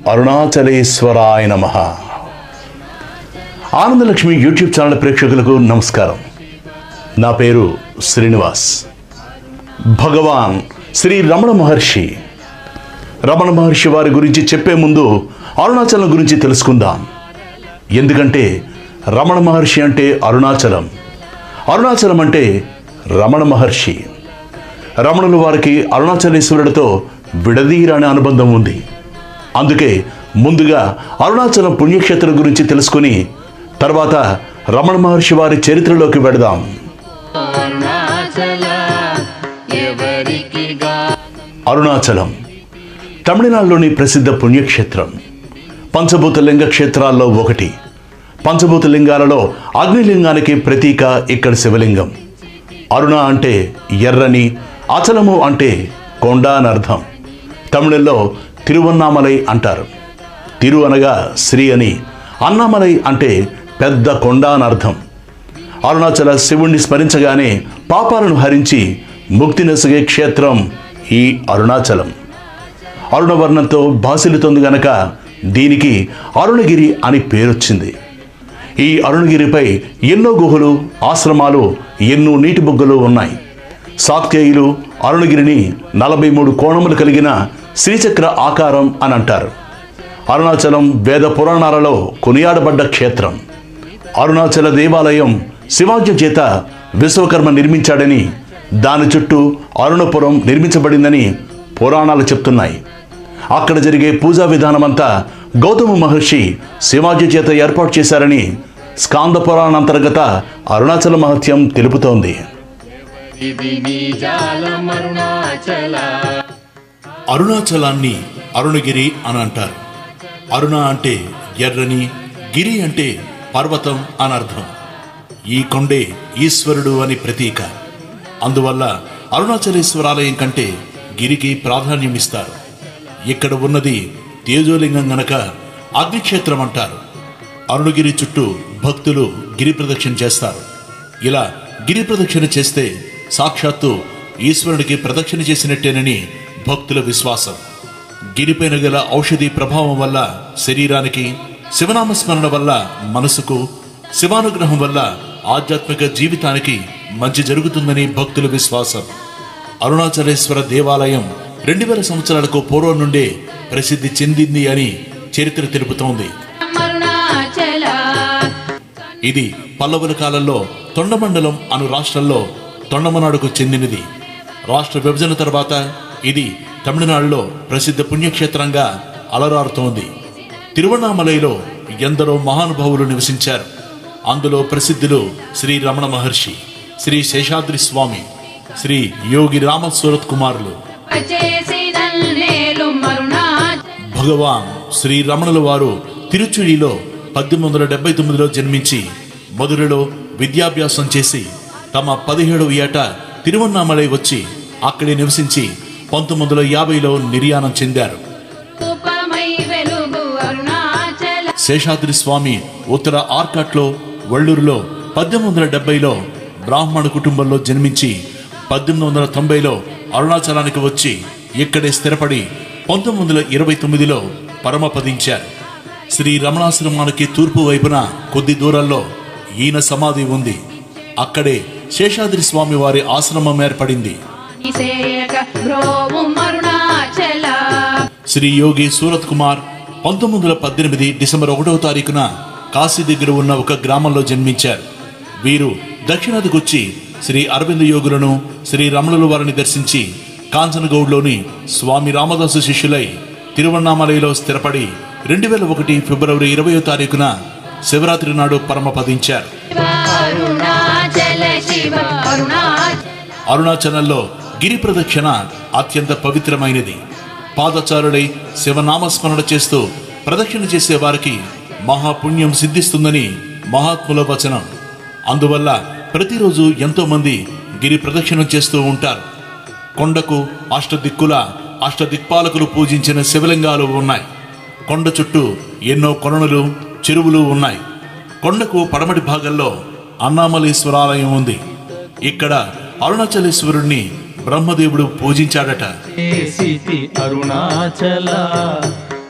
అరుణాచలేశ్వరాయ నమ Anandalakshmi YouTube channel ప్రేక్షకులకు నమస్కారం నా పేరు శ్రీనివాస్ భగవాన్ శ్రీ రమణ మహర్షి రమణ మహర్షి వారి గురించి చెప్పే ముందు అరుణాచలం గురించి తెలుసుకుందాం ఎందుకంటే రమణ మహర్షి అంటే అరుణాచలం అరుణాచలం అంటే రమణ మహర్షి రమణుల వారికి అరుణాచలేశ్వరుడితో విడదీరాని అనుబంధం ఉంది అందుకే ముందుగా అరుణాచలం పుణ్యక్షేత్రం గురించి తెలుసుకుని తర్వాత రమణ మహర్షి వారి చరిత్రలోకి వెడదాం అరుణాచల ఎవరికిగా అరుణాచలం తమిళనాడులోని ప్రసిద్ధ పుణ్యక్షేత్రం పంచభూత లింగ క్షేత్రాల్లో ఒకటి పంచభూత లింగాలలో అగ్నిలింగానికి ప్రతీక ఇక్కడ శివలింగం అరుణ అంటే ఎర్రని అచలము అంటే కొండ అని అర్థం తమిళంలో తిరువన్నామలై అంటారు తిరు అనగా శ్రీ అని అన్నామలై అంటే పెద్ద కొండ అని అర్థం అరుణాచల శివుణ్ణి స్మరించగానే పాపాలను హరించి ముక్తి నొసగే క్షేత్రం ఈ అరుణాచలం అరుణవర్ణంతో బాసిల్లుతుంది గనక దీనికి అరుణగిరి అని పేరొచ్చింది ఈ అరుణగిరిపై ఎన్నో గుహలు ఆశ్రమాలు ఎన్నో నీటి బుగ్గలు ఉన్నాయి సాత్కేయులు అరుణగిరిని నలభై మూడు కోణములు కలిగిన శ్రీచక్ర ఆకారం అని అంటారు అరుణాచలం వేద పురాణాలలో కొనియాడబడ్డ క్షేత్రం అరుణాచల దేవాలయం శివాజ్ఞ చేత విశ్వకర్మ నిర్మించాడని దాని చుట్టూ అరుణపురం నిర్మించబడిందని పురాణాలు చెప్తున్నాయి అక్కడ జరిగే పూజా విధానమంతా గౌతమ మహర్షి శివాజ్ఞ చేత ఏర్పాటు చేశారని స్కాంద పురాణాంతర్గత అరుణాచల మహత్యం తెలుపుతోంది ఇది నీ జాలం అరుణాచల అరుణాచలాన్ని అరుణగిరి అని అంటారు అరుణ అంటే ఎర్రని గిరి అంటే పర్వతం అని అర్థం ఈ కొండే ఈశ్వరుడు అని ప్రతీక అందువల్ల అరుణాచలేశ్వరాలయం కంటే గిరికి ప్రాధాన్యం ఇస్తారు ఇక్కడ ఉన్నది తేజోలింగం గనక అగ్నిక్షేత్రం అంటారు అరుణగిరి చుట్టూ భక్తులు గిరి ప్రదక్షిణ చేస్తారు ఇలా గిరి ప్రదక్షిణ చేస్తే సాక్షాత్తు ఈశ్వరుడికి ప్రదక్షిణ చేసినట్టేనని భక్తుల విశ్వాసం గిరిపైన గల ఔషధి ప్రభావం వల్ల శరీరానికి శివనామస్మరణ వల్ల మనసుకు శివానుగ్రహం వల్ల ఆధ్యాత్మిక జీవితానికి మంచి జరుగుతుందని భక్తుల విశ్వాసం అరుణాచలేశ్వర దేవాలయం రెండు వేల సంవత్సరాలకు పూర్వం నుండే ప్రసిద్ధి చెందింది అని చరిత్ర తెలుపుతోంది అరుణాచల ఇది పల్లవుల కాలంలో తొండమండలం అను రాష్ట్రంలో తొండమనాడుకు చెందినది రాష్ట్ర విభజన తర్వాత ఇది తమిళనాడులో ప్రసిద్ధ పుణ్యక్షేత్రంగా అలరారుతోంది తిరువణామలైలో ఎందరో మహానుభావులు నివసించారు అందులో ప్రసిద్ధులు శ్రీ రమణ మహర్షి శ్రీ శేషాద్రి స్వామి శ్రీ యోగి రామ సూరత్ కుమారులు చేసిన నేలు అరుణాచల భగవాన్ శ్రీ రమణుల వారు తిరుచుడిలో పద్దెనిమిది వందల డెబ్బై తొమ్మిదిలో జన్మించి మధురలో విద్యాభ్యాసం చేసి తమ పదిహేడవ ఏట తిరువన్నామలై వచ్చి అక్కడే నివసించి పంతొమ్మిది వందల యాభైలో నిర్యాణం చెందారు ఉపమై వెలుగు అరుణాచల శేషాద్రి స్వామి ఉత్తర ఆర్కాట్లో వళ్ళూరులో పద్దెనిమిది వందల డెబ్బైలో బ్రాహ్మణ కుటుంబంలో జన్మించి పద్దెనిమిది వందల తొంభైలో అరుణాచలానికి వచ్చి ఇక్కడే స్థిరపడి పంతొమ్మిది వందల ఇరవై తొమ్మిదిలో పరమపదించారు శ్రీ రమణాశ్రమానికి తూర్పు వైపున కొద్ది దూరంలో ఈయన సమాధి ఉంది అక్కడే శేషాద్రి స్వామి వారి ఆశ్రమం ఏర్పడింది సేయక బ్రోవు అరుణాచల శ్రీ యోగి సూరత్ కుమార్ పంతొమ్మిది వందల పద్దెనిమిది డిసెంబర్ ఒకటవ తారీఖున కాశీ దగ్గర ఉన్న ఒక గ్రామంలో జన్మించారు వీరు దక్షిణాదికి వచ్చి శ్రీ అరవింద యోగులను శ్రీ రమణుల వారిని దర్శించి కాంచనగౌడ్లోని స్వామి రామదాసు శిష్యులై తిరువണ്ണామలైలో స్థిరపడి రెండు వేల ఒకటి ఫిబ్రవరి ఇరవయో తారీఖున శివరాత్రి నాడు పరమపదించారు అరుణాచల శివ అరుణాచల అరుణాచలంలో గిరి ప్రదక్షిణ అత్యంత పవిత్రమైనది పాదచారుడై శివనామస్మరణ చేస్తూ ప్రదక్షిణ చేసే వారికి మహాపుణ్యం సిద్ధిస్తుందని మహాత్ముల వచనం అందువల్ల ప్రతిరోజు ఎంతో మంది గిరి ప్రదక్షిణం చేస్తూ ఉంటారు కొండకు అష్టదిక్కుల అష్టదిక్పాలకులు పూజించిన శివలింగాలు ఉన్నాయి కొండ చుట్టూ ఎన్నో కొననులు చెరువులు ఉన్నాయి కొండకు పడమటి భాగంలో అన్నామలేశ్వరాలయం ఉంది ఇక్కడ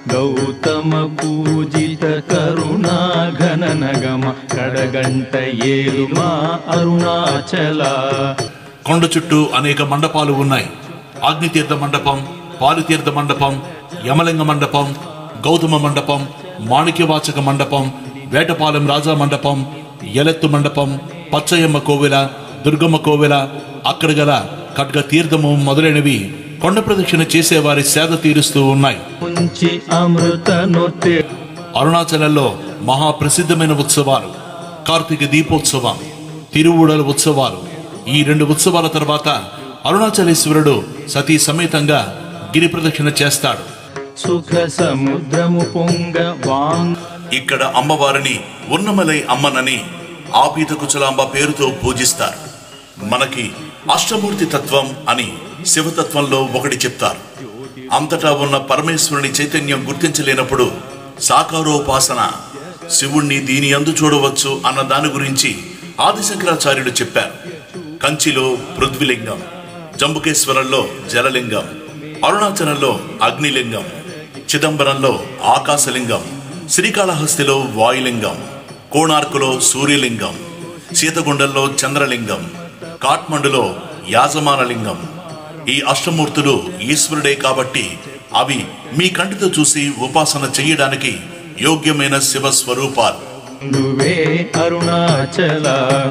గౌతమ పూజిత కరుణా ఘన నగమ కడగంట ఏలుమా అరుణాచల కొండ చుట్టూ అనేక మండపాలు ఉన్నాయి అగ్నితీర్థ మండపం పాలితీర్థ మండపం యమలింగ మండపం గౌతమ మండపం మాణిక్యవాచక మండపం వేటపాలెం రాజా మండపం ఎలెత్తు మండపం పచ్చయమ్మ కోవెల దుర్గమ్మ కోవెల అక్కడ గల ఖడ్గ తీర్థము మొదలైనవి కొండ ప్రదక్షిణ చేసేవారి సేద తీరుస్తూ ఉన్నాయి ఉంచి అమృత నొట్టె అరుణాచలంలో మహా ప్రసిద్ధమైన ఉత్సవాలు కార్తీక దీపోత్సవం తిరువుడల ఉత్సవాలు ఈ రెండు ఉత్సవాల తర్వాత అరుణాచలేశ్వరుడు సతీ సమేతంగా గిరి ప్రదక్షిణ చేస్తాడు సుఖ సముద్రము పొంగ వాంగ్ ఇక్కడ అమ్మవారిని ఉన్నమలై అమ్మనని ఆపీత కుచలాంబ పేరుతో పూజిస్తారు మనకి అష్టమూర్తి తత్వం అని శివతత్వంలో ఒకటి చెప్తారు అంతటా ఉన్న పరమేశ్వరుని చైతన్యం గుర్తించలేనప్పుడు సాకారోపాసన శివుణ్ణి దీని అందు చూడవచ్చు అన్న దాని గురించి ఆదిశంకరాచార్యులు చెప్పారు కంచిలో పృథ్వీలింగం జంబుకేశ్వరంలో జలలింగం అరుణాచలంలో అగ్నిలింగం చిదంబరంలో ఆకాశలింగం శ్రీకాళహస్తిలో వాయులింగం కోణార్కులో సూర్యలింగం సీతగుండంలో చంద్రలింగం కాట్మండులో యాజమానలింగం ఈ అష్టమూర్తులు ఈశ్వరుడే కాబట్టి అవి మీ కంటితో చూసి ఉపాసన చెయ్యడానికి యోగ్యమైన శివ స్వరూపాలు నువ్వే అరుణాచల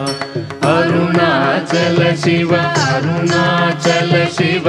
అరుణాచల శివ అరుణాచల శివ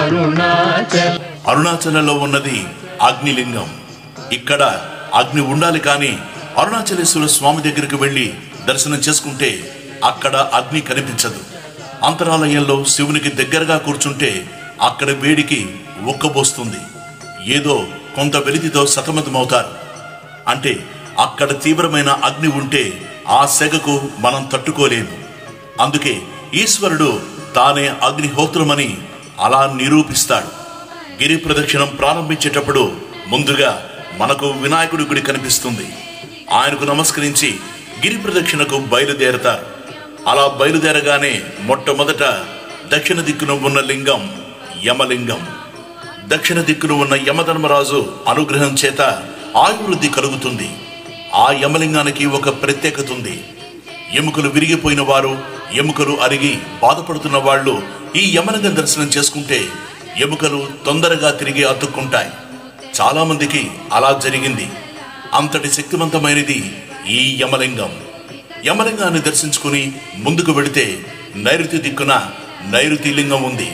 అరుణాచల అరుణాచలంలో ఉన్నది అగ్నిలింగం ఇక్కడ అగ్ని ఉండాలి కానీ అరుణాచలేశ్వర స్వామి దగ్గరికి వెళ్ళి దర్శనం చేసుకుంటే అక్కడ అగ్ని కనిపించదు అంతరాలయంలో శివునికి దగ్గరగా కూర్చుంటే అక్కడ వేడికి ఉక్కబోస్తుంది ఏదో కొంత వెలితితో సతమతమవుతారు అంటే అక్కడ తీవ్రమైన అగ్ని ఉంటే ఆ సెగకు మనం తట్టుకోలేము అందుకే ఈశ్వరుడు తానే అగ్నిహోత్రమని అలా నిరూపిస్తాడు గిరి ప్రదక్షిణం ప్రారంభించేటప్పుడు ముందుగా మనకు వినాయకుడి గుడి కనిపిస్తుంది ఆయనకు నమస్కరించి గిరి ప్రదక్షిణకు బయలుదేరతారు అలా బయలుదేరగానే మొట్టమొదట దక్షిణ దిక్కున ఉన్న లింగం యమలింగం దక్షిణ దిక్కున ఉన్న యమధర్మరాజు అనుగ్రహం చేత ఆయువృద్ధి కలుగుతుంది ఆ యమలింగానికి ఒక ప్రత్యేకత ఉంది ఎముకలు విరిగిపోయిన వారు ఎముకలు అరిగి బాధపడుతున్న వాళ్ళు ఈ యమలింగం దర్శనం చేసుకుంటే ఎముకలు తొందరగా తిరిగి అతుక్కుంటాయి చాలా మందికి అలా జరిగింది అంతటి శక్తివంతమైనది ఈ యమలింగం యమలింగాన్ని దర్శించుకుని ముందుకు వెళితే నైరుతి దిక్కున నైరుతి లింగం ఉంది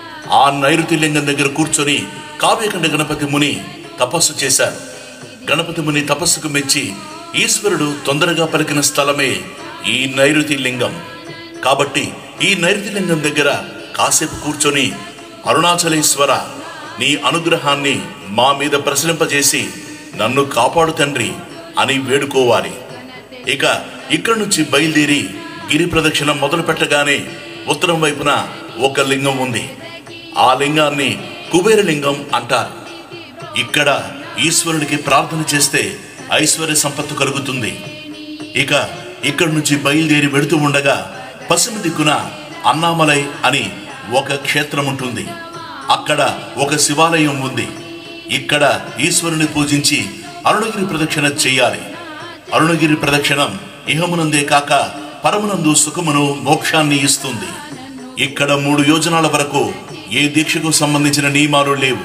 ఆ నైరుతి లింగం దగ్గర కూర్చొని కావ్యకండ గణపతి ముని తపస్సు చేశారు గణపతి ముని తపస్సుకు మెచ్చి ఈశ్వరుడు తొందరగా పలికిన స్థలమే ఈ నైరుతి లింగం కాబట్టి ఈ నైరుతి లింగం దగ్గర కాసేపు కూర్చొని అరుణాచలేశ్వర నీ అనుగ్రహాన్ని మా మీద ప్రసరింపజేసి నన్ను కాపాడు తండ్రి అని వేడుకోవాలి ఇక ఇక్కడి నుంచి బయలుదేరి గిరి ప్రదక్షిణ మొదలు పెట్టగానే ఉత్తరం వైపున ఒక లింగం ఉంది ఆ లింగాన్ని కుబేరలింగం అంటారు ఇక్కడ ఈశ్వరుడికి ప్రార్థన చేస్తే ఐశ్వర్య సంపత్తు కలుగుతుంది ఇక ఇక్కడి నుంచి బయలుదేరి వెడుతూ ఉండగా పశ్చిమ దిక్కున అన్నామలై అని ఒక క్షేత్రం ఉంటుంది అక్కడ ఒక శివాలయం ఉంది ఇక్కడ ఈశ్వరుని పూజించి అరుణగిరి ప్రదక్షిణ చేయాలి అరుణగిరి ప్రదక్షిణం ఇహమునందే కాక పరమునందు సుఖమును మోక్షాన్ని ఇస్తుంది ఇక్కడ మూడు యోజనాల వరకు ఏ దీక్షకు సంబంధించిన నియమాలు లేవు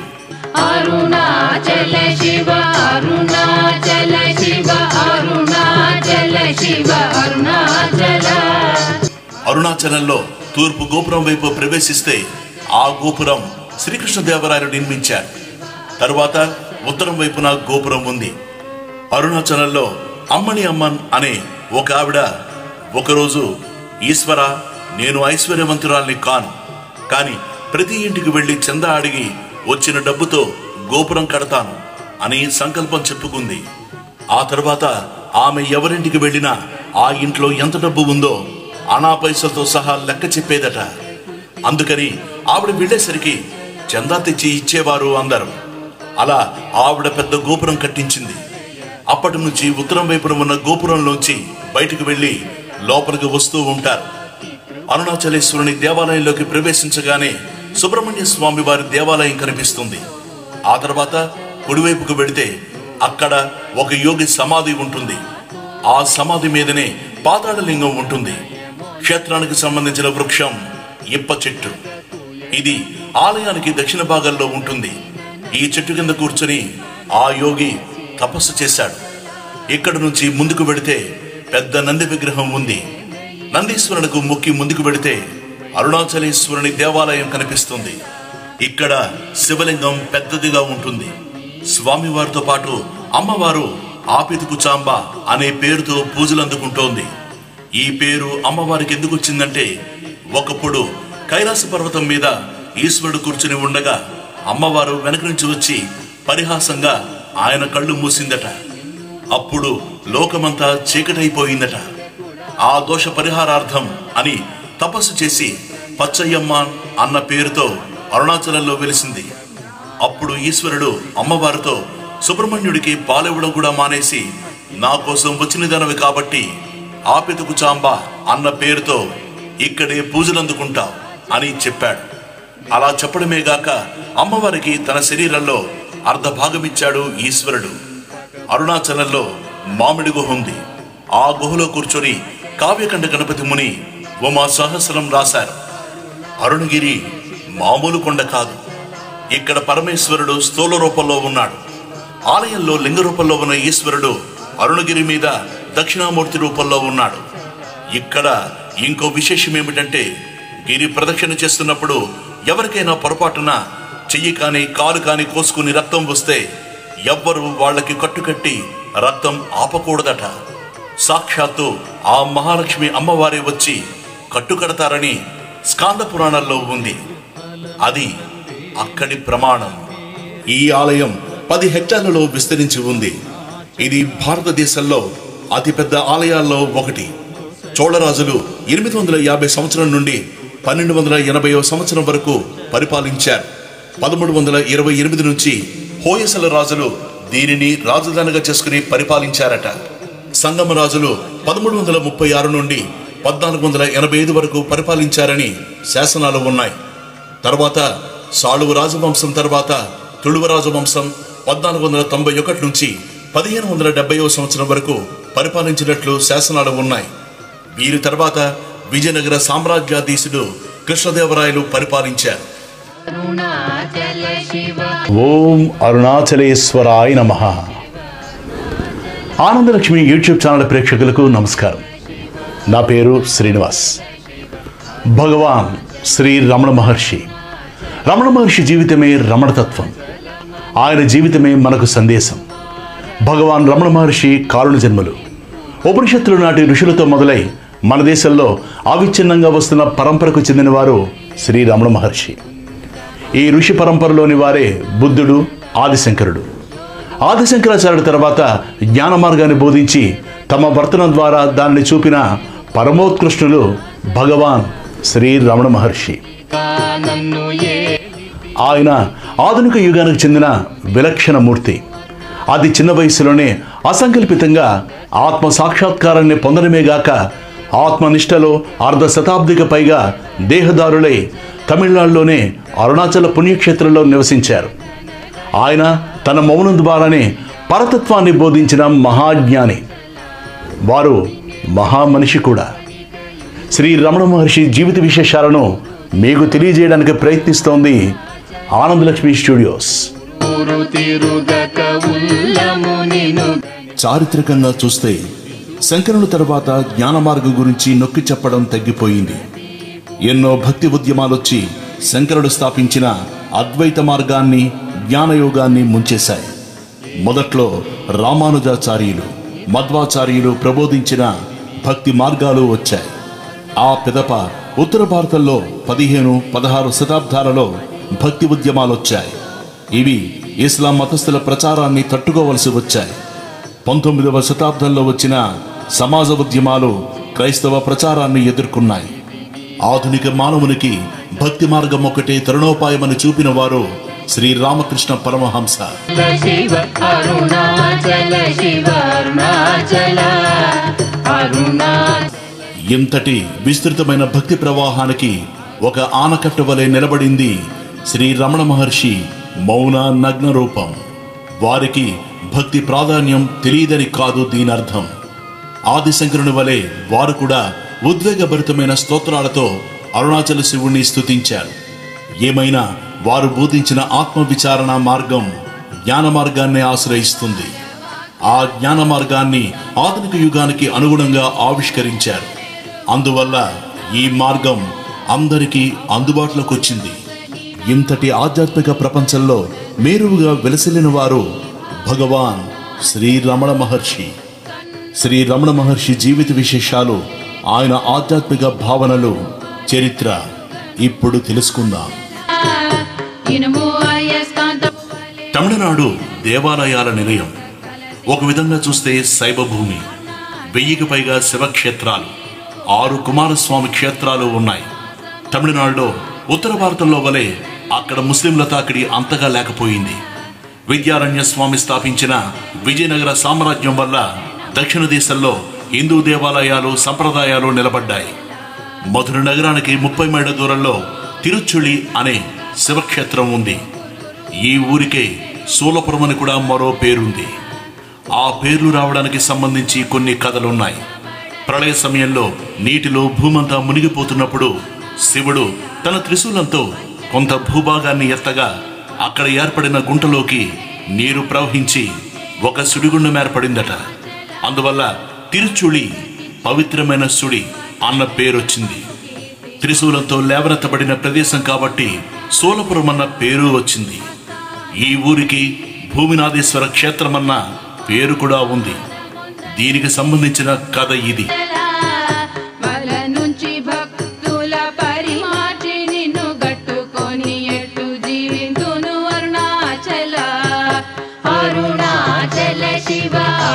అరుణాచల శివ అరుణాచల శివ అరుణాచల శివ అరుణాచల అరుణాచలంలో తూర్పు గోపురం వైపు ప్రవేశిస్తే ఆ గోపురం శ్రీకృష్ణదేవరాయలు నిర్మించారు తరువాత ఉత్తరం వైపున గోపురం ఉంది అరుణాచలంలో అమ్మని అమ్మన్ అనే ఒక ఆవిడ ఒకరోజు ఈశ్వర నేను ఐశ్వర్యవంతురాల్ని కాను కాని ప్రతి ఇంటికి వెళ్లి చందా అడిగి వచ్చిన డబ్బుతో గోపురం కడతాను అని సంకల్పం చెప్పుకుంది ఆ తర్వాత ఆమె ఎవరింటికి వెళ్ళినా ఆ ఇంట్లో ఎంత డబ్బు ఉందో అనా పైసలతో సహా లెక్క చెప్పేదట అందుకని ఆవిడ వెళ్ళేసరికి చందా తెచ్చి ఇచ్చేవారు అందరు అలా ఆవిడ పెద్ద గోపురం కట్టించింది అప్పటి నుంచి ఉత్తరం వైపున ఉన్న గోపురంలోంచి బయటకు వెళ్లి లోపలికి వస్తూ ఉంటారు అరుణాచలేశ్వరుని దేవాలయంలోకి ప్రవేశించగానే సుబ్రహ్మణ్య స్వామి వారి దేవాలయం కనిపిస్తుంది ఆ తర్వాత కుడివైపుకు వెడితే అక్కడ ఒక యోగి సమాధి ఉంటుంది ఆ సమాధి మీదనే పాతాళలింగం ఉంటుంది క్షేత్రానికి సంబంధించిన వృక్షం ఇప్ప చెట్టు ఇది ఆలయానికి దక్షిణ భాగంలో ఉంటుంది ఈ చెట్టు కింద కూర్చొని ఆ యోగి తపస్సు చేశాడు ఇక్కడ నుంచి ముందుకు వెడితే పెద్ద నంది విగ్రహం ఉంది నందీశ్వరునికి మొక్కి ముందుకు వెడితే అరుణాచలేశ్వరుని దేవాలయం కనిపిస్తుంది ఇక్కడ శివలింగం పెద్దదిగా ఉంటుంది స్వామివారితో పాటు అమ్మవారు ఆపితుకు చాంబ అనే పేరుతో పూజలు అందుకుంటోంది ఈ పేరు అమ్మవారికి ఎందుకు వచ్చిందంటే ఒకప్పుడు కైలాస పర్వతం మీద ఈశ్వరుడు కూర్చుని ఉండగా అమ్మవారు వెనక నుంచి వచ్చి పరిహాసంగా ఆయన కళ్ళు మూసిందట అప్పుడు లోకమంతా చీకటైపోయిందట ఆ దోష పరిహారార్థం అని తపస్సు చేసి పచ్చయ్యమ్మ అన్న పేరుతో అరుణాచలంలో వెలిసింది అప్పుడు ఈశ్వరుడు అమ్మవారితో సుబ్రహ్మణ్యుడికి పాలివ్వడం కూడా మానేసి నా కోసం వచ్చినదనవి కాబట్టి ఆపెతుకు చాంబ అన్న పేరుతో ఇక్కడే పూజలందుకుంటావు అని చెప్పాడు అలా చెప్పడమే గాక అమ్మవారికి తన శరీరంలో అర్ధ భాగమిచ్చాడు ఈశ్వరుడు అరుణాచలంలో మామిడి గుహ ఉంది ఆ గుహలో కూర్చొని కావ్యకంఠ గణపతి ముని ఉమా సహస్రం రాశారు అరుణగిరి మామూలు కొండ కాదు ఇక్కడ పరమేశ్వరుడు స్థూల రూపంలో ఉన్నాడు ఆలయంలో లింగ రూపంలో ఉన్న ఈశ్వరుడు అరుణగిరి మీద దక్షిణామూర్తి రూపంలో ఉన్నాడు ఇక్కడ ఇంకో విశేషం ఏమిటంటే గిరి ప్రదక్షిణ చేస్తున్నప్పుడు ఎవరికైనా పొరపాటున చెయ్యి కాని కాలు కాని కోసుకుని రక్తం వస్తే ఎవ్వరు వాళ్ళకి కట్టుకట్టి రక్తం ఆపకూడదట సాక్షాత్తు ఆ మహాలక్ష్మి అమ్మవారే వచ్చి కట్టుకడతారని స్కాంద పురాణంలో ఉంది అది అక్కడి ప్రమాణం ఈ ఆలయం పది హెక్టార్లలో విస్తరించి ఉంది ఇది భారతదేశంలో అతిపెద్ద ఆలయాల్లో ఒకటి చోళరాజులు ఎనిమిది వందల యాభై సంవత్సరం నుండి పన్నెండు వందల ఎనభైవ సంవత్సరం వరకు పరిపాలించారు పదమూడు వందల ఇరవై ఎనిమిది నుంచి హోయసల రాజులు దీనిని రాజధానిగా చేసుకుని పరిపాలించారట సంగమ రాజులు పదమూడు వందల ముప్పై ఆరు నుండి పద్నాలుగు వందల ఎనభై ఐదు వరకు పరిపాలించారని శాసనాలు ఉన్నాయి తర్వాత సాళువ రాజవంశం తర్వాత తుళువ రాజవంశం పద్నాలుగు వందల తొంభై ఒకటి నుంచి పదిహేను వందల డెబ్బైవ సంవత్సరం వరకు పరిపాలించినట్లు శాసనాలు ఉన్నాయి వీరి తర్వాత విజయనగర సామ్రాజ్యాధీశుడు కృష్ణదేవరాయలు పరిపాలించారు అరుణాచల శివ ఓం అరుణాచలేశ్వరాయ నమ ఆనందలక్ష్మి యూట్యూబ్ ఛానల్ ప్రేక్షకులకు నమస్కారం నా పేరు శ్రీనివాస్ భగవాన్ శ్రీ రమణ మహర్షి రమణ మహర్షి జీవితమే రమణతత్వం ఆయన జీవితమే మనకు సందేశం భగవాన్ రమణ మహర్షి కారుణ జన్మలు ఉపనిషత్తుల నాటి ఋషులతో మొదలై మన దేశంలో అవిచ్ఛిన్నంగా వస్తున్న పరంపరకు చెందినవారు శ్రీ రమణ మహర్షి ఈ ఋషి పరంపరలోని వారే బుద్ధుడు ఆదిశంకరుడు ఆదిశంకరాచార్యుడి తర్వాత జ్ఞాన మార్గాన్ని బోధించి తమ వర్తనం ద్వారా దాన్ని చూపిన పరమోత్కృష్ణులు భగవాన్ శ్రీ రమణ మహర్షి నన్ను ఏ ఆయన ఆధునిక యుగానికి చెందిన విలక్షణ మూర్తి అతి చిన్న వయసులోనే అసంకల్పితంగా ఆత్మ సాక్షాత్కారాన్ని పొందడమే గాక ఆత్మనిష్టలో అర్ధ శతాబ్దికి పైగా దేహదారులై తమిళనాడులోనే అరుణాచల పుణ్యక్షేత్రంలో నివసించారు ఆయన తన మౌనం ద్వారానే పరతత్వాన్ని బోధించిన మహాజ్ఞాని వారు మహామనిషి కూడా శ్రీ రమణ మహర్షి జీవిత విశేషాలను మీకు తెలియజేయడానికి ప్రయత్నిస్తోంది ఆనందలక్ష్మి స్టూడియోస్ ఊరు తిరుగక ఉల్లము నిను చారిత్రకంగా చూస్తే శంకరుల తర్వాత జ్ఞాన మార్గం గురించి నొక్కి చెప్పడం తగ్గిపోయింది ఎన్నో భక్తి ఉద్యమాలొచ్చి శంకరుడు స్థాపించిన అద్వైత మార్గాన్ని జ్ఞానయోగాన్ని ముంచేశాయి మొదట్లో రామానుజాచార్యులు మధ్వాచార్యులు ప్రబోధించిన భక్తి మార్గాలు వచ్చాయి ఆ పిదప ఉత్తర భారతంలో పదిహేను పదహారు శతాబ్దాలలో భక్తి ఉద్యమాలొచ్చాయి ఇవి ఇస్లాం మతస్థుల ప్రచారాన్ని తట్టుకోవలసి వచ్చాయి పంతొమ్మిదవ శతాబ్దంలో వచ్చిన సమాజ ఉద్యమాలు క్రైస్తవ ప్రచారాన్ని ఎదుర్కొన్నాయి ఆధునిక మానవునికి భక్తి మార్గం ఒకటే తరుణోపాయమని చూపిన వారు శ్రీ రామకృష్ణ పరమహంస శివ అరుణాచల శివ అరుణాచల అరుణా ఇంతటి విస్తృతమైన భక్తి ప్రవాహానికి ఒక ఆనకట్ట వలె నిలబడింది శ్రీ రమణ మహర్షి మౌన నగ్న రూపం వారికి భక్తి ప్రాధాన్యం తెలియదని కాదు దీని అర్థం ఆదిశంకరుని వలె వారు కూడా ఉద్వేగభరితమైన స్తోత్రాలతో అరుణాచల శివుణ్ణి స్తుతించారు ఏమైనా వారు బోధించిన ఆత్మ విచారణ మార్గం జ్ఞాన మార్గాన్ని ఆశ్రయిస్తుంది ఆ జ్ఞాన మార్గాన్ని ఆధునిక యుగానికి అనుగుణంగా ఆవిష్కరించారు అందువల్ల ఈ మార్గం అందరికీ అందుబాటులోకి వచ్చింది ఇంతటి ఆధ్యాత్మిక ప్రపంచంలో మేరువుగా వెలసిల్లిన వారు భగవాన్ శ్రీ రమణ మహర్షి శ్రీ రమణ మహర్షి జీవిత విశేషాలు ఆయన ఆధ్యాత్మిక భావనలు చరిత్ర ఇప్పుడు తెలుసుకుందాం ఇనుము అయస్కాంతం తమిళనాడు దేవాలయాల నిలయం ఒక విధంగా చూస్తే శైవ భూమి వెయ్యికి పైగా శివక్షేత్రాలు ఆరు కుమారస్వామి క్షేత్రాలు ఉన్నాయి తమిళనాడులో ఉత్తర భారతంలో వలె అక్కడ ముస్లింల తాకిడి అంతగా లేకపోయింది విద్యారణ్య స్వామి స్థాపించిన విజయనగర సామ్రాజ్యం వల్ల దక్షిణ దేశంలో హిందూ దేవాలయాలు సంప్రదాయాలు నిలబడ్డాయి మధుర నగరానికి ముప్పై మైళ్ళ దూరంలో తిరుచుళి అనే శివక్షేత్రం ఉంది ఈ ఊరికే సూలపురం అని కూడా మరో పేరుంది ఆ పేర్లు రావడానికి సంబంధించి కొన్ని కథలున్నాయి ప్రళయ సమయంలో నీటిలో భూమంతా మునిగిపోతున్నప్పుడు శివుడు తన త్రిశూలంతో కొంత భూభాగాన్ని ఎత్తగా అక్కడ ఏర్పడిన గుంటలోకి నీరు ప్రవహించి ఒక సుడిగుండం ఏర్పడిందట అందువల్ల తిరుచుళి పవిత్రమైన సుడి అన్న పేరొచ్చింది త్రిశూలంతో లేవనెత్తబడిన ప్రదేశం కాబట్టి సోలపురం అన్న పేరు వచ్చింది ఈ ఊరికి భూమినాథేశ్వర క్షేత్రమన్న పేరు కూడా ఉంది దీనికి సంబంధించిన కథ ఇది వల నుంచి భక్తుల పరిమార్చి నిన్ను గట్టుకొని ఎట్టు జీవింతును అరుణాచల అరుణాచల శివ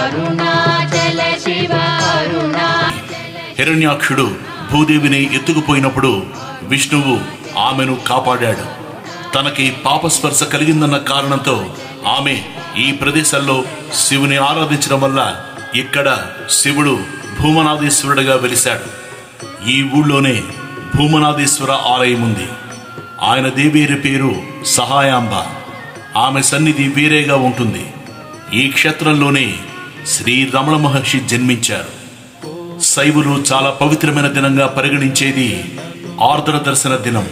అరుణాచల శివ అరుణా హిరణ్యాక్షుడు భూదేవిని ఎత్తుకుపోయినప్పుడు విష్ణువు ఆమెను కాపాడాడు తనకి పాపస్పర్శ కలిగిందన్న కారణంతో ఆమె ఈ ప్రదేశంలో శివుని ఆరాధించడం వల్ల ఇక్కడ శివుడు భూమనాథేశ్వరుడిగా వెలిశాడు ఈ ఊళ్ళోనే భూమనాథేశ్వర ఆలయం ఉంది ఆయన దేవేరి పేరు సహాయాంబ ఆమె సన్నిధి వేరేగా ఉంటుంది ఈ క్షేత్రంలోనే శ్రీ రమణ మహర్షి జన్మించారు శైవులు చాలా పవిత్రమైన దినంగా పరిగణించేది ఆర్ద్ర దర్శన దినం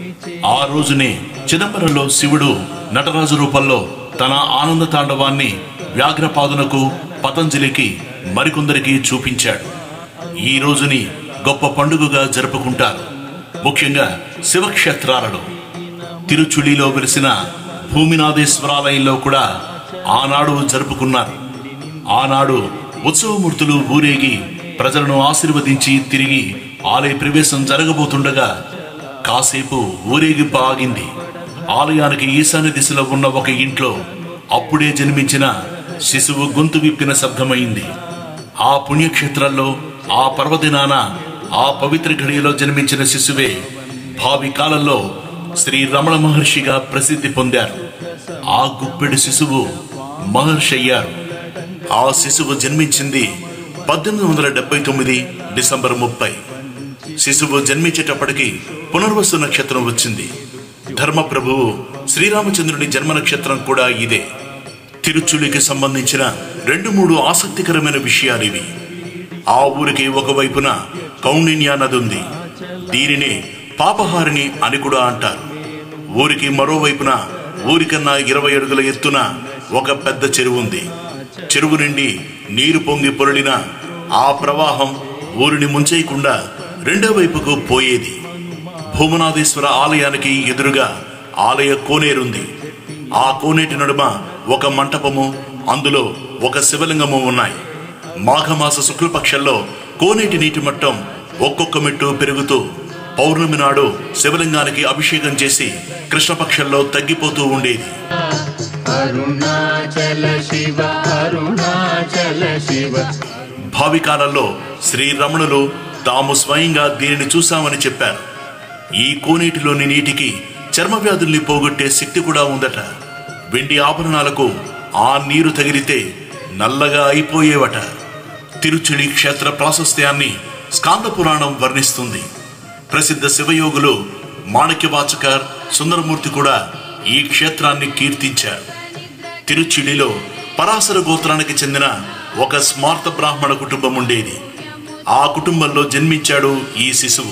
ఆ రోజునే చిదంబరంలో శివుడు నటరాజు రూపంలో తన ఆనంద తాండవాన్ని వ్యాఘ్రపాదునకు పతంజలికి మరికొందరికి చూపించాడు ఈ రోజుని గొప్ప పండుగగా జరుపుకుంటారు ముఖ్యంగా శివక్షేత్రాలలో తిరుచుళిలో వెలిసిన భూమినాథేశ్వరాలయంలో కూడా ఆనాడు జరుపుకున్నారు ఆనాడు ఉత్సవమూర్తులు ఊరేగి ప్రజలను ఆశీర్వదించి తిరిగి ఆలయ ప్రవేశం జరగబోతుండగా కాసేపు ఊరేగింపు ఆగింది ఆలయానికి ఈశాన్య దిశలో ఉన్న ఒక ఇంట్లో అప్పుడే జన్మించిన శిశువు గొంతు విప్పిన శబ్దమైంది ఆ పుణ్యక్షేత్రంలో ఆ పర్వదినాన ఆ పవిత్ర ఘడియలో జన్మించిన శిశువే భావి కాలంలో శ్రీ రమణ మహర్షిగా ప్రసిద్ధి పొందారు ఆ గుప్పెడు శిశువు మహర్షి అయ్యారు ఆ శిశువు జన్మించింది పద్దెనిమిది వందల డెబ్బై తొమ్మిది డిసెంబర్ ముప్పై శిశువు జన్మించేటప్పటికి పునర్వసు నక్షత్రం వచ్చింది ధర్మప్రభువు శ్రీరామచంద్రుని జన్మ నక్షత్రం కూడా ఇదే తిరుచులికి సంబంధించిన రెండు మూడు ఆసక్తికరమైన విషయాలివి ఆ ఊరికి ఒకవైపున కౌండిన్యా నది ఉంది దీనిని పాపహారిణి అని కూడా అంటారు ఊరికి మరోవైపున ఊరికన్నా ఇరవై అడుగుల ఎత్తున ఒక పెద్ద చెరువు ఉంది చెరువు నుండి నీరు పొంగి పొరలిన ఆ ప్రవాహం ఊరిని ముంచేయకుండా రెండో వైపుకు పోయేది భూమనాథేశ్వర ఆలయానికి ఎదురుగా ఆలయ కోనేరుంది ఆ కోనేటి నడుమ ఒక మంటపము అందులో ఒక శివలింగము ఉన్నాయి మాఘమాస శుక్లపక్షంలో కోనేటి నీటి మట్టం ఒక్కొక్క మెట్టు పెరుగుతూ పౌర్ణమి నాడు శివలింగానికి అభిషేకం చేసి కృష్ణపక్షంలో తగ్గిపోతూ ఉండేది అరుణాచల శివ అరుణాచల శివ భావి కాలంలో శ్రీ రమణులు తాము స్వయంగా దీనిని చూశామని చెప్పారు ఈ కోనేటిలోని నీటికి చర్మ వ్యాధుల్ని పోగొట్టే శక్తి కూడా ఉందట వెండి ఆభరణాలకు ఆ నీరు తగిలితే నల్లగా అయిపోయేవట తిరుచులి క్షేత్ర ప్రాశస్త్యాన్ని స్కాంద పురాణం వర్ణిస్తుంది ప్రసిద్ధ శివయోగులు మాణిక్యవాచకర్ సుందరమూర్తి కూడా ఈ క్షేత్రాన్ని కీర్తించారు తిరుచిలిలో పరాశర గోత్రానికి చెందిన ఒక స్మార్త బ్రాహ్మణ కుటుంబం ఉండేది ఆ కుటుంబంలో జన్మించాడు ఈ శిశువు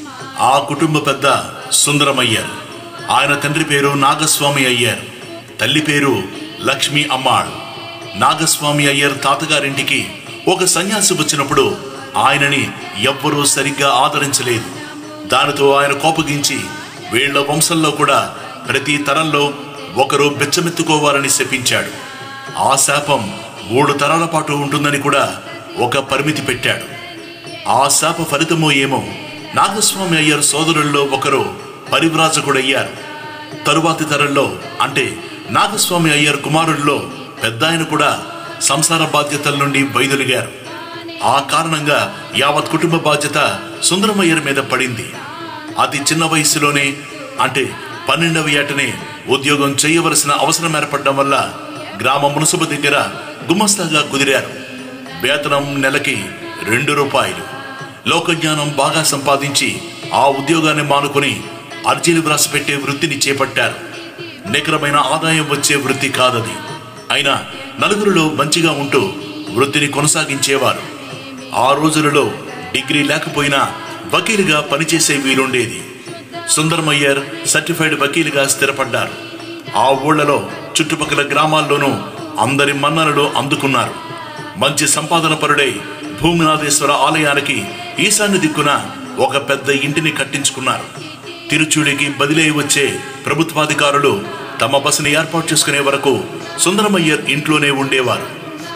ఆ కుటుంబ పెద్ద సుందరమయ్యారు ఆయన తండ్రి పేరు నాగస్వామి అయ్యారు తల్లి పేరు లక్ష్మీ అమ్మాళ్ నాగస్వామి అయ్యర్ తాతగారింటికి ఒక సన్యాసి వచ్చినప్పుడు ఆయనని ఎవ్వరూ సరిగ్గా ఆదరించలేదు దానితో ఆయన కోపగించి వీళ్ల వంశంలో కూడా ప్రతి తరంలో ఒకరు బెచ్చమెత్తుకోవాలని శపించాడు ఆ శాపం మూడు తరాల పాటు ఉంటుందని కూడా ఒక పరిమితి పెట్టాడు ఆ శాప ఫలితమో ఏమో నాగస్వామి అయ్యర్ సోదరుల్లో ఒకరు పరివ్రాజకుడయ్యారు తరువాతి తరంలో అంటే నాగస్వామి అయ్యర్ కుమారుల్లో పెద్ద ఆయన కూడా సంసార బాధ్యతల నుండి వైదొలిగారు ఆ కారణంగా యావత్ కుటుంబ బాధ్యత సుందరమయ్యర్ మీద పడింది అతి చిన్న వయసులోనే అంటే పన్నెండవ ఏటనే ఉద్యోగం చేయవలసిన అవసరం ఏర్పడడం వల్ల గ్రామ మున్సిపల్ దగ్గర గుమస్తాగా కుదిరారు వేతనం నెలకి రెండు రూపాయలు లోకజ్ఞానం బాగా సంపాదించి ఆ ఉద్యోగాన్ని మానుకొని అర్జీలు వ్రాసిపెట్టే వృత్తిని చేపట్టారు నికరమైన ఆదాయం వచ్చే వృత్తి కాదది అయినా నలుగురిలో మంచిగా ఉంటూ వృత్తిని కొనసాగించేవారు ఆ రోజులలో డిగ్రీ లేకపోయినా వకీలుగా పనిచేసే వీలుండేది సుందరమయ్యర్ సర్టిఫైడ్ వకీలుగా స్థిరపడ్డారు ఆ ఊళ్ళలో చుట్టుపక్కల గ్రామాల్లోనూ అందరి మన్ననలు అందుకున్నారు మంచి సంపాదన పరుడై భూమినాథేశ్వర ఆలయానికి ఈశాన్య దిక్కున ఒక పెద్ద ఇంటిని కట్టించుకున్నారు తిరుచుడికి బదిలీ వచ్చే ప్రభుత్వాధికారులు తమ బసని ఏర్పాటు చేసుకునే వరకు సుందరమయ్యర్ ఇంట్లోనే ఉండేవారు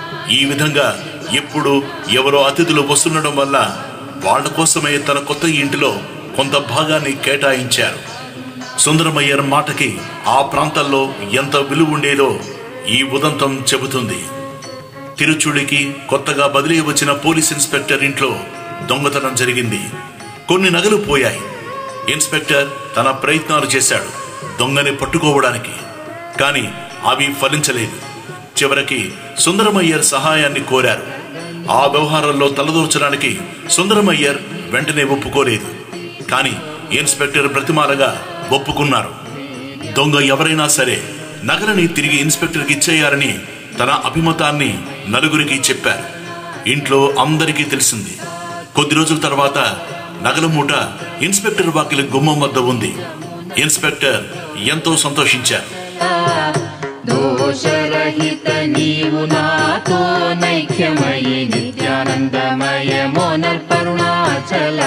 ఈ విధంగా ఎప్పుడు ఎవరో అతిథులు వస్తుండడం వల్ల వాళ్ళ కోసమే తన కొత్త ఇంటిలో కొంత భాగాన్ని కేటాయించారు సుందరమయ్యర్ మాటకి ఆ ప్రాంతాల్లో ఎంత విలువ ఉండేదో ఈ ఉదంతం చెబుతుంది తిరుచుడికి కొత్తగా బదిలీ వచ్చిన పోలీస్ ఇన్స్పెక్టర్ ఇంట్లో దొంగతనం జరిగింది కొన్ని నగలు పోయాయి ఇన్స్పెక్టర్ తన ప్రయత్నాలు చేశాడు దొంగని పట్టుకోవడానికి కానీ అవి ఫలించలేదు చివరికి సుందరమయ్యర్ సహాయాన్ని కోరారు ఆ వ్యవహారంలో తలదూర్చడానికి సుందరమయ్యర్ వెంటనే ఒప్పుకోలేదు కానీ ఇన్స్పెక్టర్ బ్రతిమాలగా ఒప్పుకున్నారు దొంగ ఎవరైనా సరే నగలని తిరిగి ఇన్స్పెక్టర్కి ఇచ్చేయాలని తన అభిమతాన్ని నలుగురికి చెప్పారు ఇంట్లో అందరికీ తెలిసింది కొద్ది రోజుల తర్వాత నగల మూట ఇన్స్పెక్టర్ వాకిలి గుమ్మం వద్ద ఉంది ఇన్స్పెక్టర్ ఎంతో సంతోషించారు దోషరహిత నీవు నాతో నైఖ్యమయి నిత్యానందమయ మోనర్పరుణాచల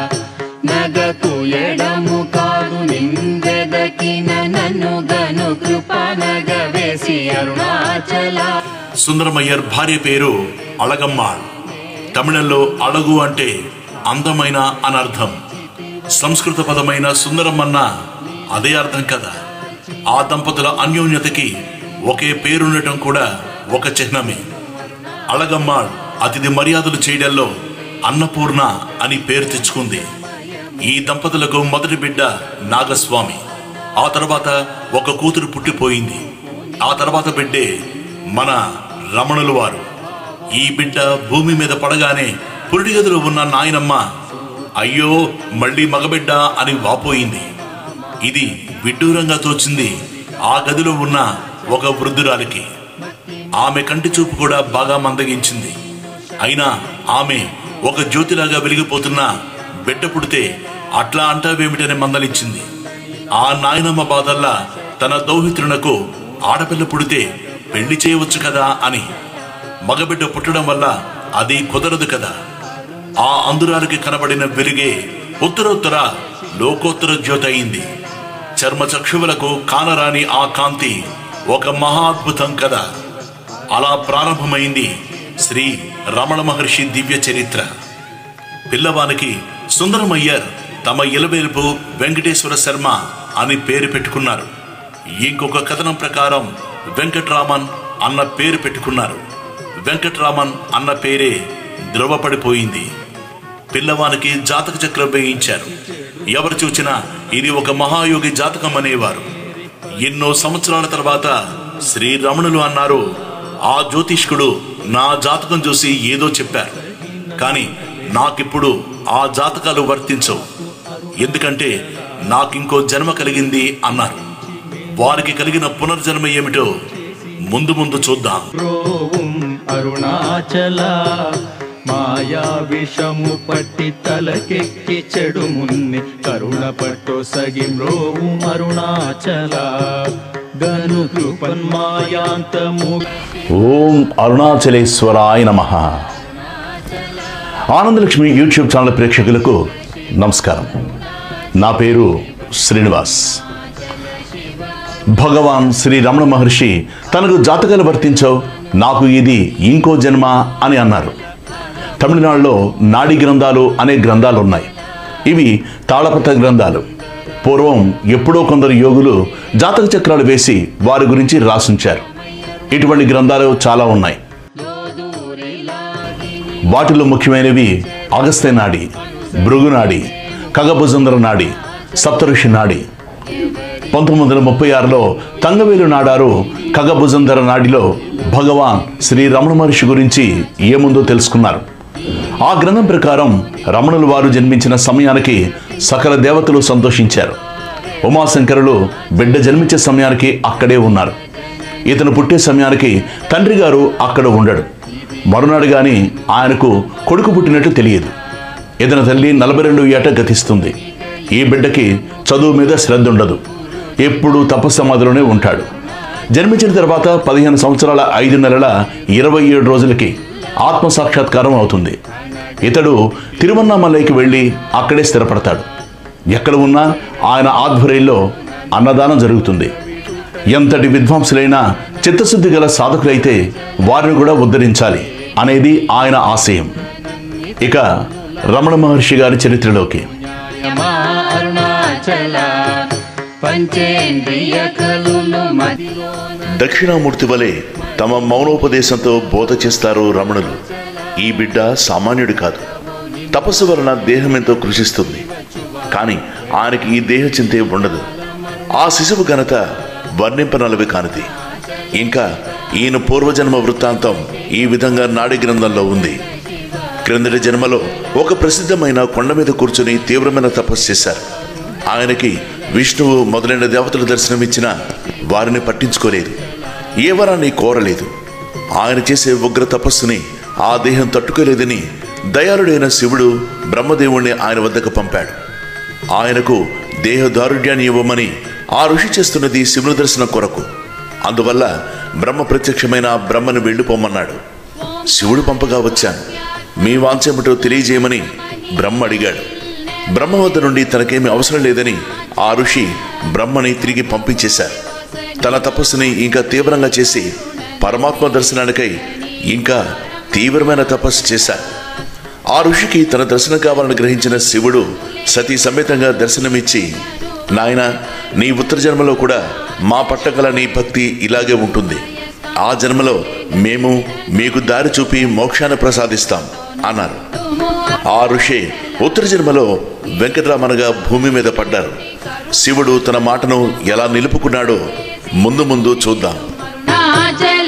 నగకు ఎడము కాదు నిందెదకిన నన్ను గను కృపనగ వేసి అరుణాచల సుందరమయ్యర్ భార్య పేరు అళగమ్మాళ్ తమిళంలో అళగు అంటే అందమైన అనర్థం సంస్కృత పదమైన సుందరమన్న అదే అర్థం కదా ఆ దంపతుల అన్యోన్యతకి ఒకే పేరుండటం కూడా ఒక చిహ్నమే అళగమ్మాళ్ అతిథి మర్యాదలు చేయడంలో అన్నపూర్ణ అని పేరు తెచ్చుకుంది ఈ దంపతులకు మొదటి బిడ్డ నాగస్వామి ఆ తర్వాత ఒక కూతురు పుట్టిపోయింది ఆ తర్వాత బిడ్డే మన రమణులు వారు ఈ బిడ్డ భూమి మీద పడగానే పురిటి గదిలో ఉన్న నాయనమ్మ అయ్యో మళ్ళీ మగబిడ్డ అని వాపోయింది ఇది విడ్డూరంగా తోచింది ఆ గదిలో ఉన్న ఒక వృద్ధురాలికి ఆమె కంటి చూపు కూడా బాగా మందగించింది అయినా ఆమె ఒక జ్యోతిలాగా వెలిగిపోతున్న బిడ్డ పుడితే అట్లా అంటావేమిటని మందలించింది ఆ నాయనమ్మ బాధల్లా తన దౌహిత్రునకు ఆడపిల్ల పుడితే పెళ్లి చేయవచ్చు కదా అని మగబిడ్డ పుట్టడం వల్ల అది కుదరదు కదా ఆ అందురాలకి కనబడిన వెలుగే ఉత్తరోత్తర లోకోత్తర జ్యోతి అయింది చర్మ చక్షువులకు కానరాని ఆ కాంతి ఒక మహాద్భుతం కదా అలా ప్రారంభమైంది శ్రీ రమణ మహర్షి దివ్య చరిత్ర పిల్లవానికి సుందరమయ్యర్ తమ ఇలవేలుపు వెంకటేశ్వర శర్మ అని పేరు పెట్టుకున్నారు ఇంకొక కథనం ప్రకారం వెంకట్రామన్ అన్న పేరు పెట్టుకున్నారు వెంకట్రామన్ అన్న పేరే ధ్రువపడిపోయింది పిల్లవానికి జాతక చక్రం వేయించారు ఎవరు చూచినా ఇది ఒక మహాయోగి జాతకం అనేవారు ఎన్నో సంవత్సరాల తర్వాత శ్రీరమణులు అన్నారు ఆ జ్యోతిష్కుడు నా జాతకం చూసి ఏదో చెప్పారు కానీ నాకిప్పుడు ఆ జాతకాలు వర్తించవు ఎందుకంటే నాకింకో జన్మ కలిగింది అన్నారు వారికి కలిగిన పునర్జన్మ ఏమిటో ముందు ముందు చూద్దాం రోవం అరుణాచల మాయా విషము పట్టి తలకెక్కి చెడు మున్ని కరుణ పట్టు సగి మ్రోవు అరుణాచల గను కృపన్మాయాంతము ఓం అరుణాచలేశ్వరాయ నమ ఆనందలక్ష్మి యూట్యూబ్ ఛానల్ ప్రేక్షకులకు నమస్కారం నా పేరు శ్రీనివాస్ భగవాన్ శ్రీ రమణ మహర్షి తనకు జాతకాలు వర్తించవు నాకు ఇది ఇంకో జన్మ అని అన్నారు తమిళనాడులో నాడి గ్రంథాలు అనే గ్రంథాలు ఉన్నాయి ఇవి తాళపత్ర గ్రంథాలు పూర్వం ఎప్పుడో కొందరు యోగులు జాతక చక్రాలు వేసి వారి గురించి రాసుంచారు ఇటువంటి గ్రంథాలు చాలా ఉన్నాయి వాటిలో ముఖ్యమైనవి అగస్త్య నాడి భృగు నాడి ఖగభుజంధ్ర నాడి సప్తఋషి నాడి పంతొమ్మిది వందల ముప్పై ఆరులో తంగవేలు నాడారు ఖగభుజంధర నాడిలో భగవాన్ శ్రీ రమణ మహర్షి గురించి ఏముందో తెలుసుకున్నారు ఆ గ్రంథం ప్రకారం రమణులు వారు జన్మించిన సమయానికి సకల దేవతలు సంతోషించారు ఉమాశంకరులు బిడ్డ జన్మించే సమయానికి అక్కడే ఉన్నారు ఇతను పుట్టే సమయానికి తండ్రి గారు అక్కడ ఉండడు మరునాడు గాని ఆయనకు కొడుకు పుట్టినట్టు తెలియదు ఇతని తల్లి నలభై రెండు ఏట గతిస్తుంది ఈ బిడ్డకి చదువు మీద శ్రద్ధ ఉండదు ఎప్పుడు తపస్సమాధిలోనే ఉంటాడు జన్మించిన తర్వాత పదిహేను సంవత్సరాల ఐదు నెలల ఇరవై ఏడు రోజులకి ఆత్మ సాక్షాత్కారం అవుతుంది ఇతడు తిరువన్నామలైకి వెళ్ళి అక్కడే స్థిరపడతాడు ఎక్కడ ఉన్నా ఆయన ఆధ్వర్యంలో అన్నదానం జరుగుతుంది ఎంతటి విద్వాంసులైనా చిత్తశుద్ధి గల సాధకులైతే వారిని కూడా ఉద్ధరించాలి అనేది ఆయన ఆశయం ఇక రమణ మహర్షి గారి చరిత్రలోకి మా అరుణాచల పంచేంద్రియ కలులు మదిలో దక్షిణామూర్తి వలె తమ మౌనోపదేశంతో బోధ చేస్తారు రమణులు ఈ బిడ్డ సామాన్యుడు కాదు తపస్సు వలన దేహం ఎంతో కృషిస్తుంది కానీ ఆయనకి ఈ దేహ చింతే ఉండదు ఆ శిశువు ఘనత వర్ణింపనలవి కానిది ఇంకా ఈయన పూర్వజన్మ వృత్తాంతం ఈ విధంగా నాడి గ్రంథంలో ఉంది క్రిందటి జన్మలో ఒక ప్రసిద్ధమైన కొండ మీద కూర్చుని తీవ్రమైన తపస్సు చేశారు ఆయనకి విష్ణువు మొదలైన దేవతలు దర్శనమిచ్చినా వారిని పట్టించుకోలేదు ఏ వరాన్ని కోరలేదు ఆయన చేసే ఉగ్ర తపస్సుని ఆ దేహం తట్టుకోలేదని దయాళుడైన శివుడు బ్రహ్మదేవుణ్ణి ఆయన వద్దకు పంపాడు ఆయనకు దేహ దారుఢ్యాన్ని ఇవ్వమని ఆ ఋషి చేస్తున్నది శివుని దర్శనం కొరకు అందువల్ల బ్రహ్మ ప్రత్యక్షమైన ఆ బ్రహ్మను వెళ్ళిపోమన్నాడు శివుడు పంపగా వచ్చాను మీ వాంఛేమిటో తెలియజేయమని బ్రహ్మ అడిగాడు బ్రహ్మ వద్ద నుండి తనకేమీ అవసరం లేదని ఆ ఋషి బ్రహ్మని తిరిగి పంపించేశారు తన తపస్సుని ఇంకా తీవ్రంగా చేసి పరమాత్మ దర్శనానికై ఇంకా తీవ్రమైన తపస్సు చేశారు ఆ ఋషికి తన దర్శనం కావాలని గ్రహించిన శివుడు సతీ సమేతంగా దర్శనమిచ్చి నాయన నీ ఉత్తర జన్మలో కూడా మా పట్ల గల నీ భక్తి ఇలాగే ఉంటుంది ఆ జన్మలో మేము మీకు దారి చూపి మోక్షాన్ని ప్రసాదిస్తాం అన్నారు ఆ ఋషి ఉత్తర జన్మలో వెంకటరామనగా భూమి మీద పడ్డారు శివుడు తన మాటను ఎలా నిలుపుకున్నాడో ముందు ముందు చూద్దాం నాచల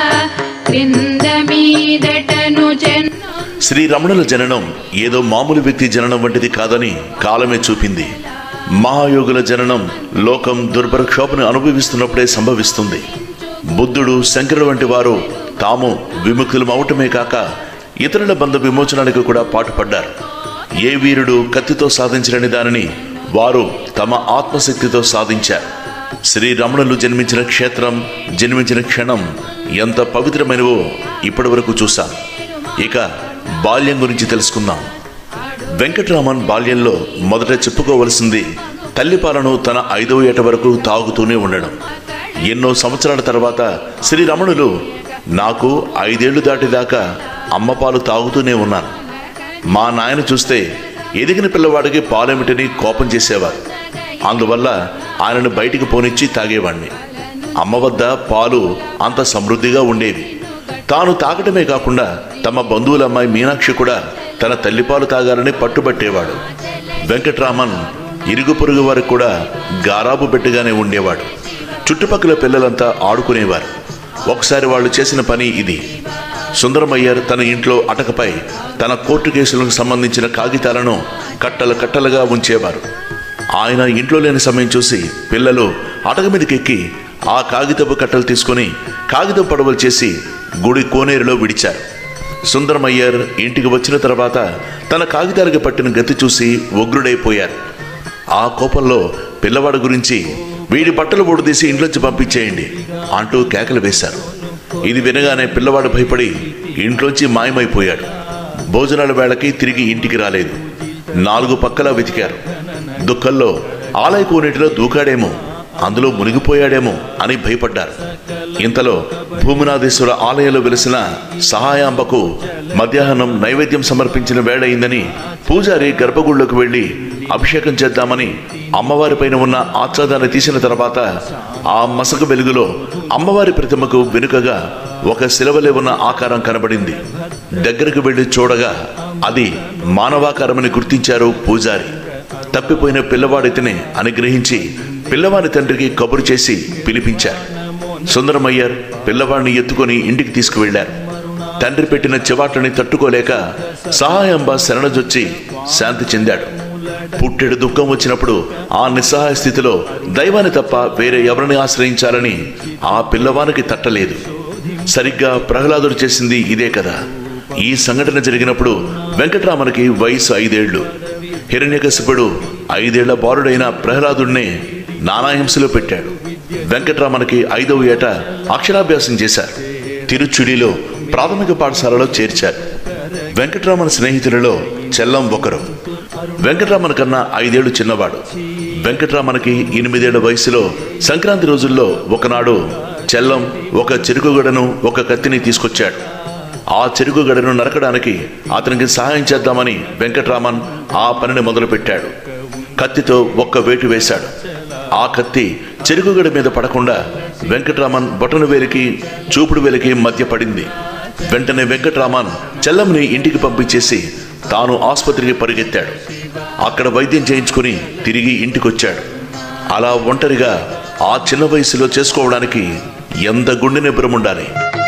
క్రింద మీదటను చెన్ను శ్రీ రమణుల జననం ఏదో మామూలు వ్యక్తి జననం వంటిది కాదని కాలమే చూపింది మహాయోగుల జననం లోకం దుర్భర క్షోభను అనుభవిస్తున్నప్పుడే సంభవిస్తుంది బుద్ధుడు శంకరుడు వంటి వారు తాము విముక్తులం అవటమే కాక ఇతరుల బంధ విమోచనానికి కూడా పాటుపడ్డారు ఏ వీరుడు కత్తితో సాధించలేని దానిని వారు తమ ఆత్మశక్తితో సాధించారు శ్రీ రమణులు జన్మించిన క్షేత్రం జన్మించిన క్షణం ఎంత పవిత్రమైనవో ఇప్పటి వరకు చూశాం ఇక బాల్యం గురించి తెలుసుకుందాం వెంకటరామన్ బాల్యంలో మొదట చెప్పుకోవలసింది తల్లిపాలను తన ఐదవ ఏట వరకు తాగుతూనే ఉండడం ఎన్నో సంవత్సరాల తర్వాత శ్రీరమణులు నాకు ఐదేళ్లు దాటిదాకా అమ్మపాలు తాగుతూనే ఉన్నాను మా నాయన చూస్తే ఎదిగిన పిల్లవాడికి పాలేమిటని కోపం చేసేవారు అందువల్ల ఆయనను బయటికి పోనిచ్చి తాగేవాణ్ణి అమ్మ వద్ద పాలు అంత సమృద్ధిగా ఉండేవి తాను తాగటమే కాకుండా తమ బంధువుల అమ్మాయి మీనాక్షి కూడా తన తల్లిపాలు తాగాలని పట్టుబట్టేవాడు వెంకట్రామన్ ఇరుగు పొరుగు వారికి కూడా గారాబు బిడ్డగానే ఉండేవాడు చుట్టుపక్కల పిల్లలంతా ఆడుకునేవారు ఒకసారి వాళ్ళు చేసిన పని ఇది సుందరమయ్యర్ తన ఇంట్లో అటకపై తన కోర్టు కేసులకు సంబంధించిన కాగితాలను కట్టలు కట్టలుగా ఉంచేవారు ఆయన ఇంట్లో లేని సమయం చూసి పిల్లలు అటక మీదకెక్కి ఆ కాగితపు కట్టలు తీసుకొని కాగితం పడవలు చేసి గుడి కోనేరులో విడిచారు సుందరమయ్యర్ ఇంటికి వచ్చిన తర్వాత తన కాగితాలకు పట్టిన గతి చూసి ఉగ్రుడైపోయారు ఆ కోపంలో పిల్లవాడి గురించి వీడి బట్టలు బొడదీసి ఇంట్లోంచి పంపించేయండి అంటూ కేకలు వేశారు ఇది వినగానే పిల్లవాడు భయపడి ఇంట్లోంచి మాయమైపోయాడు భోజనాల వేళకి తిరిగి ఇంటికి రాలేదు నాలుగు పక్కలా వెతికారు దుఃఖంలో ఆలయ కోనేటిలో దూకాడేమో అందులో మునిగిపోయాడేమో అని భయపడ్డారు ఇంతలో భూమినాథేశ్వర ఆలయంలో వెలిసిన సహాయాంబకు మధ్యాహ్నం నైవేద్యం సమర్పించిన వేళయిందని పూజారి గర్భగుడిలోకి వెళ్లి అభిషేకం చేద్దామని అమ్మవారి పైన ఉన్న ఆచ్ఛాదాన్ని తీసిన తర్వాత ఆ మసక వెలుగులో అమ్మవారి ప్రతిమకు వెనుకగా ఒక శిలవలే ఉన్న ఆకారం కనబడింది దగ్గరకు వెళ్లి చూడగా అది మానవాకారమని గుర్తించారు పూజారి తప్పిపోయిన పిల్లవాడితేనే అని గ్రహించి పిల్లవాడి తండ్రికి కబురు చేసి పిలిపించారు సుందరమయ్యర్ పిల్లవాడిని ఎత్తుకొని ఇంటికి తీసుకువెళ్లారు తండ్రి పెట్టిన చివాట్లని తట్టుకోలేక సహాయంబ శరణజొచ్చి శాంతి చెందాడు పుట్టెడు దుఃఖం వచ్చినప్పుడు ఆ నిస్సహాయ స్థితిలో దైవాన్ని తప్ప వేరే ఎవరిని ఆశ్రయించాలని ఆ పిల్లవానికి తట్టలేదు సరిగ్గా ప్రహ్లాదుడు చేసింది ఇదే కదా ఈ సంఘటన జరిగినప్పుడు వెంకట్రామనికి వయసు ఐదేళ్లు హిరణ్యకశిపుడు ఐదేళ్ల బాలుడైన ప్రహ్లాదుడినే నానాహింసలో పెట్టాడు వెంకట్రామనికి ఐదవ ఏట అక్షరాభ్యాసం చేశారు తిరుచుడిలో ప్రాథమిక పాఠశాలలో చేర్చారు వెంకట్రామన్ స్నేహితులలో చెల్లం ఒకరు వెంకట్రామన్ కన్నా ఐదేళ్లు చిన్నవాడు వెంకట్రామన్కి ఎనిమిదేళ్ల వయసులో సంక్రాంతి రోజుల్లో ఒకనాడు చెల్లం ఒక చెరుకుగడను ఒక కత్తిని తీసుకొచ్చాడు ఆ చెరుకుగడను నరకడానికి అతనికి సహాయం చేద్దామని వెంకట్రామన్ ఆ పనిని మొదలుపెట్టాడు కత్తితో ఒక్క వేటు వేశాడు ఆ కత్తి చెరుకుగడ మీద పడకుండా వెంకట్రామన్ బొటన వేలికి చూపుడు వేలికి మధ్య పడింది వెంటనే వెంకట్రామన్ చెల్లంని ఇంటికి పంపించేసి తాను ఆసుపత్రికి పరిగెత్తాడు అక్కడ వైద్యం చేయించుకుని తిరిగి ఇంటికొచ్చాడు అలా ఒంటరిగా ఆ చిన్న వయసులో చేసుకోవడానికి ఎంత గుండె నిబ్బరం ఉండాలి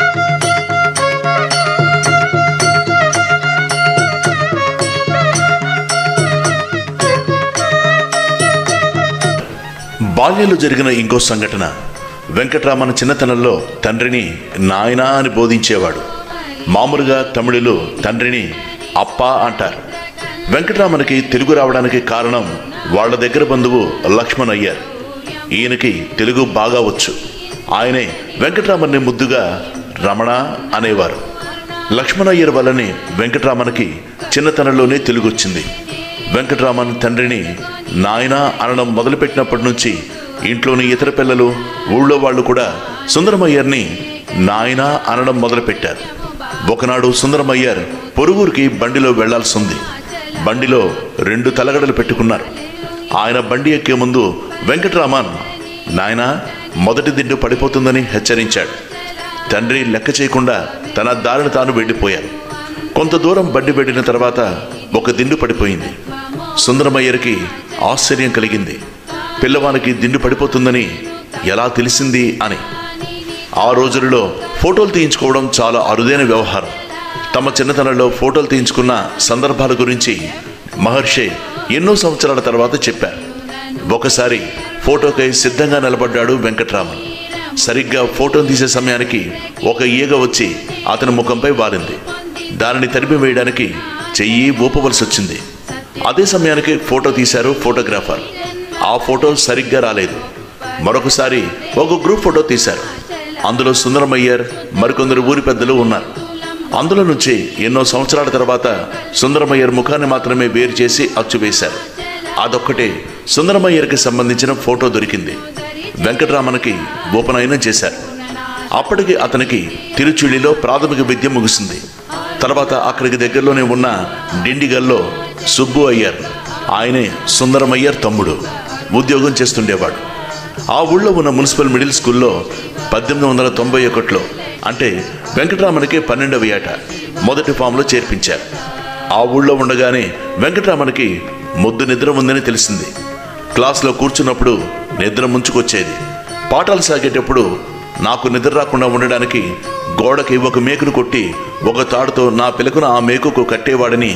బాల్యంలో జరిగిన ఇంకో సంఘటన వెంకట్రామన్ చిన్నతనంలో తండ్రిని నాయనా అని బోధించేవాడు మామూలుగా తమిళులు తండ్రిని అప్ప అంటారు వెంకట్రామన్కి తెలుగు రావడానికి కారణం వాళ్ళ దగ్గర బంధువు లక్ష్మణ్ అయ్యారు ఈయనకి తెలుగు బాగా వచ్చు ఆయనే వెంకట్రామన్ని ముద్దుగా రమణ అనేవారు లక్ష్మణయ్యర్ వల్లనే వెంకట్రామన్కి చిన్నతనంలోనే తెలుగు వచ్చింది వెంకట్రామన్ తండ్రిని నాయనా అనడం మొదలుపెట్టినప్పటి నుంచి ఇంట్లోని ఇతర పిల్లలు ఊళ్ళో వాళ్ళు కూడా సుందరమయ్యర్ని నాయనా అనడం మొదలుపెట్టారు ఒకనాడు సుందరమయ్యర్ పొరుగురికి బండిలో వెళ్లాల్సి ఉంది బండిలో రెండు తలగడలు పెట్టుకున్నారు ఆయన బండి ఎక్కే ముందు వెంకట్రామన్ నాయనా మొదటి దిండు పడిపోతుందని హెచ్చరించాడు తండ్రి లెక్క చేయకుండా తన దారిని తాను వెళ్ళిపోయారు కొంత దూరం బండి పెట్టిన తర్వాత ఒక దిండు పడిపోయింది సుందరమయ్యరికి ఆశ్చర్యం కలిగింది పిల్లవానికి దిండు పడిపోతుందని ఎలా తెలిసింది అని ఆ రోజులలో ఫోటోలు తీయించుకోవడం చాలా అరుదైన వ్యవహారం తమ చిన్నతనంలో ఫోటోలు తీయించుకున్న సందర్భాల గురించి మహర్షి ఎన్నో సంవత్సరాల తర్వాత చెప్పారు ఒకసారి ఫోటోకై సిద్ధంగా నిలబడ్డాడు వెంకట్రామన్ సరిగ్గా ఫోటోను తీసే సమయానికి ఒక ఈగ వచ్చి అతని ముఖంపై వాలింది దానిని తరిమి వేయడానికి చెయ్యి ఊపవలసి వచ్చింది అదే సమయానికి ఫోటో తీశారు ఫోటోగ్రాఫర్ ఆ ఫోటో సరిగ్గా రాలేదు మరొకసారి ఒక గ్రూప్ ఫోటో తీశారు అందులో సుందరమయ్యర్ మరికొందరు ఊరి పెద్దలు ఉన్నారు అందులో నుంచి ఎన్నో సంవత్సరాల తర్వాత సుందరమయ్యర్ ముఖాన్ని మాత్రమే వేరు చేసి అచ్చు వేశారు అదొక్కటే సుందరమయ్యర్కి సంబంధించిన ఫోటో దొరికింది వెంకటరామన్కి ఉపనయనం చేశారు అప్పటికి అతనికి తిరుచుడిలో ప్రాథమిక విద్య ముగిసింది తర్వాత అక్కడికి దగ్గరలోనే ఉన్న డిండిగల్లో సుబ్బు అయ్యర్ ఆయనే సుందరమయ్యర్ తమ్ముడు ఉద్యోగం చేస్తుండేవాడు ఆ ఊళ్ళో ఉన్న మున్సిపల్ మిడిల్ స్కూల్లో పద్దెనిమిది వందల తొంభై ఒకటిలో అంటే వెంకటరామన్కి పన్నెండవ ఏట మొదటి ఫామ్లో చేర్పించారు ఆ ఊళ్ళో ఉండగానే వెంకటరామన్కి ముద్దు నిద్ర ఉందని తెలిసింది క్లాస్లో కూర్చున్నప్పుడు నిద్ర ముంచుకొచ్చేది పాఠాలు సాగేటప్పుడు నాకు నిద్ర రాకుండా ఉండడానికి గోడకి ఒక మేకును కొట్టి ఒక తాడుతో నా పిలకను ఆ మేకుకు కట్టేవాడని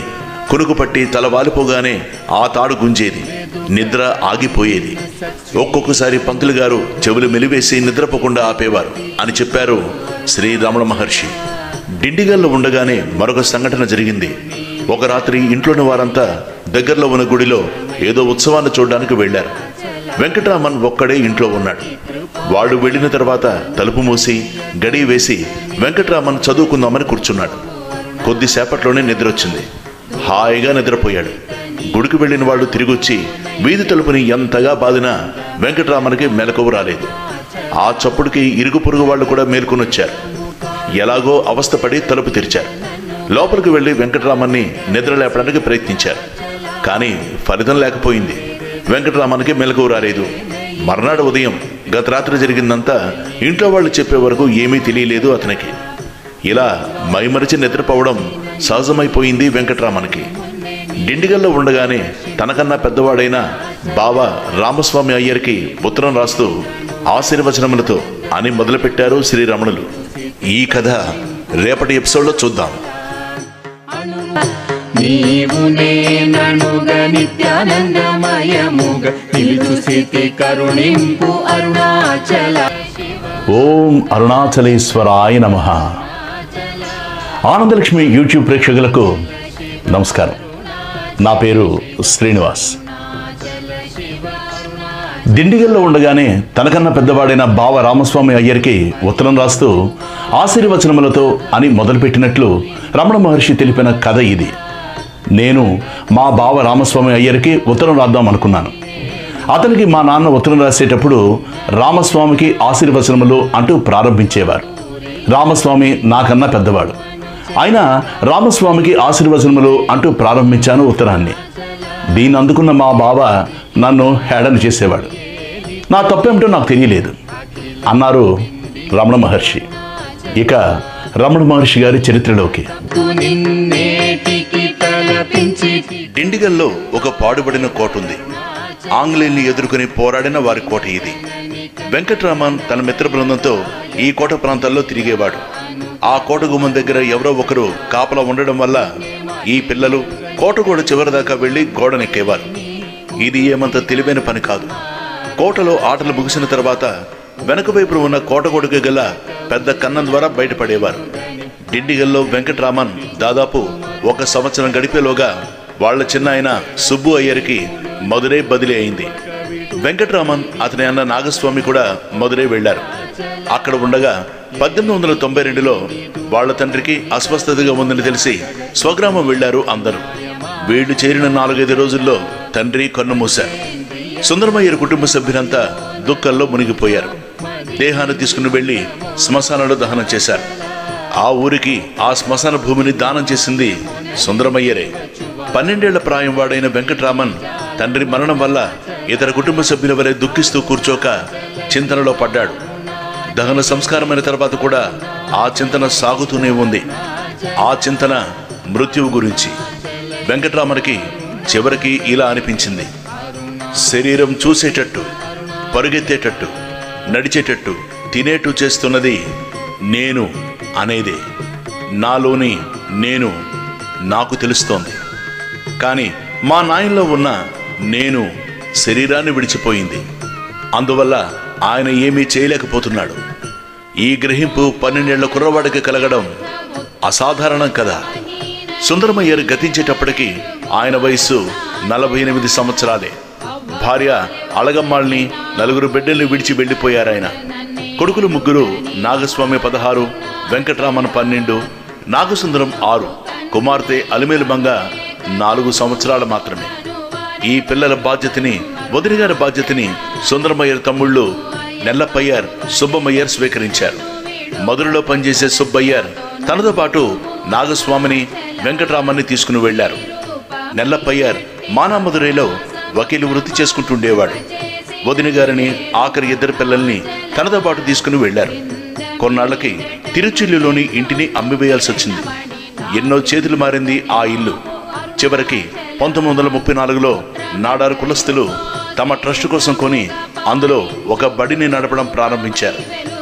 కునుకు పట్టి తల వాలిపోగానే ఆ తాడు గుంజేది నిద్ర ఆగిపోయేది ఒక్కొక్కసారి పంతులు గారు చెవులు మెలివేసి నిద్రపోకుండా ఆపేవారు అని చెప్పారు శ్రీ రమణ మహర్షి డిండిగల్లో ఉండగానే మరొక సంఘటన జరిగింది ఒక రాత్రి ఇంట్లోని వారంతా దగ్గరలో ఉన్న గుడిలో ఏదో ఉత్సవాన్ని చూడడానికి వెళ్లారు వెంకటరామన్ ఒక్కడే ఇంట్లో ఉన్నాడు వాడు వెళ్ళిన తర్వాత తలుపు మూసి గడి వేసి వెంకటరామన్ చదువుకుందామని కూర్చున్నాడు కొద్దిసేపట్లోనే నిద్ర వచ్చింది హాయిగా నిద్రపోయాడు గుడికి వెళ్ళిన వాళ్ళు తిరిగొచ్చి వీధి తలుపుని ఎంతగా బాదినా వెంకటరామన్కి మెలకువ రాలేదు ఆ చప్పుడుకి ఇరుగు పొరుగు వాళ్ళు కూడా మేల్కొనొచ్చారు ఎలాగో అవస్థపడి తలుపు తెరిచారు లోపలికి వెళ్లి వెంకటరామన్ని నిద్ర లేపడానికి ప్రయత్నించారు కానీ ఫలితం లేకపోయింది వెంకటరామన్కి మెలకువ రాలేదు మర్నాడు ఉదయం గత రాత్రి జరిగిందంతా ఇంట్లో వాళ్ళు చెప్పే వరకు ఏమీ తెలియలేదు అతనికి ఇలా మైమరిచి నిద్రపోవడం సహజమైపోయింది వెంకటరామన్కి డిండిగల్లో ఉండగానే తనకన్నా పెద్దవాడైన బావ రామస్వామి అయ్యర్కి ఉత్తరం రాస్తూ ఆశీర్వచనములతో అని మొదలుపెట్టారు శ్రీరమణులు ఈ కథ రేపటి ఎపిసోడ్లో చూద్దాం నీవు నేననుగ నిత్యానందమయముగ నిలుచు స్థితి కరుణింపు అరుణాచల ఓం అరుణాచలేశ్వరాయ నమ ఆనందలక్ష్మి యూట్యూబ్ ప్రేక్షకులకు నమస్కారం నా పేరు శ్రీనివాస్ దిండిగల్లో ఉండగానే తనకన్నా పెద్దవాడైన బావ రామస్వామి అయ్యర్కి ఉత్తరం రాస్తూ ఆశీర్వచనములతో అని మొదలుపెట్టినట్లు రమణ మహర్షి తెలిపిన కథ ఇది నేను మా బావ రామస్వామి అయ్యర్కి ఉత్తరం రాద్దాం అనుకున్నాను అతనికి మా నాన్న ఉత్తరం రాసేటప్పుడు రామస్వామికి ఆశీర్వచనములు అంటూ ప్రారంభించేవారు రామస్వామి నాకన్నా పెద్దవాడు అయినా రామస్వామికి ఆశీర్వచనములు అంటూ ప్రారంభించాను ఉత్తరాన్ని దీన్ని అందుకున్న మా బావ నన్ను హేళన చేసేవాడు నా తప్పేమిటో నాకు తెలియలేదు అన్నారు రమణ మహర్షి ఇక రమణ మహర్షి గారి చరిత్రలోకి నిన్నేటికి తలపించి డిండిగల్లో ఒక పాడుబడిన కోట ఉంది ఆంగ్లేయుల్ని ఎదుర్కొని పోరాడిన వారి కోట ఇది వెంకట్రామన్ తన మిత్ర బృందంతో ఈ కోట ప్రాంతాల్లో తిరిగేవాడు ఆ కోట గుమ్మం దగ్గర ఎవరో ఒకరు కాపలా ఉండడం వల్ల ఈ పిల్లలు కోట గోడ చివరి దాకా వెళ్లి గోడనెక్కేవారు ఇది ఏమంత తెలివైన పని కాదు కోటలో ఆటలు ముగిసిన తర్వాత వెనక వైపున ఉన్న కోట గోడకు గల పెద్ద కన్నం ద్వారా బయటపడేవారు డిండిగల్లో వెంకట్రామన్ దాదాపు ఒక సంవత్సరం గడిపేలోగా వాళ్ళ చిన్న ఆయన సుబ్బు అయ్యర్కి మదురై బదిలీ అయింది వెంకట్రామన్ అతని అన్న నాగస్వామి కూడా మదురై వెళ్లారు అక్కడ ఉండగా పద్దెనిమిది వందల తొంభై రెండులో వాళ్ళ తండ్రికి అస్వస్థతగా ఉందని తెలిసి స్వగ్రామం వెళ్లారు అందరూ వీళ్లు చేరిన నాలుగైదు రోజుల్లో తండ్రి కన్నుమూశారు సుందరమయ్యర్ కుటుంబ సభ్యులంతా దుఃఖంలో మునిగిపోయారు దేహాన్ని తీసుకుని వెళ్లి శ్మశానంలో దహనం చేశారు ఆ ఊరికి ఆ శ్మశాన భూమిని దానం చేసింది సుందరమయ్యరే పన్నెండేళ్ల ప్రాయం వాడైన వెంకట్రామన్ తండ్రి మరణం వల్ల ఇతర కుటుంబ సభ్యుల వలె దుఃఖిస్తూ కూర్చోక చింతనలో పడ్డాడు దహన సంస్కారమైన తర్వాత కూడా ఆ చింతన సాగుతూనే ఉంది ఆ చింతన మృత్యువు గురించి వెంకట్రామన్కి చివరికి ఇలా అనిపించింది శరీరం చూసేటట్టు పరుగెత్తేటట్టు నడిచేటట్టు తినేట్టు చేస్తున్నది నేను అనేదే నాలోని నేను నాకు తెలుస్తోంది కానీ మా నాయనలో ఉన్న నేను శరీరాన్ని విడిచిపోయింది అందువల్ల ఆయన ఏమీ చేయలేకపోతున్నాడు ఈ గ్రహింపు పన్నెండేళ్ల కుర్రవాడికి కలగడం అసాధారణం కదా సుందరమయ్యర్ గతించేటప్పటికి ఆయన వయస్సు నలభై ఎనిమిది సంవత్సరాలే భార్య అళగమ్మాళ్ళని నలుగురు బిడ్డల్ని విడిచి వెళ్ళిపోయారాయన కొడుకులు ముగ్గురు నాగస్వామి పదహారు వెంకట్రామన్ పన్నెండు నాగసుందరం ఆరు కుమార్తె అలిమేలు మంగ నాలుగు సంవత్సరాలు మాత్రమే ఈ పిల్లల బాధ్యతని వదిలి గారి బాధ్యతని సుందరమయ్యర్ తమ్ముళ్ళు నెల్లప్పయ్యర్ సుబ్బమయ్యర్ స్వీకరించారు మధురలో పనిచేసే సుబ్బయ్యర్ తనతో పాటు నాగస్వామిని వెంకటరామన్ని తీసుకుని వెళ్లారు నెల్లప్పయ్యర్ మానామధురైలో వకీలు వృత్తి చేసుకుంటుండేవాడు వదిన గారిని ఆఖరి ఇద్దరు పిల్లల్ని తనతో పాటు తీసుకుని వెళ్లారు కొన్నాళ్లకి తిరుచిల్లులోని ఇంటిని అమ్మివేయాల్సి వచ్చింది ఎన్నో చేతులు మారింది ఆ ఇల్లు చివరికి పంతొమ్మిది వందల ముప్పై నాలుగులో నాడారు కులస్తులు తమ ట్రస్ట్ కోసం కొని అందులో ఒక బడిని నడపడం ప్రారంభించారు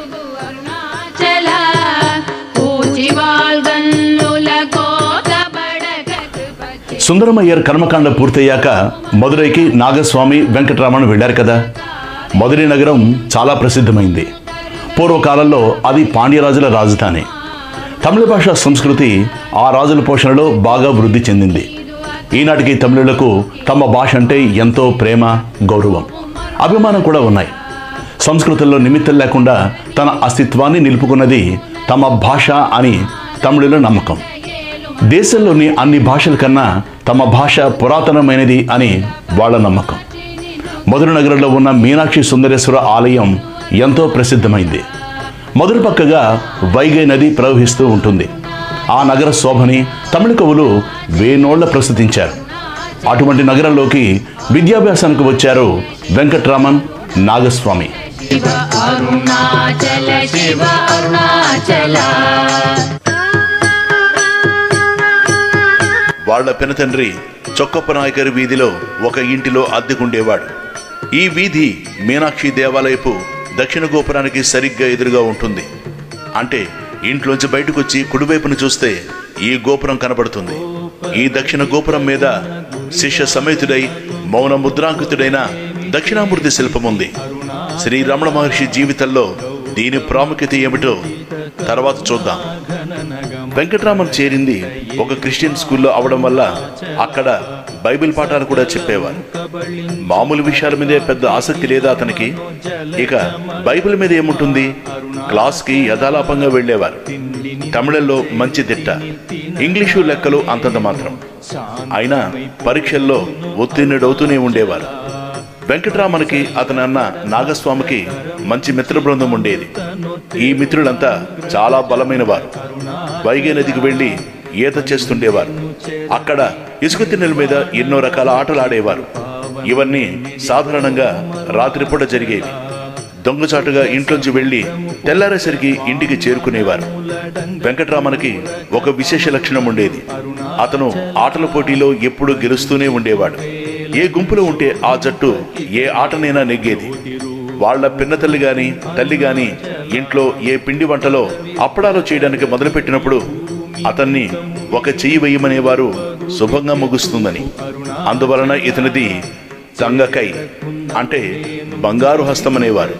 చల పూచివాల్గన్నుల కోత బడగకు పచ్చి సుందరమయ్యర్ కర్మకాండ పూర్తయ్యాక మదురైకి నాగస్వామి వెంకటరామన్ వెళ్ళారు కదా మదురై నగరం చాలా ప్రసిద్ధమైంది పూర్వకాలంలో అది పాండ్యరాజుల రాజధాని తమిళ భాష సంస్కృతి ఆ రాజుల పోషణలో బాగా వృద్ధి చెందింది ఈనాటికి తమిళులకు తమ భాష అంటే ఎంతో ప్రేమ గౌరవం అభిమానం కూడా ఉన్నాయి సంస్కృతంలో నిమిత్తం లేకుండా తన అస్తిత్వాన్ని నిలుపుకున్నది తమ భాష అని తమిళుల నమ్మకం దేశంలోని అన్ని భాషల కన్నా తమ భాష పురాతనమైనది అని వాళ్ళ నమ్మకం మధుర నగరంలో ఉన్న మీనాక్షి సుందరేశ్వర ఆలయం ఎంతో ప్రసిద్ధమైంది మధుర పక్కగా వైగై నది ప్రవహిస్తూ ఉంటుంది ఆ నగర శోభని తమిళ కవులు వేనోళ్ల ప్రస్తుతించారు అటువంటి నగరంలోకి విద్యాభ్యాసానికి వచ్చారు వెంకట్రామన్ నాగస్వామి శివ అరుణాచల శివ అరుణాచల వాళ్ళ పెనతండ్రి చొక్కప్ప నాయకరి వీధిలో ఒక ఇంటిలో అద్దెకుండేవాడు ఈ వీధి మీనాక్షి దేవాలయపు దక్షిణ గోపురానికి సరిగ్గా ఎదురుగా ఉంటుంది అంటే ఇంట్లోంచి బయటకొచ్చి కుడివైపున చూస్తే ఈ గోపురం కనబడుతుంది ఈ దక్షిణ గోపురం మీద శిష్య సమేతుడై మౌన ముద్రాంకితుడైన దక్షిణామూర్తి శిల్పం ఉంది శ్రీ రమణ మహర్షి జీవితంలో దీని ప్రాముఖ్యత ఏమిటో తర్వాత చూద్దాం వెంకటరామన్ చేరింది ఒక క్రిస్టియన్ స్కూల్లో అవడం వల్ల అక్కడ బైబిల్ పాఠాలు కూడా చెప్పేవారు మామూలు విషయాల మీదే పెద్ద ఆసక్తి లేదా అతనికి ఇక బైబిల్ మీద ఏముంటుంది క్లాస్కి యథాలాపంగా వెళ్ళేవారు తమిళంలో మంచి దిట్ట ఇంగ్లీషు లెక్కలు అంతంత మాత్రం అయినా పరీక్షల్లో ఉత్తీర్ణుడవుతూనే ఉండేవారు వెంకటరామన్కి అతని అన్న నాగస్వామికి మంచి మిత్ర బృందం ఉండేది ఈ మిత్రులంతా చాలా బలమైన వారు వైగే నదికి వెళ్లి ఈత చేస్తుండేవారు అక్కడ ఇసుక తిన్నెల మీద ఎన్నో రకాల ఆటలు ఆడేవారు ఇవన్నీ సాధారణంగా రాత్రిపూట జరిగేవి దొంగచాటుగా ఇంట్లోంచి వెళ్లి తెల్లారేసరికి ఇంటికి చేరుకునేవారు వెంకటరామన్కి ఒక విశేష లక్షణం ఉండేది అతను ఆటల పోటీలో ఎప్పుడూ గెలుస్తూనే ఉండేవాడు ఏ గుంపులో ఉంటే ఆ జట్టు ఏ ఆటనైనా నెగ్గేది వాళ్ళ పిన్నతల్లి గాని తల్లి గాని ఇంట్లో ఏ పిండి వంటలో అప్పడాలు చేయడానికి మొదలుపెట్టినప్పుడు అతన్ని ఒక చెయ్యి వేయమనేవారు శుభంగా ముగుస్తుందని అందువలన ఇతనిది సంగకై అంటే బంగారు హస్తం అనేవారు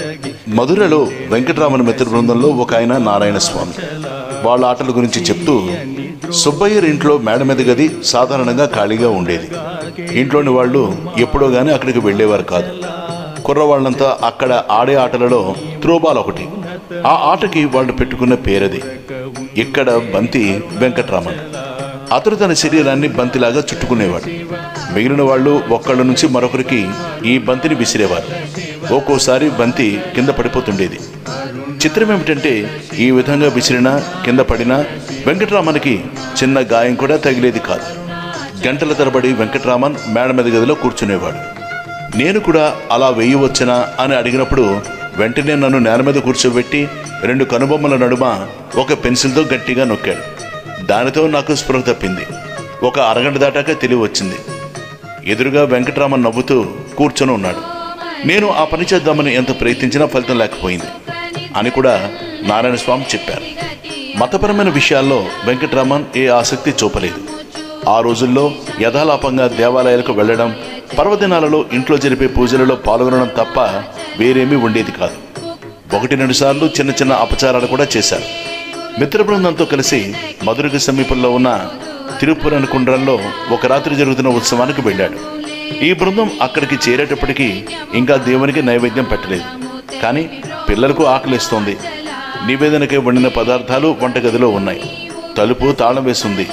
మధురలో వెంకటరామన్ మిత్ర బృందంలో ఒక ఆయన నారాయణ స్వామి వాళ్ళ ఆటల గురించి చెప్తూ సుబ్బయ్యర్ ఇంట్లో మేడ మీద గది సాధారణంగా ఖాళీగా ఉండేది ఇంట్లోని వాళ్ళు ఎప్పుడో గానీ అక్కడికి వెళ్ళేవారు కాదు కుర్రవాళ్ళంతా అక్కడ ఆడే ఆటలలో త్రోబాల్ ఒకటి ఆ ఆటకి వాళ్ళు పెట్టుకున్న పేరది ఇక్కడ బంతి వెంకట్రామన్ అతడు తన శరీరాన్ని బంతిలాగా చుట్టుకునేవాడు మిగిలిన వాళ్ళు ఒక్కళ్ళ నుంచి మరొకరికి ఈ బంతిని విసిరేవారు ఒక్కోసారి బంతి కింద పడిపోతుండేది చిత్రం ఏమిటంటే ఈ విధంగా విసిరినా కింద పడినా వెంకటరామన్కి చిన్న గాయం కూడా తగిలేది కాదు గంటల తరబడి వెంకటరామన్ మేడ మీద గదిలో కూర్చునేవాడు నేను కూడా అలా వేయవచ్చనా అని అడిగినప్పుడు వెంటనే నన్ను నేల మీద కూర్చోబెట్టి రెండు కనుబొమ్మల నడుమ ఒక పెన్సిల్తో గట్టిగా నొక్కాడు దానితో నాకు స్పృహ తప్పింది ఒక అరగంట దాటాక తెలివి వచ్చింది ఎదురుగా వెంకటరామన్ నవ్వుతూ కూర్చొని ఉన్నాడు నేను ఆ పని చేద్దామని ఎంత ప్రయత్నించినా ఫలితం లేకపోయింది అని కూడా నారాయణ స్వామి చెప్పారు మతపరమైన విషయాల్లో వెంకటరామన్ ఏ ఆసక్తి చూపలేదు ఆ రోజుల్లో యథాలాపంగా దేవాలయాలకు వెళ్ళడం పర్వదినాలలో ఇంట్లో జరిపే పూజలలో పాల్గొనడం తప్ప వేరేమీ ఉండేది కాదు ఒకటి రెండు సార్లు చిన్న చిన్న అపచారాలు కూడా చేశారు మిత్ర బృందంతో కలిసి మధురకు సమీపంలో ఉన్న తిరుపురన్ కుండ్రంలో ఒక రాత్రి జరుగుతున్న ఉత్సవానికి వెళ్ళాడు ఈ బృందం అక్కడికి చేరేటప్పటికీ ఇంకా దేవునికి నైవేద్యం పెట్టలేదు కానీ పిల్లలకు ఆకలిస్తోంది నివేదనకై వండిన పదార్థాలు వంటగదిలో ఉన్నాయి తలుపు తాళం వేసింది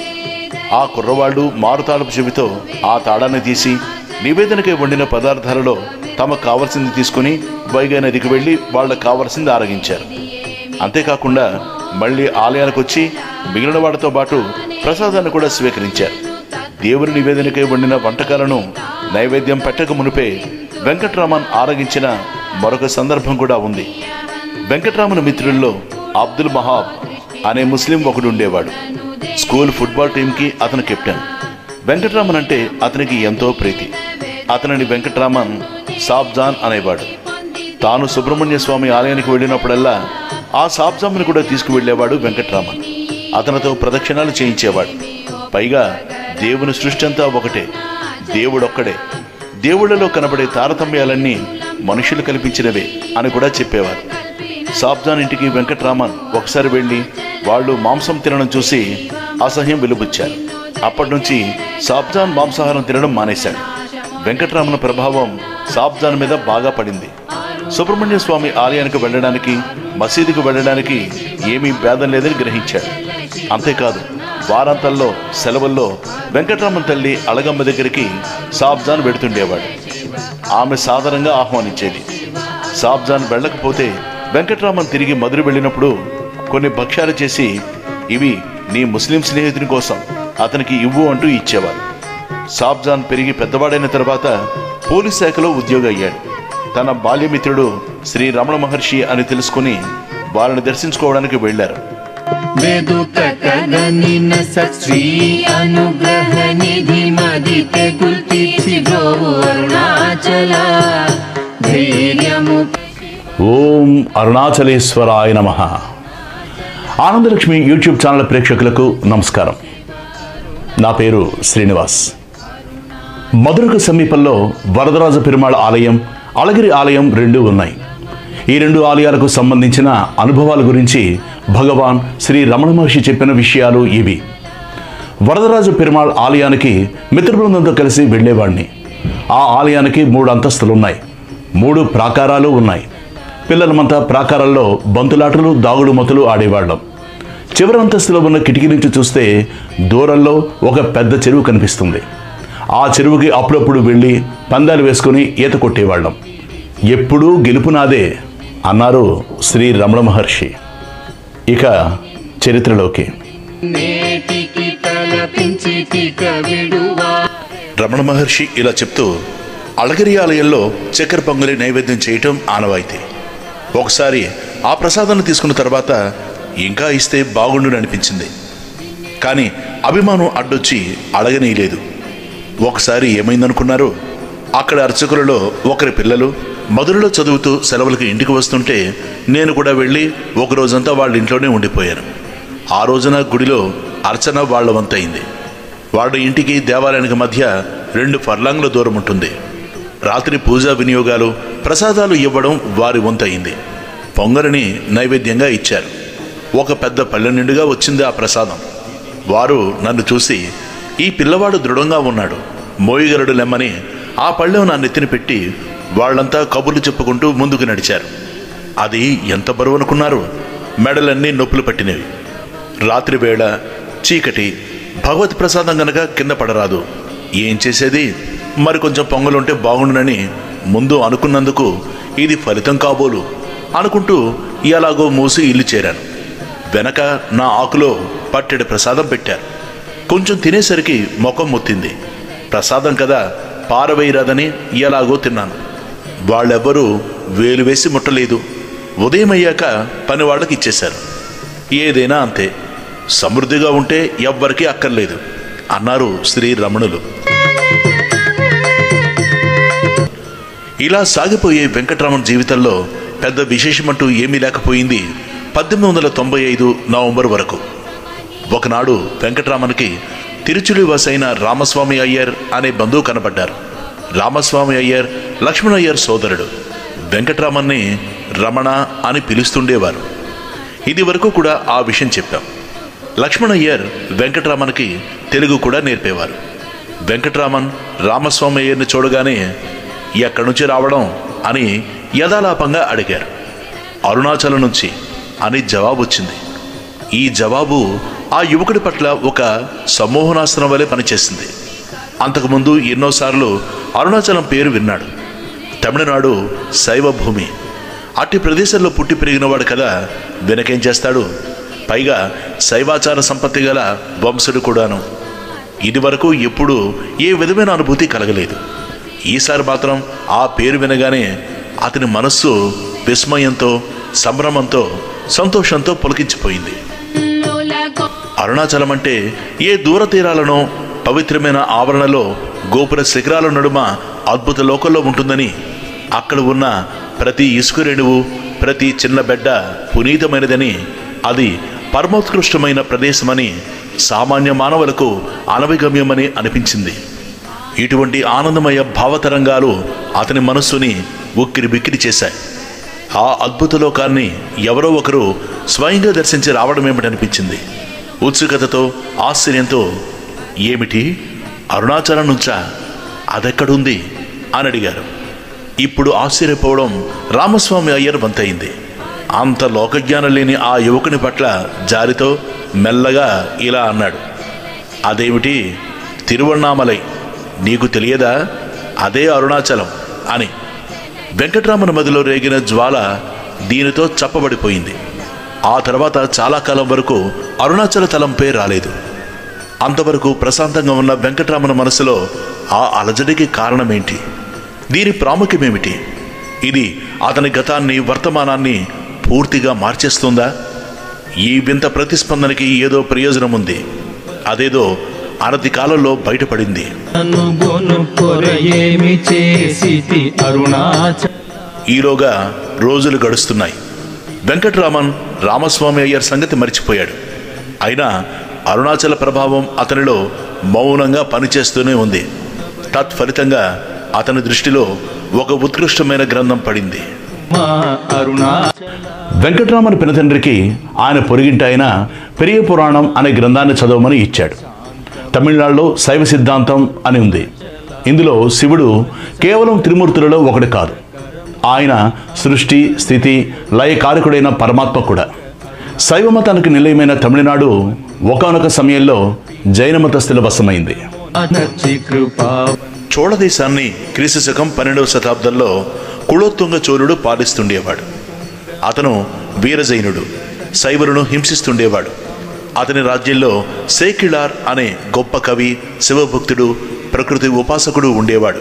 ఆ కుర్రవాళ్ళు మారుతాళపు చెవితో ఆ తాళాన్ని తీసి నివేదనకై వండిన పదార్థాలలో తమకు కావలసింది తీసుకుని వైగా నదికి వెళ్ళి వాళ్ళకు కావలసింది ఆరగించారు అంతేకాకుండా మళ్ళీ ఆలయానికి వచ్చి మిగిలిన వాడితో పాటు ప్రసాదాన్ని కూడా స్వీకరించారు దేవుని నివేదనకై వండిన వంటకాలను నైవేద్యం పెట్టక మునిపే వెంకట్రామన్ ఆరగించిన మరొక సందర్భం కూడా ఉంది వెంకట్రామన్ మిత్రుల్లో అబ్దుల్ మహాబ్ అనే ముస్లిం ఒకడు ఉండేవాడు స్కూల్ ఫుట్బాల్ టీంకి అతను కెప్టెన్ వెంకట్రామన్ అంటే అతనికి ఎంతో ప్రీతి అతనిని వెంకట్రామన్ సాబ్జాన్ అనేవాడు తాను సుబ్రహ్మణ్య స్వామి ఆలయానికి వెళ్ళినప్పుడల్లా ఆ సాబ్జామును కూడా తీసుకువెళ్ళేవాడు వెంకట్రామన్ అతనితో ప్రదక్షిణాలు చేయించేవాడు పైగా దేవుని సృష్టి అంతా ఒకటే దేవుడొక్కడే దేవుళ్ళలో కనబడే తారతమ్యాలన్నీ మనుషులు కల్పించినవే అని కూడా చెప్పేవారు సాబ్జాన్ ఇంటికి వెంకట్రామన్ ఒకసారి వెళ్ళి వాళ్ళు మాంసం తినడం చూసి అసహ్యం వెలుబుచ్చారు అప్పటి నుంచి సాబ్జాన్ మాంసాహారం తినడం మానేశాడు వెంకట్రామన్ ప్రభావం సాబ్జాన్ మీద బాగా పడింది సుబ్రహ్మణ్య స్వామి ఆలయానికి వెళ్ళడానికి మసీదుకు వెళ్ళడానికి ఏమీ భేదం లేదని గ్రహించాడు అంతేకాదు వారాంతాల్లో సెలవుల్లో వెంకట్రామన్ తల్లి అళగమ్మ దగ్గరికి సాబ్జాన్ వెడుతుండేవాడు ఆమె సాధారణంగా ఆహ్వానించేది సాబ్జాన్ వెళ్ళకపోతే వెంకట్రామన్ తిరిగి మధుర వెళ్ళినప్పుడు కొన్ని భక్ష్యాలు చేసి ఇవి నీ ముస్లిం స్నేహితుని కోసం అతనికి ఇవ్వు అంటూ ఇచ్చేవారు సాబ్జాన్ పెరిగి పెద్దవాడైన తర్వాత పోలీస్ శాఖలో ఉద్యోగి అయ్యాడు తన బాల్యమిత్రుడు శ్రీ రమణ మహర్షి అని తెలుసుకుని వారిని దర్శించుకోవడానికి వెళ్ళారు वेदुक कदनिन श्री अनुग्रह निधि मदिते कुल्तीर्చి బ్రోవు అరుణాచల ధైర్యము ఓం అరుణాచలేశ్వరాయ నమ ఆనందలక్ష్మి యూట్యూబ్ ఛానల్ ప్రేక్షకులకు నమస్కారం నా పేరు శ్రీనివాస్ మధురకు సమీపంలో వరదరాజ పెరుమాళ ఆలయం అళగిరి ఆలయం రెండు ఉన్నాయి ఈ రెండు ఆలయాలకు సంబంధించిన అనుభవాల గురించి భగవాన్ శ్రీ రమణ మహర్షి చెప్పిన విషయాలు ఇవి వరదరాజు పెరుమాళ్ ఆలయానికి మిత్ర బృందంతో కలిసి వెళ్ళేవాడిని ఆ ఆలయానికి మూడు అంతస్తులున్నాయి మూడు ప్రాకారాలు ఉన్నాయి పిల్లలమంతా ప్రాకారాల్లో బంతులాటలు దాగుడు మొతలు ఆడేవాళ్ళం చివరి అంతస్తులో ఉన్న కిటికీ నుంచి చూస్తే దూరంలో ఒక పెద్ద చెరువు కనిపిస్తుంది ఆ చెరువుకి అప్పుడప్పుడు వెళ్ళి పందాలు వేసుకుని ఈత కొట్టేవాళ్ళం ఎప్పుడూ గెలుపు నాదే అన్నారు శ్రీ రమణ మహర్షి ఇక చరిత్రలోకి నేటికి తలపించి తిక విడువా రమణ మహర్షి ఇలా చెప్తూ అళగిరి ఆలయంలో చక్కెర పొంగలి నైవేద్యం చేయటం ఆనవాయితీ ఒకసారి ఆ ప్రసాదాన్ని తీసుకున్న తర్వాత ఇంకా ఇస్తే బాగుండును అనిపించింది కానీ అభిమానం అడ్డొచ్చి అడగనీయలేదు ఒకసారి ఏమైందనుకున్నారు అక్కడ అర్చకులలో ఒకరి పిల్లలు మధురలో చదువుతూ సెలవులకు ఇంటికి వస్తుంటే నేను కూడా వెళ్ళి ఒక రోజంతా వాళ్ళ ఇంట్లోనే ఉండిపోయాను ఆ రోజున గుడిలో అర్చన వాళ్ళ వంతయింది వాళ్ళ ఇంటికి దేవాలయానికి మధ్య రెండు ఫర్లాంగ్ల దూరం ఉంటుంది రాత్రి పూజా వినియోగాలు ప్రసాదాలు ఇవ్వడం వారి వంతయింది పొంగలిని నైవేద్యంగా ఇచ్చారు ఒక పెద్ద పల్లె నిండుగా వచ్చింది ఆ ప్రసాదం వారు నన్ను చూసి ఈ పిల్లవాడు దృఢంగా ఉన్నాడు మోయిగరుడు లెమ్మని ఆ పళ్ళెం నా నెత్తిన పెట్టి వాళ్ళంతా కబుర్లు చెప్పుకుంటూ ముందుకు నడిచారు అది ఎంత బరువు అనుకున్నారు మెడలన్నీ నొప్పులు పట్టినవి రాత్రి వేళ చీకటి భగవత్ ప్రసాదం గనక కింద పడరాదు ఏం చేసేది మరి కొంచెం పొంగలుంటే బాగుండునని ముందు అనుకున్నందుకు ఇది ఫలితం కాబోలు అనుకుంటూ ఎలాగో మూసి ఇల్లు చేరాను వెనక నా ఆకులో పట్టెడు ప్రసాదం పెట్టారు కొంచెం తినేసరికి ముఖం మొత్తింది ప్రసాదం కదా పారవేయరాదని ఎలాగో తిన్నాను వాళ్ళెవ్వరూ వేలు వేసి ముట్టలేదు ఉదయం అయ్యాక పని వాళ్ళకి ఇచ్చేశారు ఏదైనా అంతే సమృద్ధిగా ఉంటే ఎవ్వరికీ అక్కర్లేదు అన్నారు శ్రీ రమణులు ఇలా సాగిపోయే వెంకటరమణ జీవితంలో పెద్ద విశేషమంటూ ఏమీ లేకపోయింది పద్దెనిమిది వందల తొంభై ఐదు నవంబర్ వరకు ఒకనాడు వెంకటరామన్కి తిరుచులి వసైన రామస్వామి అయ్యర్ అనే బంధువు కనబడ్డారు రామస్వామి అయ్యర్ లక్ష్మణ అయ్యర్ సోదరుడు వెంకటరామన్ని రమణ అని పిలుస్తుండేవారు ఇది వరకు కూడా ఆ విషయం చెప్పాం లక్ష్మణ అయ్యర్ వెంకటరామన్కి తెలుగు కూడా నేర్పేవారు వెంకటరామన్ రామస్వామి అయ్యర్ని చూడగానే ఎక్కడి నుంచి రావడం అని యథాలాపంగా అడిగారు అరుణాచలం నుంచి అని జవాబు వచ్చింది ఈ జవాబు ఆ యువకుడి పట్ల ఒక సమ్మోహనాస్త్రం వలె పనిచేసింది అంతకుముందు ఎన్నోసార్లు అరుణాచలం పేరు విన్నాడు తమిళనాడు శైవ భూమి అట్టి ప్రదేశంలో పుట్టి పెరిగినవాడు కదా వెనకేం చేస్తాడు పైగా శైవాచార సంపత్తి గల వంశుడు కూడాను ఇది వరకు ఎప్పుడూ ఏ విధమైన అనుభూతి కలగలేదు ఈసారి మాత్రం ఆ పేరు వినగానే అతని మనస్సు విస్మయంతో సంభ్రమంతో సంతోషంతో పులకించిపోయింది అరుణాచలం అంటే ఏ దూర తీరాలనో పవిత్రమైన ఆవరణలో గోపుర శిఖరాల నడుమ అద్భుత లోకంలో ఉంటుందని అక్కడ ఉన్న ప్రతి ఇసుక రేణువు ప్రతి చిన్న బెడ్డ పునీతమైనదని అది పరమోత్కృష్టమైన ప్రదేశమని సామాన్య మానవులకు అనవిగమ్యమని అనిపించింది ఇటువంటి ఆనందమయ భావతరంగాలు అతని మనస్సుని ఉక్కిరి బిక్కిరి చేశాయి ఆ అద్భుత లోకాన్ని ఎవరో ఒకరు స్వయంగా దర్శించి రావడమేమిటనిపించింది ఉత్సుకతతో ఆశ్చర్యంతో ఏమిటి అరుణాచలం నుంచా అదెక్కడుంది అని అడిగారు ఇప్పుడు ఆశ్చర్యపోవడం రామస్వామి అయ్యర్ వంతయింది అంత లోకజ్ఞానం లేని ఆ యువకుని పట్ల జారితో మెల్లగా ఇలా అన్నాడు అదేమిటి తిరువണ്ണామలై నీకు తెలియదా అదే అరుణాచలం అని వెంకట్రామన్ మదిలో రేగిన జ్వాల దీనితో చప్పబడిపోయింది ఆ తర్వాత చాలా కాలం వరకు అరుణాచల తలంపే రాలేదు అంతవరకు ప్రశాంతంగా ఉన్న వెంకట్రామన్ మనసులో ఆ అలజడికి కారణమేంటి దీని ప్రాముఖ్యమేమిటి ఇది అతని గతాన్ని వర్తమానాన్ని పూర్తిగా మార్చేస్తుందా ఈ వింత ప్రతిస్పందనకి ఏదో ప్రయోజనం ఉంది అదేదో అనతి కాలంలో బయటపడింది అనుగొను కొర ఏమి చేసితి అరుణాచల ఈలోగా రోజులు గడుస్తున్నాయి వెంకట్రామన్ రామస్వామి అయ్యర్ సంగతి మర్చిపోయాడు అయినా అరుణాచల ప్రభావం అతనిలో మౌనంగా పనిచేస్తూనే ఉంది తత్ఫలితంగా అతని దృష్టిలో ఒక ఉత్కృష్టమైన గ్రంథం పడింది మా అరుణాచల వెంకట్రామన్ పినతండ్రికి ఆయన పొరిగింటి ఆయన పెరియ పురాణం అనే గ్రంథాన్ని చదవమని ఇచ్చాడు తమిళనాడులో శైవ సిద్ధాంతం అని ఉంది ఇందులో శివుడు కేవలం త్రిమూర్తులలో ఒకటి కాదు ఆయన సృష్టి స్థితి లయకారకుడైన పరమాత్మ కూడా శైవ మతానికి నిలయమైన తమిళనాడు ఒకానొక సమయంలో జైన మతస్థుల వశమైంది నచ్చి కృపా చోళదేశాన్ని క్రీస్తు శకం పన్నెండవ శతాబ్దంలో కుళోత్తుంగ చోళుడు పాలిస్తుండేవాడు అతను వీరజైనుడు శైవులను హింసిస్తుండేవాడు అతని రాజ్యంలో సేకిళార్ అనే గొప్ప కవి శివభక్తుడు ప్రకృతి ఉపాసకుడు ఉండేవాడు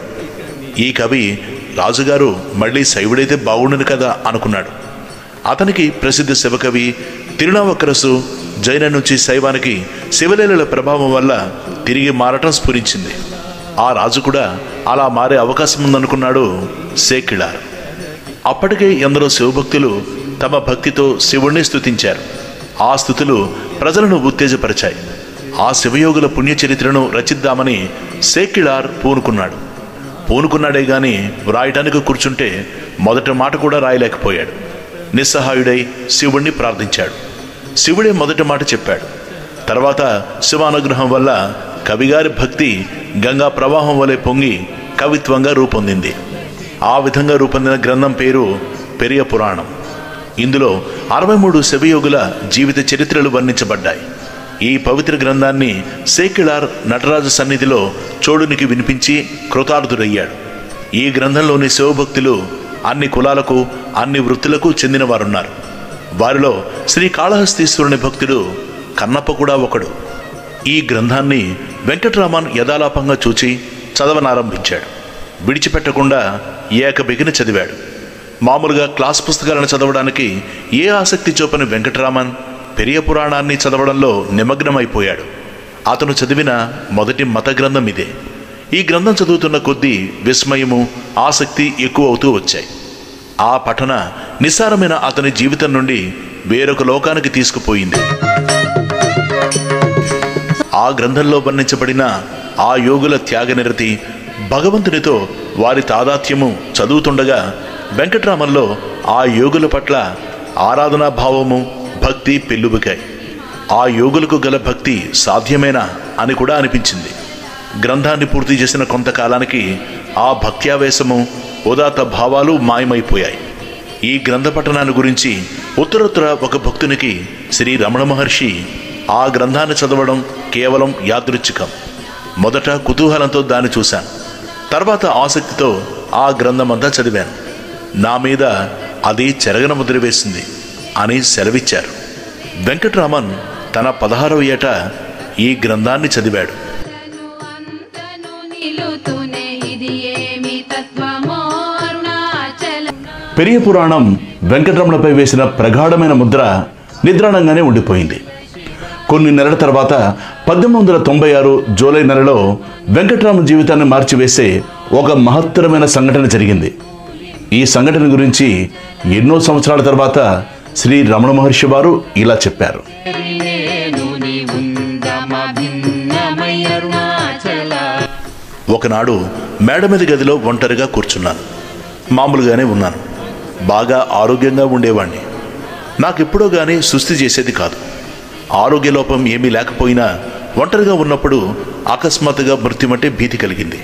ఈ కవి రాజుగారు మళ్ళీ శైవుడైతే బాగుండును కదా అనుకున్నాడు అతనికి ప్రసిద్ధ శివకవి తిరునావక్కరసు జైన నుంచి శైవానికి శివలీలల ప్రభావం వల్ల తిరిగి మారటం స్ఫురించింది ఆ రాజు కూడా అలా మారే అవకాశం ఉందనుకున్నాడు సేకిళార్ అప్పటికే ఎందరో శివభక్తులు తమ భక్తితో శివుణ్ణి స్తుతించారు ఆ స్థుతులు ప్రజలను ఉత్తేజపరిచాయి ఆ శివయోగుల పుణ్యచరిత్రను రచిద్దామని సేకిళార్ పూనుకున్నాడు పూనుకున్నాడే గాని వ్రాయటానికి కూర్చుంటే మొదటి మాట కూడా రాయలేకపోయాడు నిస్సహాయుడై శివుణ్ణి ప్రార్థించాడు శివుడే మొదటి మాట చెప్పాడు తర్వాత శివానుగ్రహం వల్ల కవిగారి భక్తి గంగా ప్రవాహం వలె పొంగి కవిత్వంగా రూపొందింది ఆ విధంగా రూపొందిన గ్రంథం పేరు పెరియ పురాణం ఇందులో అరవై మూడు శివయోగుల జీవిత చరిత్రలు వర్ణించబడ్డాయి ఈ పవిత్ర గ్రంథాన్ని సేకిళార్ నటరాజు సన్నిధిలో చోడునికి వినిపించి కృతార్థుడయ్యాడు ఈ గ్రంథంలోని శివభక్తులు అన్ని కులాలకు అన్ని వృత్తులకు చెందినవారున్నారు వారిలో శ్రీ కాళహస్తీశ్వరుని భక్తుడు కన్నప్ప కూడా ఒకడు ఈ గ్రంథాన్ని వెంకట్రామన్ యథాలాపంగా చూచి చదవనారంభించాడు విడిచిపెట్టకుండా ఏకబిగిన చదివాడు మామూలుగా క్లాస్ పుస్తకాలను చదవడానికి ఏ ఆసక్తి చూపని వెంకటరామన్ పెరియ పురాణాన్ని చదవడంలో నిమగ్నమైపోయాడు అతను చదివిన మొదటి మత గ్రంథం ఇదే ఈ గ్రంథం చదువుతున్న కొద్దీ విస్మయము ఆసక్తి ఎక్కువ అవుతూ వచ్చాయి ఆ పఠన నిస్సారమైన అతని జీవితం నుండి వేరొక లోకానికి తీసుకుపోయింది ఆ గ్రంథంలో వర్ణించబడిన ఆ యోగుల త్యాగనిరతి భగవంతునితో వారి తాదాత్యము చదువుతుండగా వెంకట్రామన్లో ఆ యోగుల పట్ల ఆరాధనా భావము భక్తి పెళ్ళుబుకాయి ఆ యోగులకు గల భక్తి సాధ్యమేనా అని కూడా అనిపించింది గ్రంథాన్ని పూర్తి చేసిన కొంతకాలానికి ఆ భక్త్యావేశము ఉదాత భావాలు మాయమైపోయాయి ఈ గ్రంథ పఠనాన్ని గురించి ఉత్తరోత్తర ఒక భక్తునికి శ్రీ రమణ మహర్షి ఆ గ్రంథాన్ని చదవడం కేవలం యాదృచ్ఛికం మొదట కుతూహలంతో దాన్ని చూశాను తర్వాత ఆసక్తితో ఆ గ్రంథమంతా చదివాను నా మీద అది చెరగన ముద్ర వేసింది అని సెలవిచ్చారు వెంకట్రామన్ తన పదహారవ ఏట ఈ గ్రంథాన్ని చదివాడు తను అంతను నిలుతునే ఇది ఏమి తత్వమో అరుణాచల పెరియ పురాణం వెంకటరమణపై వేసిన ప్రగాఢమైన ముద్ర నిద్రాణంగానే ఉండిపోయింది కొన్ని నెలల తర్వాత పద్దెనిమిది వందల తొంభై ఆరు జూలై నెలలో వెంకటరామ జీవితాన్ని మార్చివేసే ఒక మహత్తరమైన సంఘటన జరిగింది ఈ సంఘటన గురించి ఎన్నో సంవత్సరాల తర్వాత శ్రీ రమణ మహర్షి వారు ఇలా చెప్పారు నేను నీ ఉందమ ఒకనాడు మేడ మీద గదిలో ఒంటరిగా కూర్చున్నాను మామూలుగానే ఉన్నాను బాగా ఆరోగ్యంగా ఉండేవాణ్ణి నాకెప్పుడో గానీ సుస్థి చేసేది కాదు ఆరోగ్య లోపం ఏమీ లేకపోయినా ఒంటరిగా ఉన్నప్పుడు అకస్మాత్తుగా మృత్యుమంటే భీతి కలిగింది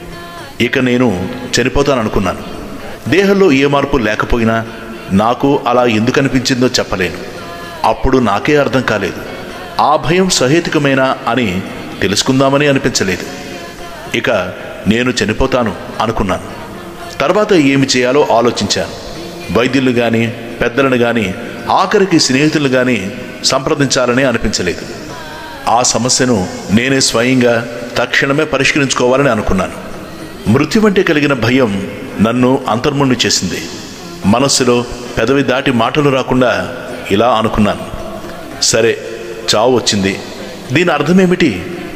ఇక నేను చనిపోతాననుకున్నాను దేహంలో ఏ మార్పు లేకపోయినా నాకు అలా ఎందుకు అనిపించిందో చెప్పలేను అప్పుడు నాకే అర్థం కాలేదు ఆ భయం సహేతుకమేనా అని తెలుసుకుందామని అనిపించలేదు ఇక నేను చనిపోతాను అనుకున్నాను తర్వాత ఏమి చేయాలో ఆలోచించాను వైద్యులు కానీ పెద్దలను కానీ ఆఖరికి స్నేహితులు కానీ సంప్రదించాలని అనిపించలేదు ఆ సమస్యను నేనే స్వయంగా తక్షణమే పరిష్కరించుకోవాలని అనుకున్నాను మృత్యు అంటే కలిగిన భయం నన్ను అంతర్ముండి చేసింది మనస్సులో పెదవి దాటి మాటలు రాకుండా ఇలా అనుకున్నాను సరే చావు వచ్చింది దీని అర్థమేమిటి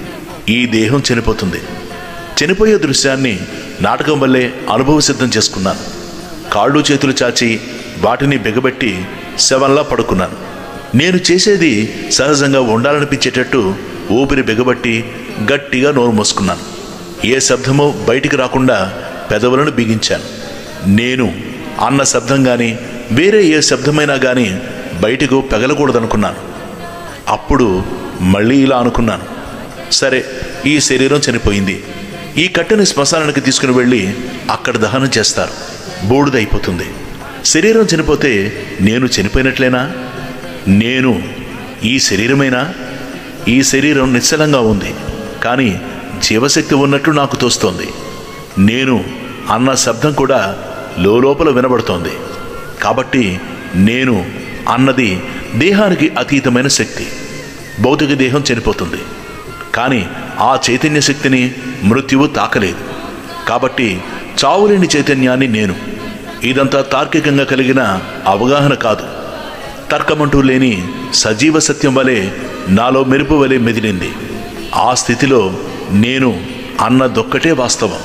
ఈ దేహం చనిపోతుంది చనిపోయే దృశ్యాన్ని నాటకం వల్లే అనుభవ సిద్ధం చేసుకున్నాను కాళ్ళు చేతులు చాచి వాటిని బిగబెట్టి శవంలా పడుకున్నాను నేను చేసేది సహజంగా ఉండాలనిపించేటట్టు ఊపిరి బిగబట్టి గట్టిగా నోరు మూసుకున్నాను ఏ శబ్దమో బయటికి రాకుండా పెదవులను బిగించాను నేను అన్న శబ్దం కానీ వేరే ఏ శబ్దమైనా కానీ బయటకు పెగలకూడదనుకున్నాను అప్పుడు మళ్ళీ ఇలా అనుకున్నాను సరే ఈ శరీరం చనిపోయింది ఈ కట్టెని శ్మశానానికి తీసుకుని వెళ్ళి అక్కడ దహనం చేస్తారు బూడిదైపోతుంది శరీరం చనిపోతే నేను చనిపోయినట్లేనా నేను ఈ శరీరమేనా ఈ శరీరం నిశ్చలంగా ఉంది కానీ జీవశక్తి ఉన్నట్లు నాకు తోస్తోంది నేను అన్న శబ్దం కూడా లోపల వినబడుతోంది కాబట్టి నేను అన్నది దేహానికి అతీతమైన శక్తి భౌతిక దేహం చనిపోతుంది కానీ ఆ చైతన్య శక్తిని మృత్యువు తాకలేదు కాబట్టి చావులేని చైతన్యాన్ని నేను ఇదంతా తార్కికంగా కలిగిన అవగాహన కాదు తర్కమంటూ లేని సజీవ సత్యం వలె నాలో మెరుపు వలె మెదిలింది ఆ స్థితిలో నేను అన్నదొక్కటే వాస్తవం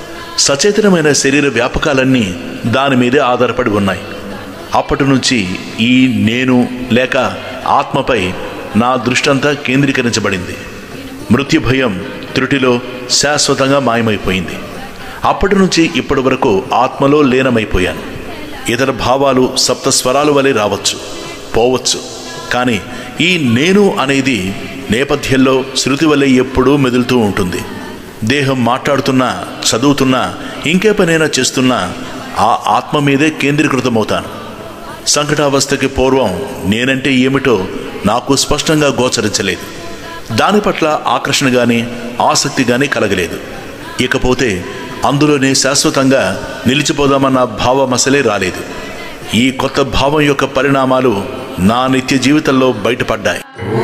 సచేతనమైన శరీర వ్యాపకాలన్నీ దాని మీదే ఆధారపడి ఉన్నాయి అప్పటి నుంచి ఈ నేను లేక ఆత్మపై నా దృష్టంతా కేంద్రీకరించబడింది మృత్యు భయం త్రుటిలో శాశ్వతంగా మాయమైపోయింది అప్పటి నుంచి ఇప్పటి వరకు ఆత్మలో లీనమైపోయాను ఇతర భావాలు సప్త స్వరాలు వలె రావచ్చు పోవచ్చు కానీ ఈ నేను అనేది నేపథ్యంలో శృతి వలె ఎప్పుడూ మెదులుతూ ఉంటుంది దేహం మాట్లాడుతున్నా చదువుతున్నా ఇంకే పనైనా చేస్తున్నా ఆ ఆత్మ మీదే కేంద్రీకృతమవుతాను సంకటావస్థకి పూర్వం నేనంటే ఏమిటో నాకు స్పష్టంగా గోచరించలేదు దాని పట్ల ఆకర్షణ గాని ఆసక్తి గాని కలగలేదు ఇకపోతే అందులోనే శాశ్వతంగా నిలిచిపోదామన్న భావమసలే రాలేదు ఈ కొత్త భావం యొక్క పరిణామాలు నా నిత్య జీవితంలో బయటపడ్డాయి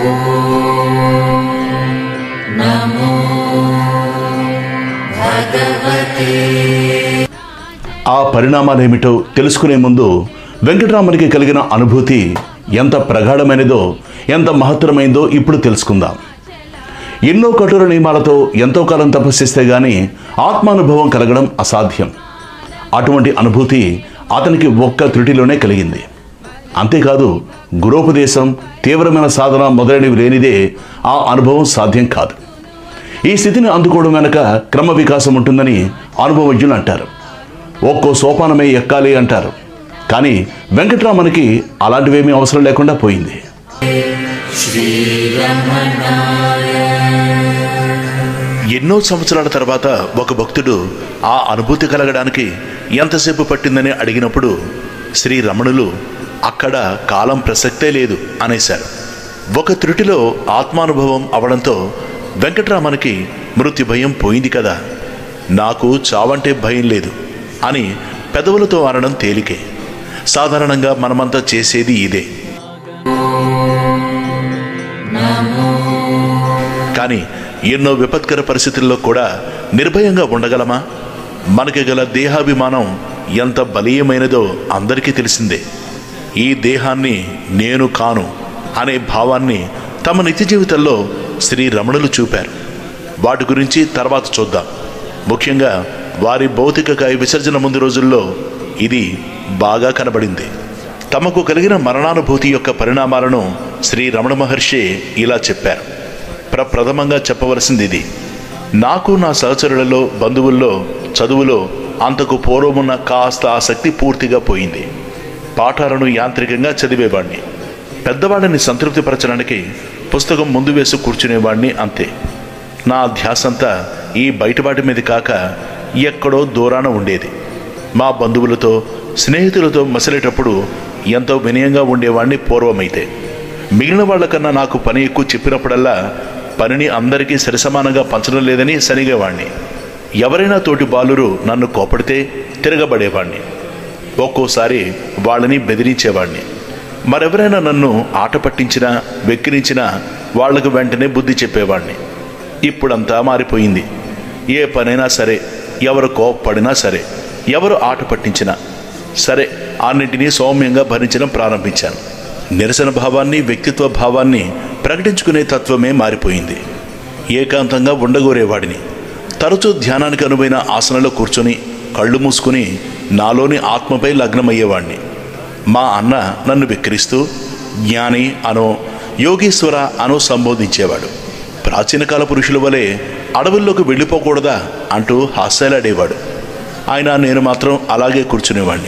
ఆ పరిణామాలేమిటో తెలుసుకునే ముందు వెంకటరామనికి కలిగిన అనుభూతి ఎంత ప్రగాఢమైనదో ఎంత మహత్తరమైందో ఇప్పుడు తెలుసుకుందాం ఎన్నో కఠోర నియమాలతో ఎంతో కాలం తపస్సిస్తే గాని ఆత్మానుభవం కలగడం అసాధ్యం అటువంటి అనుభూతి అతనికి ఒక్క త్రుటిలోనే కలిగింది అంతేకాదు గురోపదేశం తీవ్రమైన సాధన మొదలైనవి లేనిదే ఆ అనుభవం సాధ్యం కాదు ఈ స్థితిని అందుకోవడం వెనక క్రమ వికాసం ఉంటుందని అనుభవజ్ఞులు అంటారు ఒక్కో సోపానమే ఎక్కాలి అంటారు కానీ వెంకట్రామన్కి అలాంటివేమీ అవసరం లేకుండా పోయింది ఎన్నో సంవత్సరాల తర్వాత ఒక భక్తుడు ఆ అనుభూతి కలగడానికి ఎంతసేపు పట్టిందని అడిగినప్పుడు శ్రీ రమణులు అక్కడ కాలం ప్రసక్తే లేదు అనేశారు ఒక త్రుటిలో ఆత్మానుభవం అవడంతో వెంకట్రామన్కి మృత్యు భయం పోయింది కదా నాకు చావంటే భయం లేదు అని పెదవులతో అనడం తేలికే సాధారణంగా మనమంతా చేసేది ఇదే కానీ ఎన్నో విపత్కర పరిస్థితుల్లో కూడా నిర్భయంగా ఉండగలమా మనకి గల దేహాభిమానం ఎంత బలీయమైనదో అందరికీ తెలిసిందే ఈ దేహాన్ని నేను కాను అనే భావాన్ని తమ నిత్య జీవితంలో శ్రీ రమణులు చూపారు వాటి గురించి తర్వాత చూద్దాం ముఖ్యంగా వారి భౌతిక కాయ విసర్జన ముందు రోజుల్లో ఇది బాగా కనబడింది తమకు కలిగిన మరణానుభూతి యొక్క పరిణామాలను శ్రీ రమణ మహర్షి ఇలా చెప్పారు ప్రప్రథమంగా చెప్పవలసింది ఇది నాకు నా సహచరులలో బంధువుల్లో చదువులో అంతకు పూర్వమున్న కాస్త ఆసక్తి పూర్తిగా పోయింది పాఠాలను యాంత్రికంగా చదివేవాణ్ణి పెద్దవాడిని సంతృప్తిపరచడానికి పుస్తకం ముందు వేసి కూర్చునేవాణ్ణి అంతే నా ధ్యాసంతా ఈ బయటవాటి మీద కాక ఎక్కడో దూరాన ఉండేది మా బంధువులతో స్నేహితులతో మసిలేటప్పుడు ఎంతో వినయంగా ఉండేవాణ్ణి పూర్వమైతే మిగిలిన వాళ్ళకన్నా నాకు పని ఎక్కువ చెప్పినప్పుడల్లా పనిని అందరికీ సరిసమానంగా పంచడం లేదని సనిగేవాణ్ణి ఎవరైనా తోటి బాలురు నన్ను కోపడితే తిరగబడేవాణ్ణి ఒక్కోసారి వాళ్ళని బెదిరించేవాణ్ణి మరెవరైనా నన్ను ఆట పట్టించినా వెక్కిరించినా వాళ్లకు వెంటనే బుద్ధి చెప్పేవాణ్ణి ఇప్పుడంతా మారిపోయింది ఏ పనైనా సరే ఎవరు కోప్పడినా సరే ఎవరు ఆట పట్టించినా సరే అన్నింటినీ సౌమ్యంగా భరించడం ప్రారంభించాను నిరసన భావాన్ని వ్యక్తిత్వ భావాన్ని ప్రకటించుకునే తత్వమే మారిపోయింది ఏకాంతంగా ఉండగోరేవాడిని తరచూ ధ్యానానికి అనువైన ఆసనలో కూర్చొని కళ్ళు మూసుకుని నాలోని ఆత్మపై లగ్నమయ్యేవాణ్ణి మా అన్న నన్ను వెక్కిరిస్తూ జ్ఞాని అనో యోగీశ్వర అనో సంబోధించేవాడు ప్రాచీన కాల పురుషుల వలె అడవుల్లోకి వెళ్ళిపోకూడదా అంటూ హాస్యాలాడేవాడు ఆయన నేను మాత్రం అలాగే కూర్చునేవాణ్ణి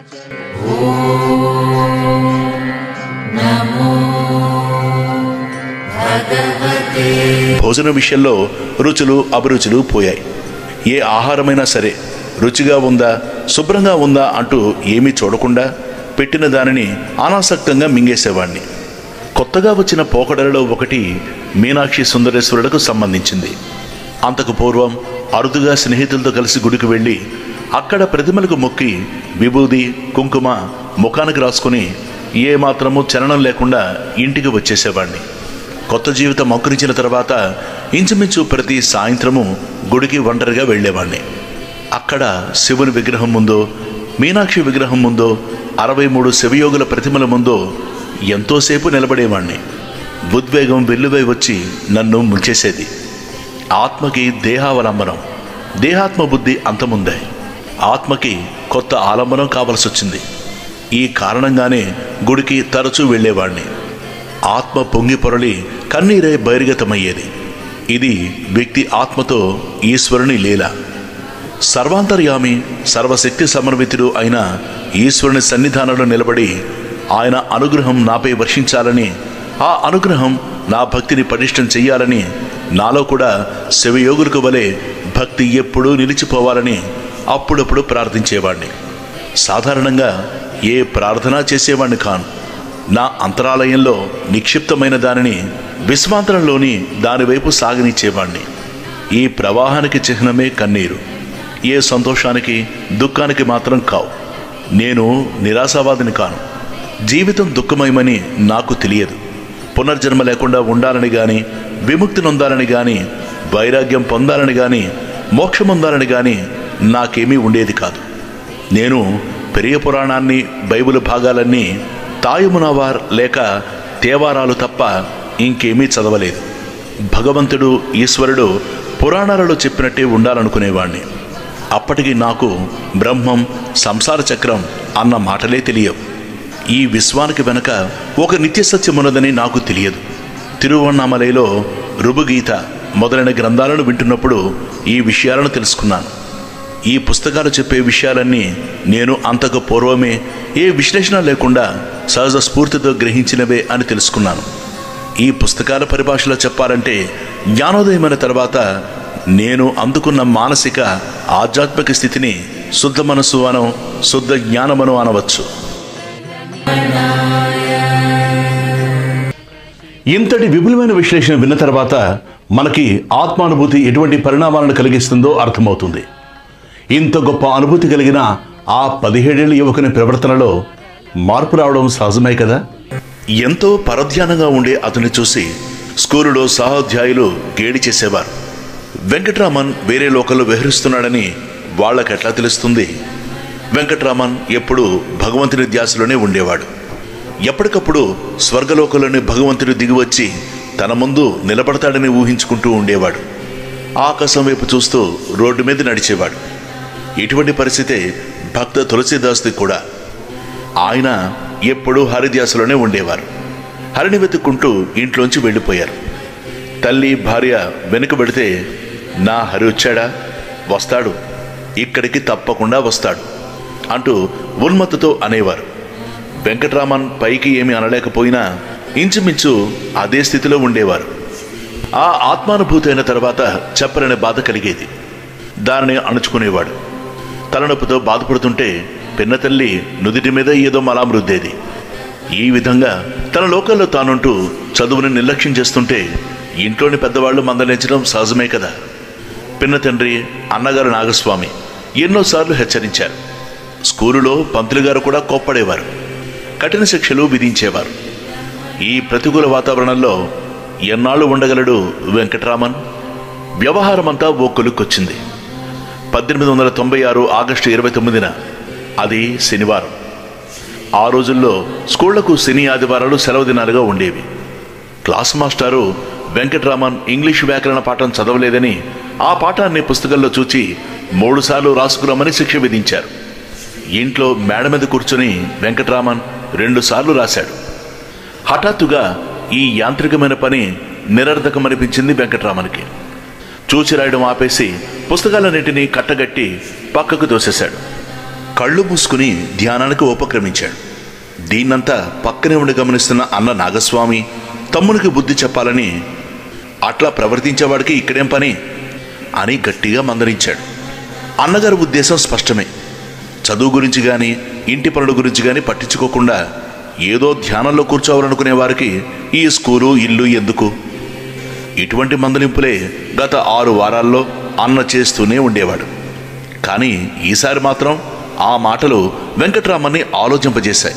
భోజన విషయంలో రుచులు అభిరుచులు పోయాయి ఏ ఆహారమైనా సరే రుచిగా ఉందా శుభ్రంగా ఉందా అంటూ ఏమీ చూడకుండా పెట్టిన దానిని అనాసక్తంగా మింగేసేవాణ్ణి కొత్తగా వచ్చిన పోకడలలో ఒకటి మీనాక్షి సుందరేశ్వరులకు సంబంధించింది అంతకు పూర్వం అరుదుగా స్నేహితులతో కలిసి గుడికి వెళ్ళి అక్కడ ప్రతిమలకు మొక్కి విభూది కుంకుమ ముఖానికి రాసుకుని ఏ మాత్రము చలనం లేకుండా ఇంటికి వచ్చేసేవాణ్ణి కొత్త జీవితం మొక్కరించిన తర్వాత ఇంచుమించు ప్రతి సాయంత్రము గుడికి ఒంటరిగా వెళ్ళేవాణ్ణి అక్కడ శివుని విగ్రహం ముందో మీనాక్షి విగ్రహం ముందో అరవై మూడు శివయోగుల ప్రతిమల ముందో ఎంతోసేపు నిలబడేవాణ్ణి ఉద్వేగం వెల్లువై వచ్చి నన్ను ముంచేసేది ఆత్మకి దేహావలంబనం దేహాత్మ బుద్ధి అంతముందే ఆత్మకి కొత్త ఆలంబనం కావలసి వచ్చింది ఈ కారణంగానే గుడికి తరచూ వెళ్ళేవాణ్ణి ఆత్మ పొంగి పొరలి కన్నీరే బహిర్గతమయ్యేది ఇది వ్యక్తి ఆత్మతో ఈశ్వరుని లీల సర్వాంతర్యామి సర్వశక్తి సమన్వితుడు అయిన ఈశ్వరుని సన్నిధానంలో నిలబడి ఆయన అనుగ్రహం నాపై వర్షించాలని ఆ అనుగ్రహం నా భక్తిని పటిష్టం చెయ్యాలని నాలో కూడా శివయోగులకు వలె భక్తి ఎప్పుడూ నిలిచిపోవాలని అప్పుడప్పుడు ప్రార్థించేవాణ్ణి సాధారణంగా ఏ ప్రార్థన చేసేవాణ్ణి కాను నా అంతరాలయంలో నిక్షిప్తమైన దానిని విశ్వాంతరంలోని దానివైపు సాగనిచ్చేవాణ్ణి ఈ ప్రవాహానికి చిహ్నమే కన్నీరు ఏ సంతోషానికి దుఃఖానికి మాత్రం కావు నేను నిరాశావాదిని కాను జీవితం దుఃఖమయమని నాకు తెలియదు పునర్జన్మ లేకుండా ఉండాలని గాని విముక్తి నొందాలని గాని వైరాగ్యం పొందాలని గాని మోక్షం పొందాలని గాని నాకేమీ ఉండేది కాదు నేను పెరియ పురాణాన్ని బైబిల్ భాగాలన్నీ తాయుమునవార్ లేక తేవారాలు తప్ప ఇంకేమీ చదవలేదు భగవంతుడు ఈశ్వరుడు పురాణాలలో చెప్పినట్టే ఉండాలనుకునేవాణ్ణి అప్పటికి నాకు బ్రహ్మం సంసార చక్రం అన్న మాటలే తెలియవు ఈ విశ్వానికి వెనక ఒక నిత్య సత్యం ఉన్నదని నాకు తెలియదు తిరువണ്ണామలైలో రుబుగీత మొదలైన గ్రంథాలను వింటున్నప్పుడు ఈ విషయాలను తెలుసుకున్నాను ఈ పుస్తకాలు చెప్పే విషయాలన్నీ నేను అంతకు పూర్వమే ఏ విశ్లేషణ లేకుండా సహజ స్ఫూర్తితో గ్రహించినవే అని తెలుసుకున్నాను ఈ పుస్తకాల పరిభాషలో చెప్పాలంటే జ్ఞానోదయమైన తర్వాత నేను అందుకున్న మానసిక ఆధ్యాత్మిక స్థితిని శుద్ధ మనసు అనో శుద్ధ జ్ఞానమనో అనవచ్చు ఇంతటి విపులమైన విశ్లేషణ విన్న తర్వాత మనకి ఆత్మానుభూతి ఎటువంటి పరిణామాలను కలిగిస్తుందో అర్థమవుతుంది ఇంత గొప్ప అనుభూతి కలిగిన ఆ పదిహేడేళ్ల యువకుని ప్రవర్తనలో మార్పు రావడం సహజమే కదా ఎంతో పరధ్యానంగా ఉండే అతన్ని చూసి స్కూలులో సహోధ్యాయులు గేడి చేసేవారు వెంకట్రామన్ వేరే లోకంలో విహరిస్తున్నాడని వాళ్ళకెట్లా తెలుస్తుంది వెంకట్రామన్ ఎప్పుడూ భగవంతుని ధ్యాసలోనే ఉండేవాడు ఎప్పటికప్పుడు స్వర్గలోకంలోని భగవంతుడు దిగివచ్చి తన ముందు నిలబడతాడని ఊహించుకుంటూ ఉండేవాడు ఆకాశం వైపు చూస్తూ రోడ్డు మీద నడిచేవాడు ఇటువంటి పరిస్థితే భక్త తులసీదాస్ది కూడా ఆయన ఎప్పుడూ హరిధ్యాసలోనే ఉండేవారు హరిని వెతుక్కుంటూ ఇంట్లోంచి వెళ్ళిపోయారు తల్లి భార్య వెనుక పెడితే నా హరి వచ్చాడా వస్తాడు ఇక్కడికి తప్పకుండా వస్తాడు అంటూ ఉన్మత్తతో అనేవారు వెంకట్రామన్ పైకి ఏమీ అనలేకపోయినా ఇంచుమించు అదే స్థితిలో ఉండేవారు ఆ ఆత్మానుభూతి అయిన తర్వాత చెప్పలేని బాధ కలిగేది దానిని అణుచుకునేవాడు తలనొప్పితో బాధపడుతుంటే పిన్నతల్లి నుదిటి మీద ఏదో మలాం రుద్దేది ఈ విధంగా తన లోకంలో తానుంటూ చదువుని నిర్లక్ష్యం చేస్తుంటే ఇంట్లోని పెద్దవాళ్లు మందలించడం సహజమే కదా పిన్న తండ్రి అన్నగారు నాగస్వామి ఎన్నోసార్లు హెచ్చరించారు స్కూలులో పంతులు గారు కూడా కోప్పడేవారు కఠిన శిక్షలు విధించేవారు ఈ ప్రతికూల వాతావరణంలో ఎన్నాళ్ళు ఉండగలడు వెంకటరామన్ వ్యవహారమంతా ఓ కొలుక్కొచ్చింది పద్దెనిమిది వందల తొంభై ఆరు ఆగస్టు ఇరవై తొమ్మిదిన అది శనివారం ఆ రోజుల్లో స్కూళ్లకు శని ఆదివారాలు సెలవు దినాలుగా ఉండేవి క్లాస్ మాస్టారు వెంకటరామన్ ఇంగ్లీష్ వ్యాకరణ పాఠం చదవలేదని ఆ పాఠాన్ని పుస్తకంలో చూచి మూడుసార్లు రాసుకురమ్మని శిక్ష విధించారు ఇంట్లో మేడ మీద కూర్చుని వెంకటరామన్ రెండుసార్లు రాశాడు హఠాత్తుగా ఈ యాంత్రికమైన పని నిరర్ధకమనిపించింది వెంకటరామన్కి చూచి రాయడం ఆపేసి పుస్తకాలన్నింటినీ కట్టగట్టి పక్కకు తోసేశాడు కళ్ళు మూసుకుని ధ్యానానికి ఉపక్రమించాడు దీన్నంతా పక్కనే ఉండి గమనిస్తున్న అన్న నాగస్వామి తమ్మునికి బుద్ధి చెప్పాలని అట్లా ప్రవర్తించేవాడికి ఇక్కడేం పని అని గట్టిగా మందలించాడు అన్నగారి ఉద్దేశం స్పష్టమే చదువు గురించి గాని ఇంటి పనుల గురించి గాని పట్టించుకోకుండా ఏదో ధ్యానంలో కూర్చోవాలనుకునే వారికి ఈ స్కూలు ఇల్లు ఎందుకు ఇటువంటి మందలింపులే గత ఆరు వారాల్లో అన్న చేస్తూనే ఉండేవాడు కానీ ఈసారి మాత్రం ఆ మాటలు వెంకట్రామన్ని ఆలోచింపజేశాయి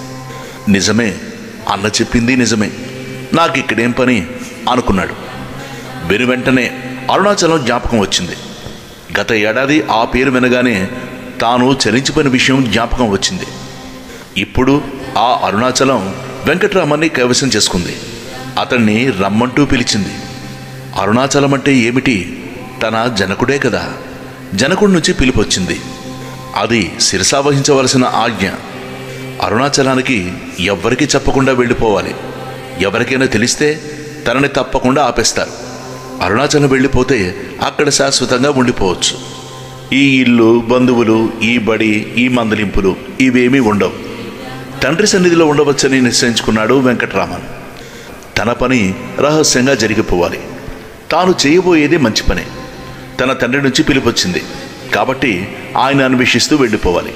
నిజమే అన్న చెప్పింది నిజమే నాకు ఇక్కడేం పని అనుకున్నాడు వెను వెంటనే అరుణాచలం జ్ఞాపకం వచ్చింది గత ఏడాది ఆ పేరు వినగానే తాను చలించిపోయిన విషయం జ్ఞాపకం వచ్చింది ఇప్పుడు ఆ అరుణాచలం వెంకట్రామన్ని కైవసం చేసుకుంది అతన్ని రమ్మంటూ పిలిచింది అరుణాచలం అంటే ఏమిటి తన జనకుడే కదా జనకుడి నుంచి పిలుపొచ్చింది అది శిరసావహించవలసిన ఆజ్ఞ అరుణాచలానికి ఎవ్వరికీ చెప్పకుండా వెళ్ళిపోవాలి ఎవరికైనా తెలిస్తే తనని తప్పకుండా ఆపేస్తారు అరుణాచలం వెళ్ళిపోతే అక్కడ శాశ్వతంగా ఉండిపోవచ్చు ఈ ఇల్లు బంధువులు ఈ బడి ఈ మందలింపులు ఇవేమీ ఉండవు తండ్రి సన్నిధిలో ఉండవచ్చని నిశ్చయించుకున్నాడు వెంకటరామన్ తన పని రహస్యంగా జరిగిపోవాలి తాను చేయబోయేది మంచి పనే తన తండ్రి నుంచి పిలుపొచ్చింది కాబట్టి ఆయన అన్వేషిస్తూ వెళ్ళిపోవాలి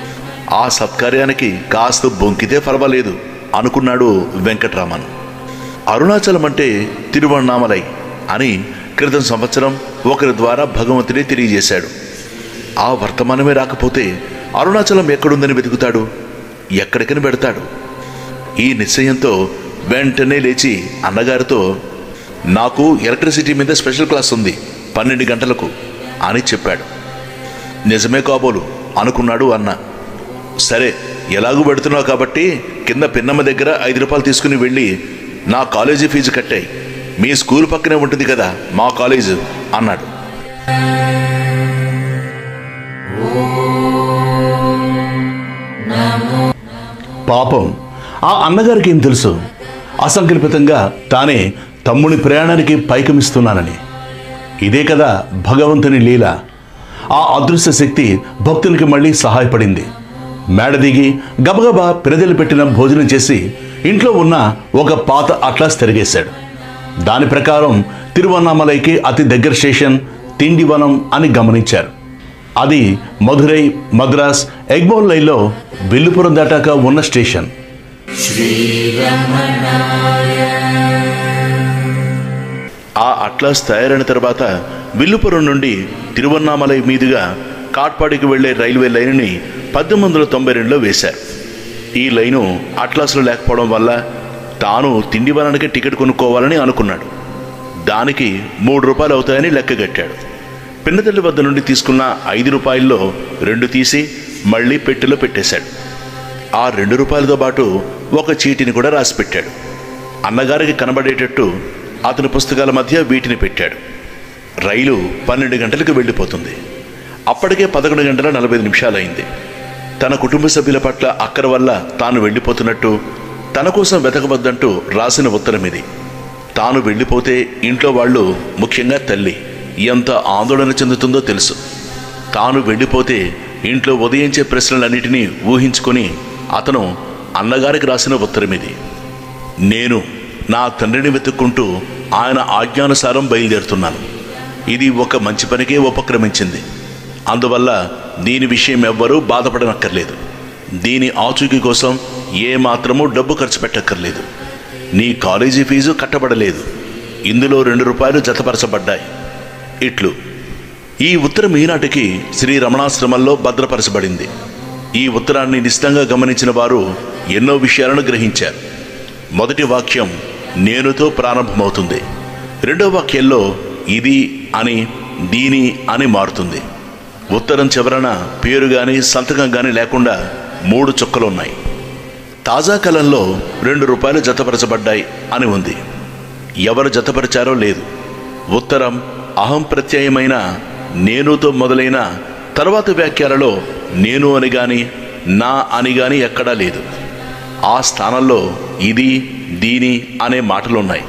ఆ సత్కార్యానికి కాస్త బొంకితే పర్వాలేదు అనుకున్నాడు వెంకట్రామన్ అరుణాచలం అంటే తిరువణామలై అని క్రితం సంవత్సరం ఒకరి ద్వారా భగవంతుడే తెలియజేశాడు ఆ వర్తమానమే రాకపోతే అరుణాచలం ఎక్కడుందని వెతుకుతాడు ఎక్కడికని పెడతాడు ఈ నిశ్చయంతో వెంటనే లేచి అన్నగారితో నాకు ఎలక్ట్రిసిటీ మీద స్పెషల్ క్లాస్ ఉంది పన్నెండు గంటలకు అని చెప్పాడు నిజమే కాబోలు అనుకున్నాడు అన్న సరే ఎలాగూ పెడుతున్నావు కాబట్టి కింద పిన్నమ్మ దగ్గర ఐదు రూపాయలు తీసుకుని వెళ్ళి నా కాలేజీ ఫీజు కట్టాయి మీ స్కూల్ పక్కనే ఉంటుంది కదా మా కాలేజు అన్నాడు పాపం ఆ అన్నగారికి ఏం తెలుసు అసంకల్పితంగా తానే తమ్ముని ప్రయాణానికి పైకమిస్తున్నానని ఇదే కదా భగవంతుని లీల ఆ అదృశ్య శక్తి భక్తునికి మళ్ళీ సహాయపడింది మేడ దిగి గబగబా పిరదలు పెట్టిన భోజనం చేసి ఇంట్లో ఉన్న ఒక పాత అట్లాస్ తిరిగేశాడు దాని ప్రకారం తిరువన్నామలైకి అతి దగ్గర స్టేషన్ తిండివనం అని గమనించారు అది మధురై మద్రాస్ ఎగ్మోన్ లైన్లో విల్లుపురం దాటాక ఉన్న స్టేషన్ ఆ అట్లాస్ తయారైన తర్వాత విల్లుపురం నుండి తిరువన్నామలై మీదుగా కాట్పాడికి వెళ్లే రైల్వే లైన్ని పద్దెనిమిది వందల తొంభై రెండులో వేశారు ఈ లైను అట్లాస్లో లేకపోవడం వల్ల తాను తిండివనానికి టికెట్ కొనుక్కోవాలని అనుకున్నాడు దానికి మూడు రూపాయలు అవుతాయని లెక్కగట్టాడు పిన్నతల్లి వద్ద నుండి తీసుకున్న ఐదు రూపాయల్లో రెండు తీసి మళ్ళీ పెట్టెలో పెట్టేశాడు ఆ రెండు రూపాయలతో పాటు ఒక చీటిని కూడా రాసి పెట్టాడు అన్నగారికి కనబడేటట్టు అతని పుస్తకాల మధ్య వీటిని పెట్టాడు రైలు పన్నెండు గంటలకు వెళ్ళిపోతుంది అప్పటికే పదకొండు గంటల నలభై ఐదు నిమిషాలైంది తన కుటుంబ సభ్యుల పట్ల అక్కర వల్ల తాను వెళ్ళిపోతున్నట్టు తన కోసం వెతకవద్దంటూ రాసిన ఉత్తరం ఇది తాను వెళ్ళిపోతే ఇంట్లో వాళ్ళు ముఖ్యంగా తల్లి ఎంత ఆందోళన చెందుతుందో తెలుసు తాను వెళ్ళిపోతే ఇంట్లో ఉదయించే ప్రశ్నలన్నిటినీ ఊహించుకొని అతను అన్నగారికి రాసిన ఉత్తరం ఇది నేను నా తండ్రిని వెతుక్కుంటూ ఆయన ఆజ్ఞానుసారం బయలుదేరుతున్నాను ఇది ఒక మంచి పనికే ఉపక్రమించింది అందువల్ల దీని విషయం ఎవ్వరూ బాధపడనక్కర్లేదు దీని ఆచూకీ కోసం ఏ మాత్రమూ డబ్బు ఖర్చు పెట్టక్కర్లేదు నీ కాలేజీ ఫీజు కట్టబడలేదు ఇందులో రెండు రూపాయలు జతపరచబడ్డాయి ఇట్లు ఈ ఉత్తరం ఈనాటికి శ్రీ రమణాశ్రమంలో భద్రపరచబడింది ఈ ఉత్తరాన్ని నిశ్చితంగా గమనించిన వారు ఎన్నో విషయాలను గ్రహించారు మొదటి వాక్యం నేనుతో ప్రారంభమవుతుంది రెండో వాక్యంలో ఇది అని దీని అని మారుతుంది ఉత్తరం చివరన పేరు గాని సంతకం గాని లేకుండా మూడు చుక్కలు ఉన్నాయి తాజా కాలంలో రెండు రూపాయలు జతపరచబడ్డాయి అని ఉంది ఎవరు జతపరిచారో లేదు ఉత్తరం అహం ప్రత్యయమైన నేనుతో మొదలైన తర్వాత వ్యాఖ్యలలో నేను అని గాని నా అని గాని ఎక్కడా లేదు ఆ స్థానంలో ఇది దీని అనే మాటలున్నాయి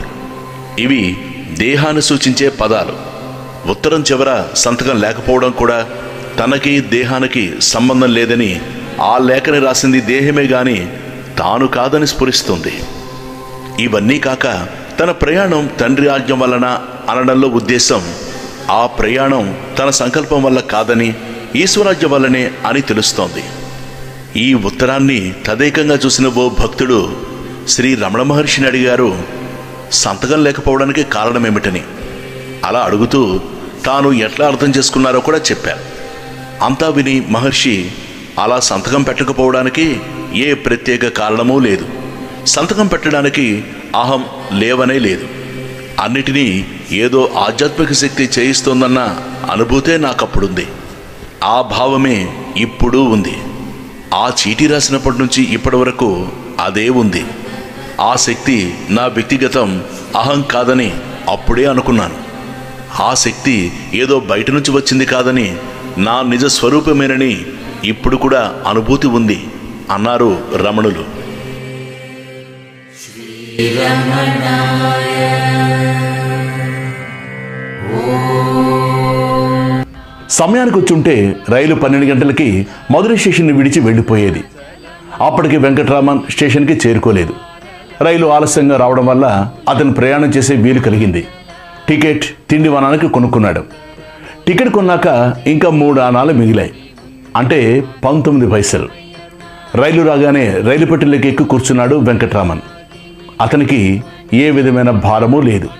ఇవి దేహాన్ని సూచించే పదాలు ఉత్తరం చివర సంతకం లేకపోవడం కూడా తనకి దేహానికి సంబంధం లేదని ఆ లేఖని రాసింది దేహమే గాని తాను కాదని స్ఫురిస్తుంది ఇవన్నీ కాక తన ప్రయాణం తండ్రి ఆజ్ఞ వలన అనడంలో ఉద్దేశం ఆ ప్రయాణం తన సంకల్పం వల్ల కాదని ఈశ్వరాజ్ఞ వల్లనే అని తెలుస్తోంది ఈ ఉత్తరాన్ని తదేకంగా చూసిన ఓ భక్తుడు శ్రీ రమణ మహర్షిని అడిగారు సంతకం లేకపోవడానికి కారణమేమిటని అలా అడుగుతూ తాను ఎట్లా అర్థం చేసుకున్నారో కూడా చెప్పారు అంతా విని మహర్షి అలా సంతకం పెట్టకపోవడానికి ఏ ప్రత్యేక కారణమూ లేదు సంతకం పెట్టడానికి అహం లేవనే లేదు అన్నిటినీ ఏదో ఆధ్యాత్మిక శక్తి చేయిస్తోందన్న అనుభూతే నాకప్పుడుంది ఆ భావమే ఇప్పుడు ఉంది ఆ చీటీ రాసినప్పటి నుంచి ఇప్పటి వరకు అదే ఉంది ఆ శక్తి నా వ్యక్తిగతం అహం కాదని అప్పుడే అనుకున్నాను ఆ శక్తి ఏదో బయట నుంచి వచ్చింది కాదని నా నిజ స్వరూపమేనని ఇప్పుడు కూడా అనుభూతి ఉంది అన్నారు రమణులు సమయానికి వచ్చుంటే రైలు పన్నెండు గంటలకి మధుర స్టేషన్ని విడిచి వెళ్ళిపోయేది అప్పటికి వెంకట్రామన్ స్టేషన్కి చేరుకోలేదు రైలు ఆలస్యంగా రావడం వల్ల అతను ప్రయాణం చేసే వీలు కలిగింది టికెట్ తిండి వనానికి కొనుక్కున్నాడు టికెట్ కొన్నాక ఇంకా మూడు ఆనాలు మిగిలాయి అంటే పంతొమ్మిది పైసలు రైలు రాగానే రైలు పెట్టెలోకి ఎక్కి కూర్చున్నాడు వెంకట్రామన్ అతనికి ఏ విధమైన భారమూ లేదు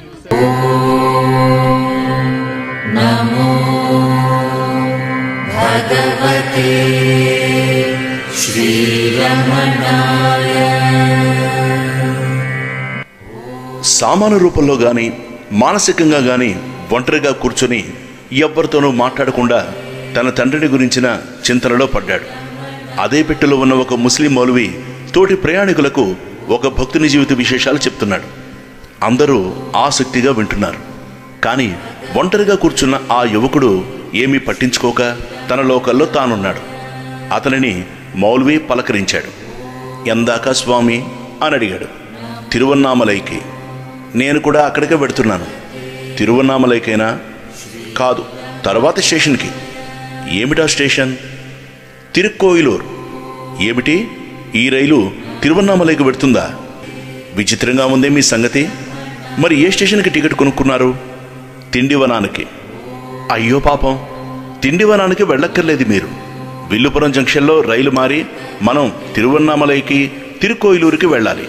సామాను రూపంలో గాని మానసికంగా గాని ఒంటరిగా కూర్చొని ఎవ్వరితోనూ మాట్లాడకుండా తన తండ్రిని గురించిన చింతనలో పడ్డాడు అదే పెట్టెలో ఉన్న ఒక ముస్లిం మౌలవి తోటి ప్రయాణికులకు ఒక భక్తుని జీవిత విశేషాలు చెప్తున్నాడు అందరూ ఆసక్తిగా వింటున్నారు కానీ ఒంటరిగా కూర్చున్న ఆ యువకుడు ఏమీ పట్టించుకోక తన లోకల్లో తానున్నాడు అతనిని మౌల్వి పలకరించాడు ఎందాక స్వామి అని అడిగాడు తిరువన్నామలైకి నేను కూడా అక్కడికే పెడుతున్నాను తిరువన్నామలైకైనా కాదు తర్వాత స్టేషన్కి ఏమిటా స్టేషన్ తిరుక్కోయిలూర్ ఏమిటి ఈ రైలు తిరువన్నామలైకి పెడుతుందా విచిత్రంగా ఉందే మీ సంగతి మరి ఏ స్టేషన్కి టికెట్ కొనుక్కున్నారు తిండివనానికి అయ్యో పాపం తిండివనానికి వెళ్ళక్కర్లేదు మీరు విల్లుపురం జంక్షన్లో రైలు మారి మనం తిరువన్నామలైకి తిరుకోయిలూరుకి వెళ్ళాలి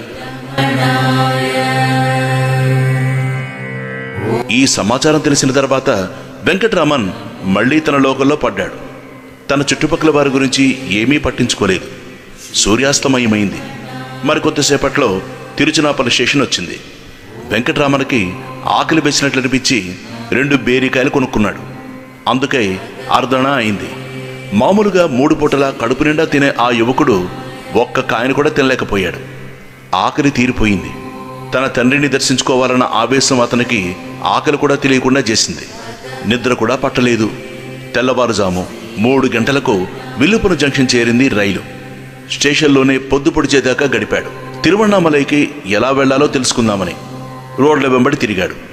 ఈ సమాచారం తెలిసిన తర్వాత వెంకట్రామన్ మళ్ళీ తన లోకంలో పడ్డాడు తన చుట్టుపక్కల వారి గురించి ఏమీ పట్టించుకోలేదు సూర్యాస్తమయమైంది మరికొద్దిసేపట్లో తిరుచునాపల్లి స్టేషన్ వచ్చింది వెంకట్రామన్కి ఆకలి వేసినట్లు అనిపించి రెండు బేరికాయలు కొనుక్కున్నాడు అందుకై అర్ధణ అయింది మామూలుగా మూడు పూటల కడుపు నిండా తినే ఆ యువకుడు ఒక్క కాయను కూడా తినలేకపోయాడు ఆకలి తీరిపోయింది తన తండ్రిని దర్శించుకోవాలన్న ఆవేశం అతనికి ఆకలి కూడా తెలియకుండా చేసింది నిద్ర కూడా పట్టలేదు తెల్లవారుజాము మూడు గంటలకు విల్లుపురం జంక్షన్ చేరింది రైలు స్టేషన్లోనే పొద్దు పొడిచేదాకా గడిపాడు తిరువണ്ണామలైకి ఎలా వెళ్లాలో తెలుసుకుందామని రోడ్ల వెంబడి తిరిగాడు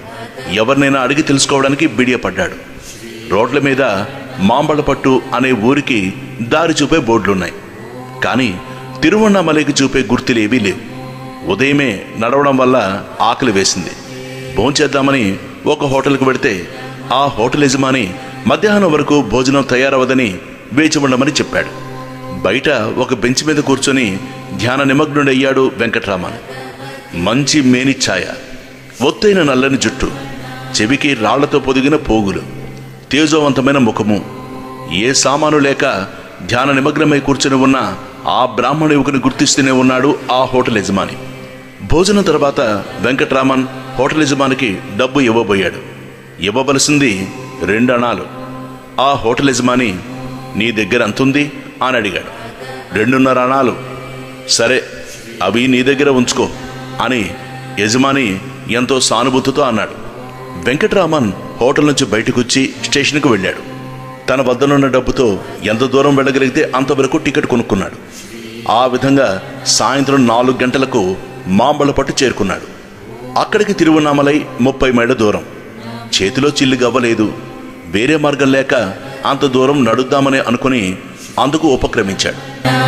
ఎవరినైనా అడిగి తెలుసుకోవడానికి బిడియపడ్డాడు రోడ్ల మీద మాంబళపట్టు అనే ఊరికి దారి చూపే బోర్డులున్నాయి కానీ తిరువണ്ണామలైకి చూపే గుర్తులేవీ లేవు ఉదయమే నడవడం వల్ల ఆకలి వేసింది భోంచేద్దామని ఒక హోటల్కి వెడితే ఆ హోటల్ యజమాని మధ్యాహ్నం వరకు భోజనం తయారవదని వేచి ఉండమని చెప్పాడు బయట ఒక బెంచ్ మీద కూర్చొని ధ్యాన నిమగ్నుడయ్యాడు వెంకట్రామన్ మంచి మేని ఛాయ ఒత్తైన నల్లని జుట్టు చెవికి రాళ్లతో పొదిగిన పోగులు తేజోవంతమైన ముఖము ఏ సామాను లేక ధ్యాన నిమగ్నమై కూర్చుని ఉన్న ఆ బ్రాహ్మణ యువకుని గుర్తిస్తూనే ఉన్నాడు ఆ హోటల్ యజమాని భోజనం తర్వాత వెంకట్రామన్ హోటల్ యజమానికి డబ్బు ఇవ్వబోయాడు ఇవ్వవలసింది రెండు అణాలు ఆ హోటల్ యజమాని నీ దగ్గర అంతుంది అని అడిగాడు రెండున్నర అణాలు సరే అవి నీ దగ్గర ఉంచుకో అని యజమాని ఎంతో సానుభూతితో అన్నాడు వెంకట్రామన్ హోటల్ నుంచి బయటకొచ్చి స్టేషన్కు వెళ్ళాడు తన వద్దనున్న డబ్బుతో ఎంత దూరం వెళ్ళగలిగితే అంతవరకు టికెట్ కొనుక్కున్నాడు ఆ విధంగా సాయంత్రం నాలుగు గంటలకు మాంబళపట్టు చేరుకున్నాడు అక్కడికి తిరువన్నామలై ముప్పై మైళ్ళ దూరం చేతిలో చిల్లు గవ్వలేదు వేరే మార్గం లేక అంత దూరం నడుద్దామని అనుకుని అందుకు ఉపక్రమించాడు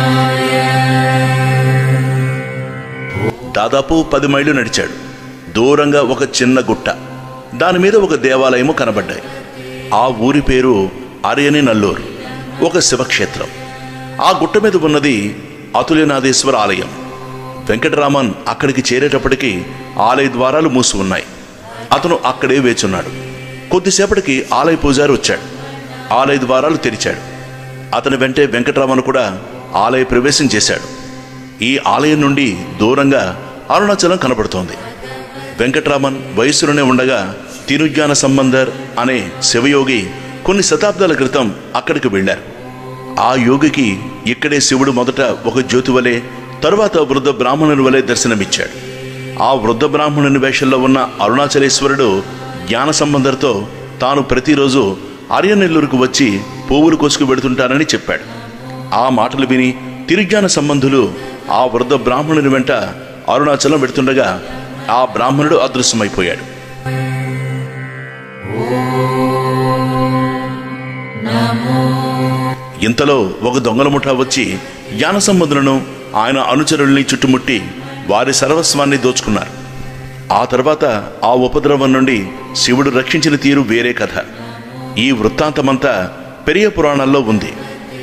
దాదాపు పది మైళ్ళు నడిచాడు దూరంగా ఒక చిన్న గుట్ట దాని మీద ఒక దేవాలయము కనబడ్డాయి ఆ ఊరి పేరు అరియని నల్లూరు ఒక శివక్షేత్రం ఆ గుట్ట మీద ఉన్నది అతుల్యనాథేశ్వర ఆలయం వెంకటరామన్ అక్కడికి చేరేటప్పటికి ఆలయ ద్వారాలు మూసి ఉన్నాయి అతను అక్కడే వేచున్నాడు కొద్దిసేపటికి ఆలయ పూజారి వచ్చాడు ఆలయ ద్వారాలు తెరిచాడు అతని వెంటే వెంకటరామన్ కూడా ఆలయ ప్రవేశం చేశాడు ఈ ఆలయం నుండి దూరంగా అరుణాచలం కనబడుతోంది వెంకట్రామన్ వయస్సులోనే ఉండగా తినుజ్ఞాన సంబంధర్ అనే శివయోగి కొన్ని శతాబ్దాల క్రితం అక్కడికి వెళ్ళారు ఆ యోగికి ఇక్కడే శివుడు మొదట ఒక జ్యోతి వలె తరువాత వృద్ధ బ్రాహ్మణుని వలె దర్శనమిచ్చాడు ఆ వృద్ధ బ్రాహ్మణుని వేషంలో ఉన్న అరుణాచలేశ్వరుడు జ్ఞాన సంబంధర్తో తాను ప్రతిరోజు ఆర్యనెల్లూరుకు వచ్చి పువ్వులు కోసుకు పెడుతుంటానని చెప్పాడు ఆ మాటలు విని తిరుజ్ఞాన సంబంధులు ఆ వృద్ధ బ్రాహ్మణుని వెంట అరుణాచలం పెడుతుండగా ఆ బ్రాహ్మణుడు అదృశ్యమైపోయాడు ఇంతలో ఒక దొంగల ముఠా వచ్చి జ్ఞాన సంబంధులను ఆయన అనుచరుల్ని చుట్టుముట్టి వారి సర్వస్వాన్ని దోచుకున్నారు ఆ తర్వాత ఆ ఉపద్రవం నుండి శివుడు రక్షించిన తీరు వేరే కథ ఈ వృత్తాంతమంతా పెరియ పురాణాల్లో ఉంది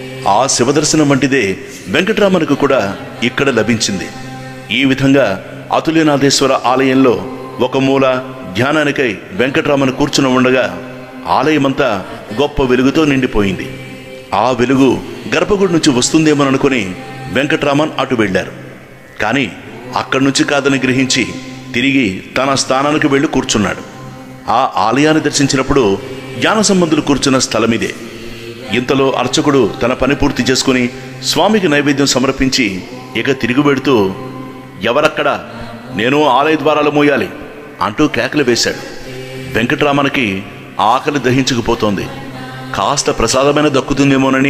ఆ శివదర్శనం వంటిదే వెంకటరామనుకు కూడా ఇక్కడ లభించింది ఈ విధంగా అతుల్యనాథేశ్వర ఆలయంలో ఒక మూల ధ్యానానికై వెంకటరామన్ కూర్చుని ఉండగా ఆలయమంతా గొప్ప వెలుగుతో నిండిపోయింది ఆ వెలుగు గర్భగుడి నుంచి వస్తుందేమోననుకుని వెంకట్రామన్ అటు వెళ్ళారు కానీ అక్కడి నుంచి కాదని గ్రహించి తిరిగి తన స్థానానికి వెళ్ళి కూర్చున్నాడు ఆ ఆలయాన్ని దర్శించినప్పుడు జ్ఞాన సంబంధులు కూర్చున్న స్థలమిదే ఇంతలో అర్చకుడు తన పని పూర్తి చేసుకుని స్వామికి నైవేద్యం సమర్పించి ఇక తిరిగి పెడుతూ ఎవరక్కడా నేను ఆలయ ద్వారాలు మోయాలి అంటూ కేకలు వేశాడు వెంకట్రామన్కి ఆకలి దహించుకుపోతోంది కాస్త ప్రసాదమైన దక్కుతుందేమోనని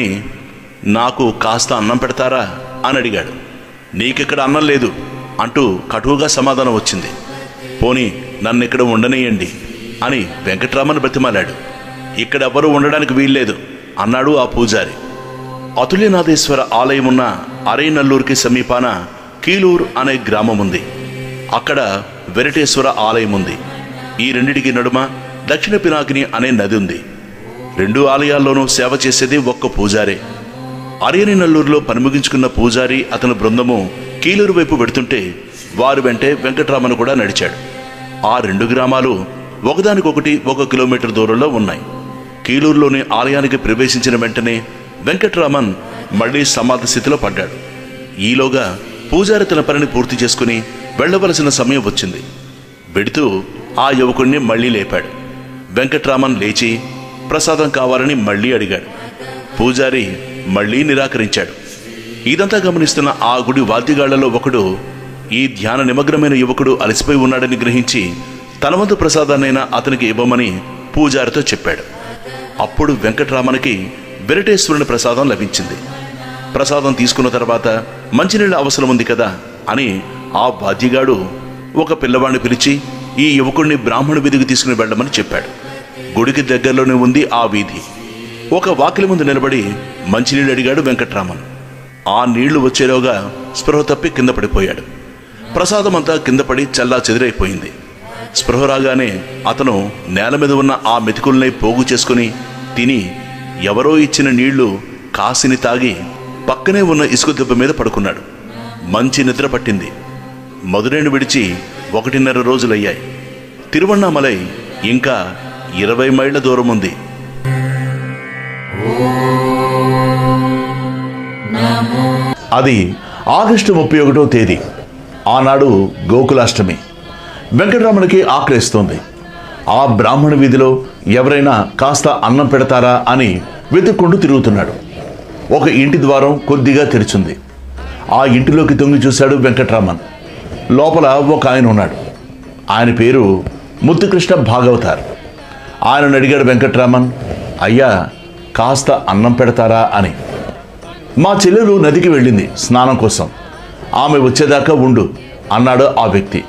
నాకు కాస్త అన్నం పెడతారా అని అడిగాడు నీకిక్కడ అన్నం లేదు అంటూ కటువుగా సమాధానం వచ్చింది పోనీ నన్ను ఇక్కడ ఉండనేయండి అని వెంకట్రామన్ బ్రతిమాలాడు ఇక్కడ ఎవ్వరూ ఉండడానికి వీల్లేదు అన్నాడు ఆ పూజారి అతుల్యనాథేశ్వర ఆలయం ఉన్న అరైనల్లూరుకి సమీపాన కీలూర్ అనే గ్రామం ఉంది అక్కడ వెరటేశ్వర ఆలయం ఉంది ఈ రెండిటికి నడుమ దక్షిణ పినాకిని అనే నది ఉంది రెండు ఆలయాల్లోనూ సేవ చేసేది ఒక్క పూజారే అరియని నల్లూరులో పని ముగించుకున్న పూజారి అతని బృందము కీలూరు వైపు వెడుతుంటే వారి వెంటే వెంకట్రామన్ కూడా నడిచాడు ఆ రెండు గ్రామాలు ఒకదానికొకటి ఒక కిలోమీటర్ దూరంలో ఉన్నాయి కీలూరులోని ఆలయానికి ప్రవేశించిన వెంటనే వెంకట్రామన్ మళ్లీ సమాధి స్థితిలో పడ్డాడు ఈలోగా పూజారి తన పనిని పూర్తి చేసుకుని వెళ్ళవలసిన సమయం వచ్చింది వెడుతూ ఆ యువకుణ్ణి మళ్లీ లేపాడు వెంకట్రామన్ లేచి ప్రసాదం కావాలని మళ్లీ అడిగాడు పూజారి మళ్లీ నిరాకరించాడు ఇదంతా గమనిస్తున్న ఆ గుడి వాద్యగాళ్లలో ఒకడు ఈ ధ్యాన నిమగ్నమైన యువకుడు అలసిపోయి ఉన్నాడని గ్రహించి తన వంతు ప్రసాదాన్నైనా అతనికి ఇవ్వమని పూజారితో చెప్పాడు అప్పుడు వెంకట్రామన్కి వెరటేశ్వరుని ప్రసాదం లభించింది ప్రసాదం తీసుకున్న తర్వాత మంచినీళ్ళ అవసరం ఉంది కదా అని ఆ బాధ్యగాడు ఒక పిల్లవాడిని పిలిచి ఈ యువకుడిని బ్రాహ్మణ వీధికి తీసుకుని వెళ్ళమని చెప్పాడు గుడికి దగ్గరలోనే ఉంది ఆ వీధి ఒక వాకిలి ముందు నిలబడి మంచినీళ్ళు అడిగాడు వెంకట్రామన్ ఆ నీళ్లు వచ్చేలోగా స్పృహ తప్పి కింద పడిపోయాడు ప్రసాదం అంతా కింద పడి చల్లా చెదిరైపోయింది స్పృహ రాగానే అతను నేల మీద ఉన్న ఆ మెతుకుల్ని పోగు చేసుకుని తిని ఎవరో ఇచ్చిన నీళ్లు కాసిని తాగి పక్కనే ఉన్న ఇసుక దెబ్బ మీద పడుకున్నాడు మంచి నిద్ర పట్టింది మధురైని విడిచి ఒకటిన్నర రోజులయ్యాయి తిరువണ്ണామలై ఇంకా ఇరవై మైళ్ళ దూరం ఉంది అది ఆగస్టు ముప్పై ఒకటో తేదీ ఆనాడు గోకులాష్టమి వెంకటరమణకి ఆకలిస్తోంది ఆ బ్రాహ్మణ వీధిలో ఎవరైనా కాస్త అన్నం పెడతారా అని వెతుక్కుంటూ తిరుగుతున్నాడు ఒక ఇంటి ద్వారం కొద్దిగా తెరిచింది ఆ ఇంటిలోకి తొంగి చూశాడు వెంకట్రామన్ లోపల ఒక ఆయన ఉన్నాడు ఆయన పేరు ముత్తుకృష్ణ భాగవతార్ ఆయనను అడిగాడు వెంకట్రామన్ అయ్యా కాస్త అన్నం పెడతారా అని మా చెల్లెలు నదికి వెళ్ళింది స్నానం కోసం ఆమె వచ్చేదాకా ఉండు అన్నాడు ఆ వ్యక్తి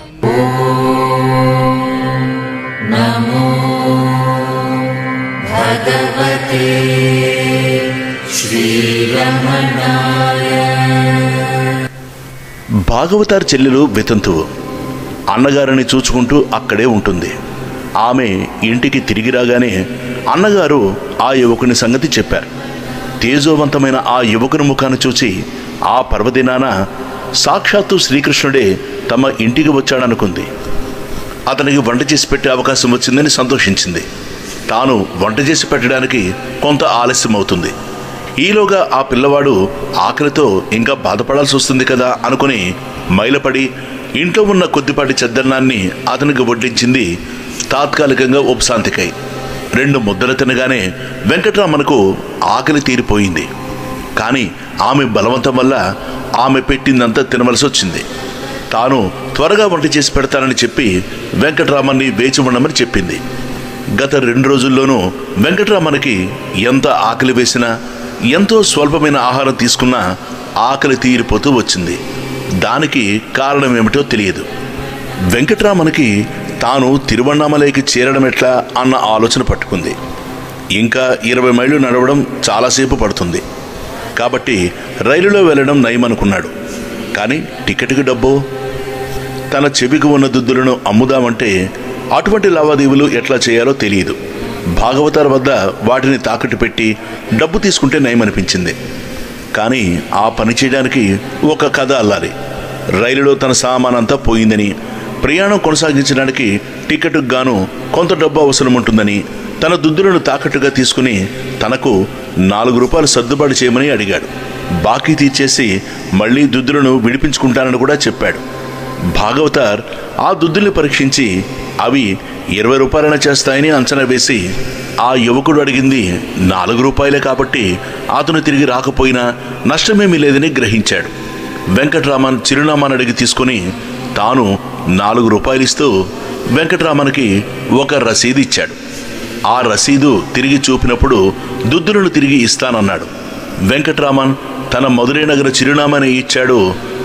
భాగవతార్ చెల్లెలు వితంతువు అన్నగారిని చూచుకుంటూ అక్కడే ఉంటుంది ఆమె ఇంటికి తిరిగి రాగానే అన్నగారు ఆ యువకుని సంగతి చెప్పారు తేజోవంతమైన ఆ యువకుని ముఖాన్ని చూసి ఆ పర్వదినాన సాక్షాత్తు శ్రీకృష్ణుడే తమ ఇంటికి వచ్చాడనుకుంది అతనికి వంట చేసి పెట్టే అవకాశం వచ్చిందని సంతోషించింది తాను వంట చేసి పెట్టడానికి కొంత ఆలస్యం అవుతుంది ఈలోగా ఆ పిల్లవాడు ఆకలితో ఇంకా బాధపడాల్సి వస్తుంది కదా అనుకుని మైలపడి ఇంట్లో ఉన్న కొద్దిపాటి చెద్దన్నాన్ని అతనికి వడ్డించింది తాత్కాలికంగా ఉపశాంతికై రెండు ముద్దలు తినగానే వెంకట్రామన్కు ఆకలి తీరిపోయింది కానీ ఆమె బలవంతం వల్ల ఆమె పెట్టిందంతా తినవలసి వచ్చింది తాను త్వరగా వంట చేసి పెడతానని చెప్పి వెంకట్రామన్ని వేచి ఉండమని చెప్పింది గత రెండు రోజుల్లోనూ వెంకట్రామన్కి ఎంత ఆకలి వేసినా ఎంతో స్వల్పమైన ఆహారం తీసుకున్నా ఆకలి తీరిపోతూ వచ్చింది దానికి కారణం ఏమిటో తెలియదు వెంకట్రామన్కి తాను తిరువണ്ണామలైకి చేరడం ఎట్లా అన్న ఆలోచన పట్టుకుంది ఇంకా ఇరవై మైళ్ళు నడవడం చాలాసేపు పడుతుంది కాబట్టి రైలులో వెళ్ళడం నయమనుకున్నాడు కానీ టికెట్కి డబ్బు తన చెవికి ఉన్న దుద్దులను అమ్ముదామంటే అటువంటి లావాదేవీలు ఎట్లా చేయాలో తెలియదు భాగవతార్ వద్ద వాటిని తాకట్టు పెట్టి డబ్బు తీసుకుంటే నయమనిపించింది కానీ ఆ పని చేయడానికి ఒక కథ అల్లాలి రైలులో తన సామానంతా పోయిందని ప్రయాణం కొనసాగించడానికి టికెట్కు గాను కొంత డబ్బు అవసరం ఉంటుందని తన దుద్దులను తాకట్టుగా తీసుకుని తనకు నాలుగు రూపాయలు సర్దుబాటు చేయమని అడిగాడు బాకీ తీర్చేసి మళ్ళీ దుద్దులను విడిపించుకుంటానని కూడా చెప్పాడు భాగవతార్ ఆ దుద్దుల్ని పరీక్షించి అవి ఇరవై రూపాయలైనా చేస్తాయని అంచనా వేసి ఆ యువకుడు అడిగింది నాలుగు రూపాయలే కాబట్టి అతను తిరిగి రాకపోయినా నష్టమేమీ లేదని గ్రహించాడు వెంకట్రామన్ చిరునామాను అడిగి తీసుకుని తాను నాలుగు రూపాయలు ఇస్తూ వెంకట్రామన్కి ఒక రసీదు ఇచ్చాడు ఆ రసీదు తిరిగి చూపినప్పుడు దుద్దులను తిరిగి ఇస్తానన్నాడు వెంకట్రామన్ తన మధురై నగర చిరునామాని ఇచ్చాడు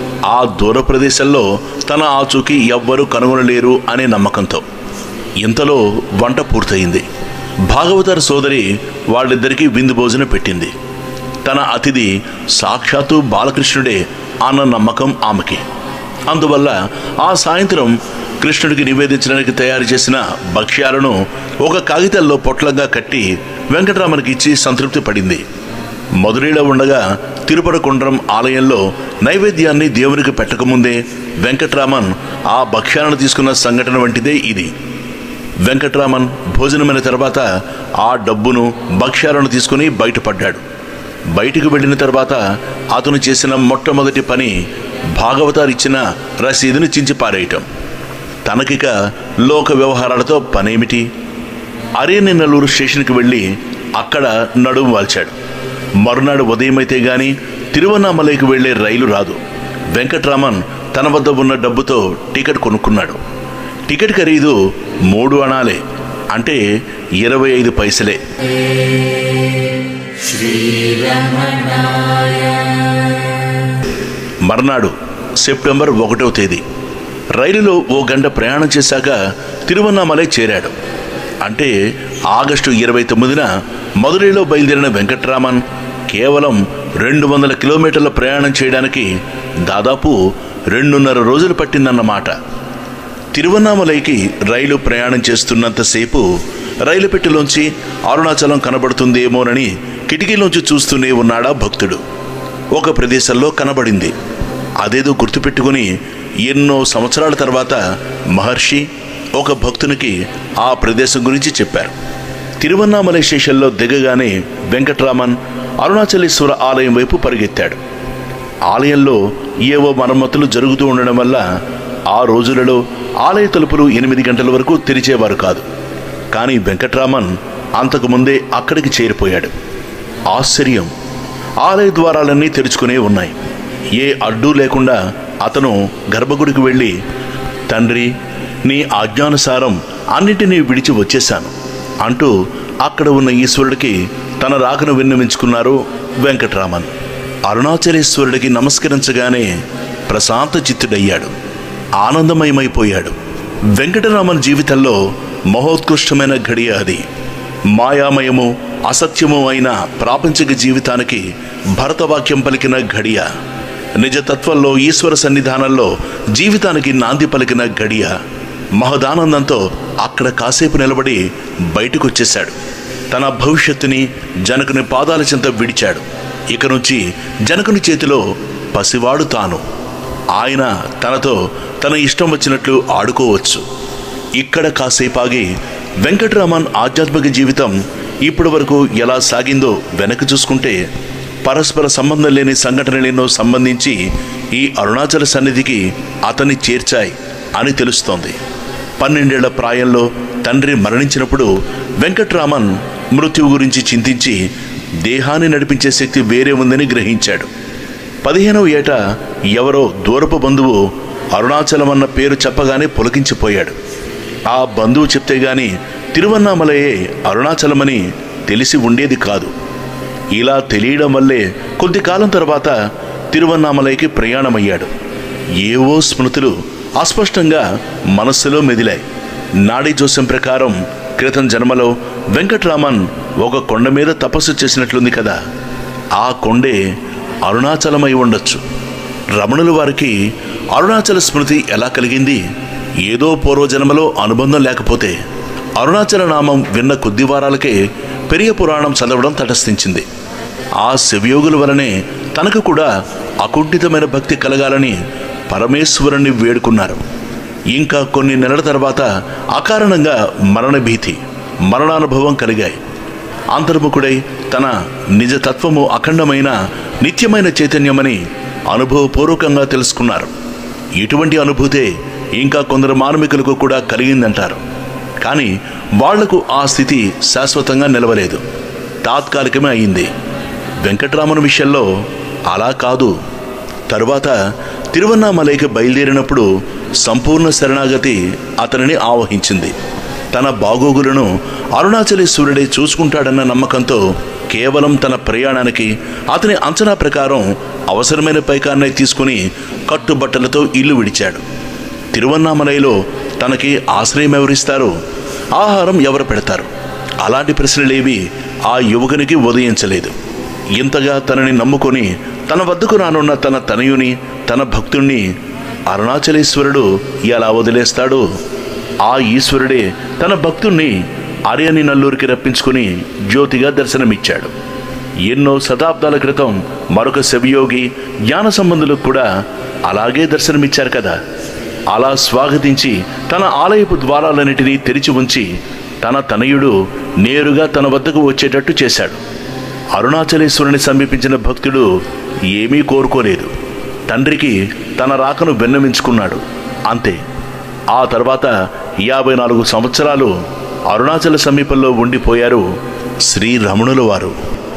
ఆ దూర ప్రదేశంలో తన ఆచూకీ ఎవ్వరూ కనుగొనలేరు అనే నమ్మకంతో ఇంతలో వంట పూర్తయింది భాగవతార్ సోదరి వాళ్ళిద్దరికీ విందు భోజనం పెట్టింది తన అతిథి సాక్షాత్తు బాలకృష్ణుడే అన్న నమ్మకం ఆమెకి అందువల్ల ఆ సాయంత్రం కృష్ణుడికి నివేదించడానికి తయారు చేసిన భక్ష్యాలను ఒక కాగితాల్లో పొట్లంగా కట్టి వెంకటరామన్కి ఇచ్చి సంతృప్తి పడింది మధురైలో ఉండగా తిరుపతి కుండ్రం ఆలయంలో నైవేద్యాన్ని దేవునికి పెట్టకముందే వెంకట్రామన్ ఆ భక్ష్యాలను తీసుకున్న సంఘటన వంటిదే ఇది వెంకట్రామన్ భోజనమైన తర్వాత ఆ డబ్బును భక్ష్యాలను తీసుకుని బయటపడ్డాడు బయటికి వెళ్ళిన తర్వాత అతను చేసిన మొట్టమొదటి పని భాగవతారు ఇచ్చిన రసీదుని చించి పారేయటం తనకిక లోక వ్యవహారాలతో పనేమిటి అరేనెన్నలూరు స్టేషన్కి వెళ్ళి అక్కడ నడుము వాల్చాడు మరునాడు ఉదయమైతే గాని తిరువన్నామలైకి వెళ్లే రైలు రాదు వెంకట్రామన్ తన వద్ద ఉన్న డబ్బుతో టికెట్ కొనుక్కున్నాడు టికెట్ ఖరీదు మూడు అణాలే అంటే ఇరవై ఐదు పైసలే మర్నాడు సెప్టెంబర్ ఒకటవ తేదీ రైలులో ఓ గంట ప్రయాణం చేశాక తిరువన్నామలై చేరాడు అంటే ఆగస్టు ఇరవై తొమ్మిదిన మదురైలో బయలుదేరిన వెంకట్రామన్ కేవలం రెండు వందల కిలోమీటర్ల ప్రయాణం చేయడానికి దాదాపు రెండున్నర రోజులు పట్టిందన్నమాట తిరువన్నామలైకి రైలు ప్రయాణం చేస్తున్నంతసేపు రైలు పెట్టెలోంచి అరుణాచలం కనబడుతుందేమోనని కిటికీలోంచి చూస్తూనే ఉన్నాడా భక్తుడు ఒక ప్రదేశంలో కనబడింది అదేదో గుర్తుపెట్టుకుని ఎన్నో సంవత్సరాల తర్వాత మహర్షి ఒక భక్తునికి ఆ ప్రదేశం గురించి చెప్పారు తిరువన్నామలై స్టేషన్లో దిగగానే వెంకట్రామన్ అరుణాచలేశ్వర ఆలయం వైపు పరిగెత్తాడు ఆలయంలో ఏవో మరమ్మతులు జరుగుతూ ఉండడం వల్ల ఆ రోజులలో ఆలయ తలుపులు ఎనిమిది గంటల వరకు తెరిచేవారు కాదు కానీ వెంకట్రామన్ అంతకుముందే అక్కడికి చేరిపోయాడు ఆశ్చర్యం ఆలయ ద్వారాలన్నీ తెరుచుకునే ఉన్నాయి ఏ అడ్డు లేకుండా అతను గర్భగుడికి వెళ్ళి తండ్రి నీ ఆజ్ఞానుసారం అన్నిటినీ విడిచి వచ్చేశాను అంటూ అక్కడ ఉన్న ఈశ్వరుడికి తన రాకను విన్నవించుకున్నారు వెంకట్రామన్ అరుణాచలేశ్వరుడికి నమస్కరించగానే ప్రశాంత చిత్తుడయ్యాడు ఆనందమయమైపోయాడు వెంకటరామన్ జీవితంలో మహోత్కృష్టమైన ఘడియ అది మాయామయము అసత్యము అయిన ప్రాపంచిక జీవితానికి భరతవాక్యం పలికిన ఘడియ నిజతత్వంలో ఈశ్వర సన్నిధానంలో జీవితానికి నాంది పలికిన గడియ మహదానందంతో అక్కడ కాసేపు నిలబడి బయటకొచ్చేశాడు తన భవిష్యత్తుని జనకుని పాదాల చెంత విడిచాడు ఇక నుంచి జనకుని చేతిలో పసివాడు తాను ఆయన తనతో తన ఇష్టం వచ్చినట్లు ఆడుకోవచ్చు ఇక్కడ కాసేపాగి వెంకటరామన్ ఆధ్యాత్మిక జీవితం ఇప్పటి వరకు ఎలా సాగిందో వెనక్కి చూసుకుంటే పరస్పర సంబంధం లేని సంఘటనలెన్నో సంబంధించి ఈ అరుణాచల సన్నిధికి అతన్ని చేర్చాయి అని తెలుస్తోంది పన్నెండేళ్ల ప్రాయంలో తండ్రి మరణించినప్పుడు వెంకట్రామన్ మృత్యువు గురించి చింతించి దేహాన్ని నడిపించే శక్తి వేరే ఉందని గ్రహించాడు పదిహేనవ ఏట ఎవరో దూరపు బంధువు అరుణాచలం అన్న పేరు చెప్పగానే పులకించిపోయాడు ఆ బంధువు చెప్తే గాని తిరువన్నామలయే అరుణాచలమని తెలిసి ఉండేది కాదు ఇలా తెలియడం వల్లే కొద్ది కాలం తర్వాత తిరువన్నామలైకి ప్రయాణమయ్యాడు ఏవో స్మృతులు అస్పష్టంగా మనస్సులో మెదిలాయి నాడీ జోస్యం ప్రకారం క్రితం జన్మలో వెంకట్రామన్ ఒక కొండ మీద తపస్సు చేసినట్లుంది కదా ఆ కొండే అరుణాచలమై ఉండొచ్చు రమణుల వారికి అరుణాచల స్మృతి ఎలా కలిగింది ఏదో పూర్వజన్మలో అనుబంధం లేకపోతే అరుణాచల నామం విన్న కొద్ది వారాలకే పెరియ పురాణం చదవడం తటస్థించింది ఆ శివయోగుల వలనే తనకు కూడా అకుంఠితమైన భక్తి కలగాలని పరమేశ్వరుణ్ణి వేడుకున్నారు ఇంకా కొన్ని నెలల తర్వాత అకారణంగా మరణ భీతి మరణానుభవం కలిగాయి అంతర్ముఖుడై తన నిజతత్వము అఖండమైన నిత్యమైన చైతన్యమని అనుభవపూర్వకంగా తెలుసుకున్నారు ఇటువంటి అనుభూతే ఇంకా కొందరు మార్మికులకు కూడా కలిగిందంటారు కానీ వాళ్లకు ఆ స్థితి శాశ్వతంగా నిలవలేదు తాత్కాలికమే అయింది వెంకట్రామన్ విషయంలో అలా కాదు తరువాత తిరువన్నామలైకి బయలుదేరినప్పుడు సంపూర్ణ శరణాగతి అతనిని ఆవహించింది తన బాగోగులను అరుణాచలేశ్వరుడే చూసుకుంటాడన్న నమ్మకంతో కేవలం తన ప్రయాణానికి అతని అంచనా ప్రకారం అవసరమైన పైకాన్నే తీసుకుని కట్టుబట్టలతో ఇల్లు విడిచాడు తిరువన్నామలైలో తనకి ఆశ్రయం ఎవరిస్తారు ఆహారం ఎవరు పెడతారు అలాంటి ప్రశ్నలేవి ఆ యువకునికి ఉదయించలేదు ఇంతగా తనని నమ్ముకొని తన వద్దకు రానున్న తన తనయుని తన భక్తుణ్ణి అరుణాచలేశ్వరుడు ఎలా వదిలేస్తాడు ఆ ఈశ్వరుడే తన భక్తుణ్ణి అరియని నల్లూరికి రప్పించుకుని జ్యోతిగా దర్శనమిచ్చాడు ఎన్నో శతాబ్దాల క్రితం మరొక శివయోగి జ్ఞాన సంబంధులకు కూడా అలాగే దర్శనమిచ్చారు కదా అలా స్వాగతించి తన ఆలయపు ద్వారాలన్నిటినీ తెరిచి ఉంచి తన తనయుడు నేరుగా తన వద్దకు వచ్చేటట్టు చేశాడు అరుణాచలేశ్వరుని సమీపించిన భక్తుడు ఏమీ కోరుకోలేదు తండ్రికి తన రాకను విన్నవించుకున్నాడు అంతే ఆ తర్వాత యాభై నాలుగు సంవత్సరాలు అరుణాచల సమీపంలో ఉండిపోయారు శ్రీ రమణుల వారు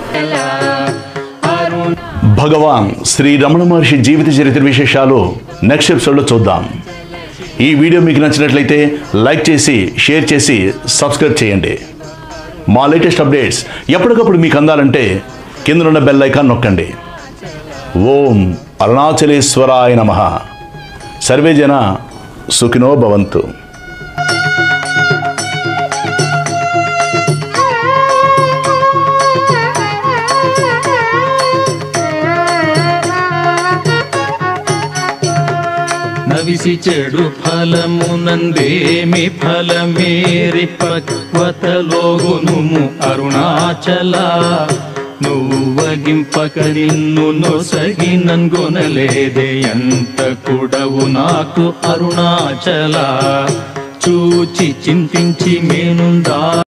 భగవాన్ శ్రీ రమణ మహర్షి జీవిత చరిత్ర విశేషాలు నెక్స్ట్ ఎపిసోడ్లో చూద్దాం ఈ వీడియో మీకు నచ్చినట్లయితే లైక్ చేసి షేర్ చేసి సబ్స్క్రైబ్ చేయండి మా లేటెస్ట్ అప్డేట్స్ ఎప్పటికప్పుడు మీకు అందాలంటే కిందనున్న బెల్ ఐకాన్ నొక్కండి ఓం అరుణాచలేశ్వరాయ నమ సర్వే జన సుఖినో భవంతు నవిసి చెడు ఫలమునందేమి ఫలమేరి పక్వతలోగునుము అరుణాచల నువ్వు వగింపక నిన్ను నొసగినన్గొనలేదే ఎంత కూడవు నాకు అరుణాచల చూచి చింతించి మేనుందా